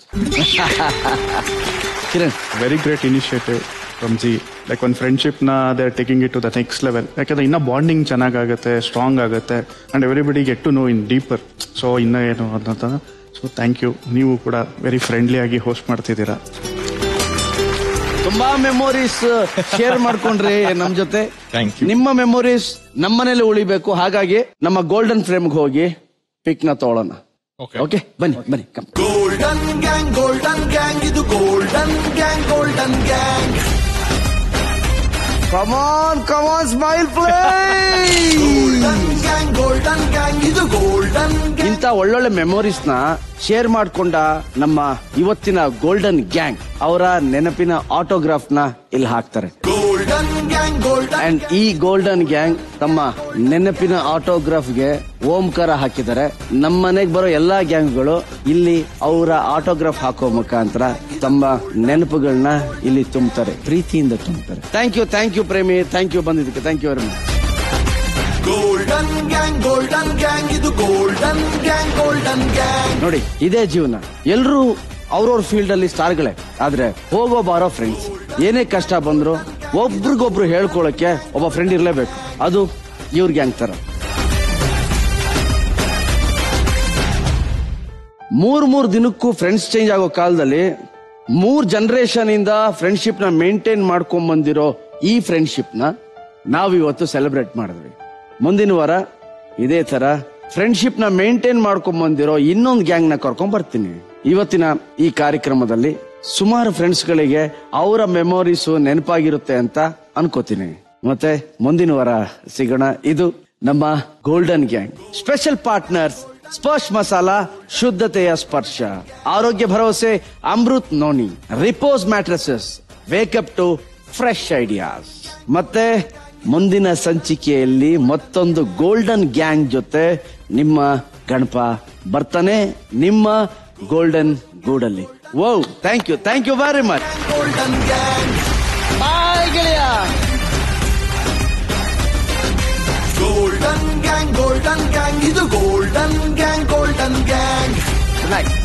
Kiran very great initiative from G like ಒಂದು ಫ್ರೆಂಡ್ಶಿಪ್ನ they are taking it to the next level ಯಾಕಂದ್ರೆ ಇನ್ನೂ ಬಾಂಡಿಂಗ್ ಚೆನ್ನಾಗಾಗುತ್ತೆ ಸ್ಟ್ರಾಂಗ್ ಆಗುತ್ತೆ and everybody get to know in deeper so ಇನ್ನೂ ಏನು ಅಂತ ಸೊ ಥ್ಯಾಂಕ್ ಯು ನೀವು ಕೂಡ ವೆರಿ ಫ್ರೆಂಡ್ಲಿ ಆಗಿ ಹೋಸ್ಟ್ ಮಾಡ್ತಿದ್ದೀರಾ ತುಂಬಾ ಮೆಮೊರೀಸ್ ಶೇರ್ ಮಾಡ್ಕೊಂಡ್ರಿ ನಮ್ ಜೊತೆ ಥ್ಯಾಂಕ್ ನಿಮ್ಮ ಮೆಮೊರೀಸ್ ನಮ್ಮನೇಲಿ ಉಳಿಬೇಕು ಹಾಗಾಗಿ ನಮ್ಮ ಗೋಲ್ಡನ್ ಫ್ರೇಮ್ಗೆ ಹೋಗಿ ಪಿಕ್ ನ ತಗೊಳ್ಳೋಣ ಓಕೆ ಬನ್ನಿ ಬನ್ನಿ come. Golden gang golden gang ಇದು golden gang golden gang Come on, come on, smile please. Golden gang golden gang ಇದು ಗೋಲ್ಡನ್ ಇಂಥ ಒಳ್ಳೊಳ್ಳೆ ಮೆಮೊರೀಸ್ ನ ಶೇರ್ ಮಾಡ್ಕೊಂಡ ನಮ್ಮ ಇವತ್ತಿನ ಗೋಲ್ಡನ್ ಗ್ಯಾಂಗ್ ಅವರ ನೆನಪಿನ ಆಟೋಗ್ರಾಫ್ ನ ಇಲ್ಲಿ ಹಾಕ್ತಾರೆ ಗೋಲ್ಡನ್ ಗ್ಯಾಂಗ್ ಗೋಲ್ಡನ್ ಅಂಡ್ ಈ ಗೋಲ್ಡನ್ ಗ್ಯಾಂಗ್ ತಮ್ಮ ನೆನಪಿನ ಆಟೋಗ್ರಾಫ್ ಗೆ ಓಂಕಾರ ಹಾಕಿದ್ದಾರೆ ನಮ್ಮ ಮನೆಗೆ ಬರೋ ಎಲ್ಲಾ ಗ್ಯಾಂಗ್ಗಳು ಇಲ್ಲಿ ಅವರ ಆಟೋಗ್ರಾಫ್ ಹಾಕೋ ಮುಖಾಂತರ ತಮ್ಮ ನೆನಪುಗಳನ್ನ ಇಲ್ಲಿ ತುಂಬ್ತಾರೆ ಪ್ರೀತಿಯಿಂದ ತುಂಬ್ತಾರೆ thank you thank you Premi thank you ಬಂದಿದ್ದಕ್ಕೆ thank you very much golden gang golden gang ಇದು ಗೋಲ್ಡನ್ ಗ್ಯಾಂಗ್ ಗೋಲ್ಡನ್ ಗ್ಯಾಂಗ್ ನೋಡಿ ಇದೇ ಜೀವನ ಎಲ್ರೂ ಅವ್ರವ್ರ ಫೀಲ್ಡ್ ಅಲ್ಲಿ ಸ್ಟಾರ್ಗಳೇ ಆದ್ರೆ ಹೋಗೋ ಬಾರೋ ಫ್ರೆಂಡ್ಸ್ ಏನೇ ಕಷ್ಟ ಬಂದ್ರು ಒಬ್ರಿಗೊಬ್ರು ಹೇಳ್ಕೊಳಕ್ಕೆ ಒಬ್ಬ ಫ್ರೆಂಡ್ ಇರ್ಲೇಬೇಕು ಅದು ಇವ್ರ ಗ್ಯಾಂಗ್ ತರ ಮೂರ್ ಮೂರ್ ದಿನಕ್ಕೂ ಫ್ರೆಂಡ್ಸ್ ಚೇಂಜ್ ಆಗೋ ಕಾಲದಲ್ಲಿ ಮೂರ್ ಜನರೇಷನ್ ಇಂದ ಫ್ರೆಂಡ್ಶಿಪ್ ನ ಮೇಂಟೈನ್ ಮಾಡ್ಕೊಂಡ್ ಬಂದಿರೋ ಈ ಫ್ರೆಂಡ್ಶಿಪ್ ನ ನಾವಿವತ್ತು ಸೆಲೆಬ್ರೇಟ್ ಮಾಡಿದ್ವಿ ಮುಂದಿನ ವಾರ ಇದೇ ತರ ಫ್ರೆಂಡ್ಶಿಪ್ ನ ಮೇಂಟೈನ್ ಮಾಡ್ಕೊಂಡ್ ಬಂದಿರೋ ಇನ್ನೊಂದು ಗ್ಯಾಂಗ್ ನ ಕರ್ಕೊಂಡ್ ಬರ್ತೀನಿ ಇವತ್ತಿನ ಈ ಕಾರ್ಯಕ್ರಮದಲ್ಲಿ ಸುಮಾರು ಫ್ರೆಂಡ್ಸ್ ಗಳಿಗೆ ಅವರ ಮೆಮೊರೀಸ್ ನೆನಪಾಗಿರುತ್ತೆ ಅಂತ ಅನ್ಕೋತೀನಿ ಮತ್ತೆ ಮುಂದಿನ ವಾರ ಸಿಗೋಣ ಇದು ನಮ್ಮ golden gang special partners Sparsh masala ಶುದ್ಧತೆಯ ಸ್ಪರ್ಶ ಆರೋಗ್ಯ ಭರವಸೆ Amrit noni Repose mattresses wake up to fresh ideas ಮತ್ತೆ ಮುಂದಿನ ಸಂಚಿಕೆಯಲ್ಲಿ ಮತ್ತೊಂದು ಗೋಲ್ಡನ್ ಗ್ಯಾಂಗ್ ಜೊತೆ ನಿಮ್ಮ ಗಣಪ ಬರ್ತಾನೆ ನಿಮ್ಮ ಗೋಲ್ಡನ್ ಗೂಡಲ್ಲಿ ವೋ thank you thank you very much golden gang bye ಗೆಳೆಯ ಗೋಲ್ಡನ್ ಗ್ಯಾಂಗ್ ಗೋಲ್ಡನ್ ಗ್ಯಾಂಗ್ ಇದು golden gang golden gang night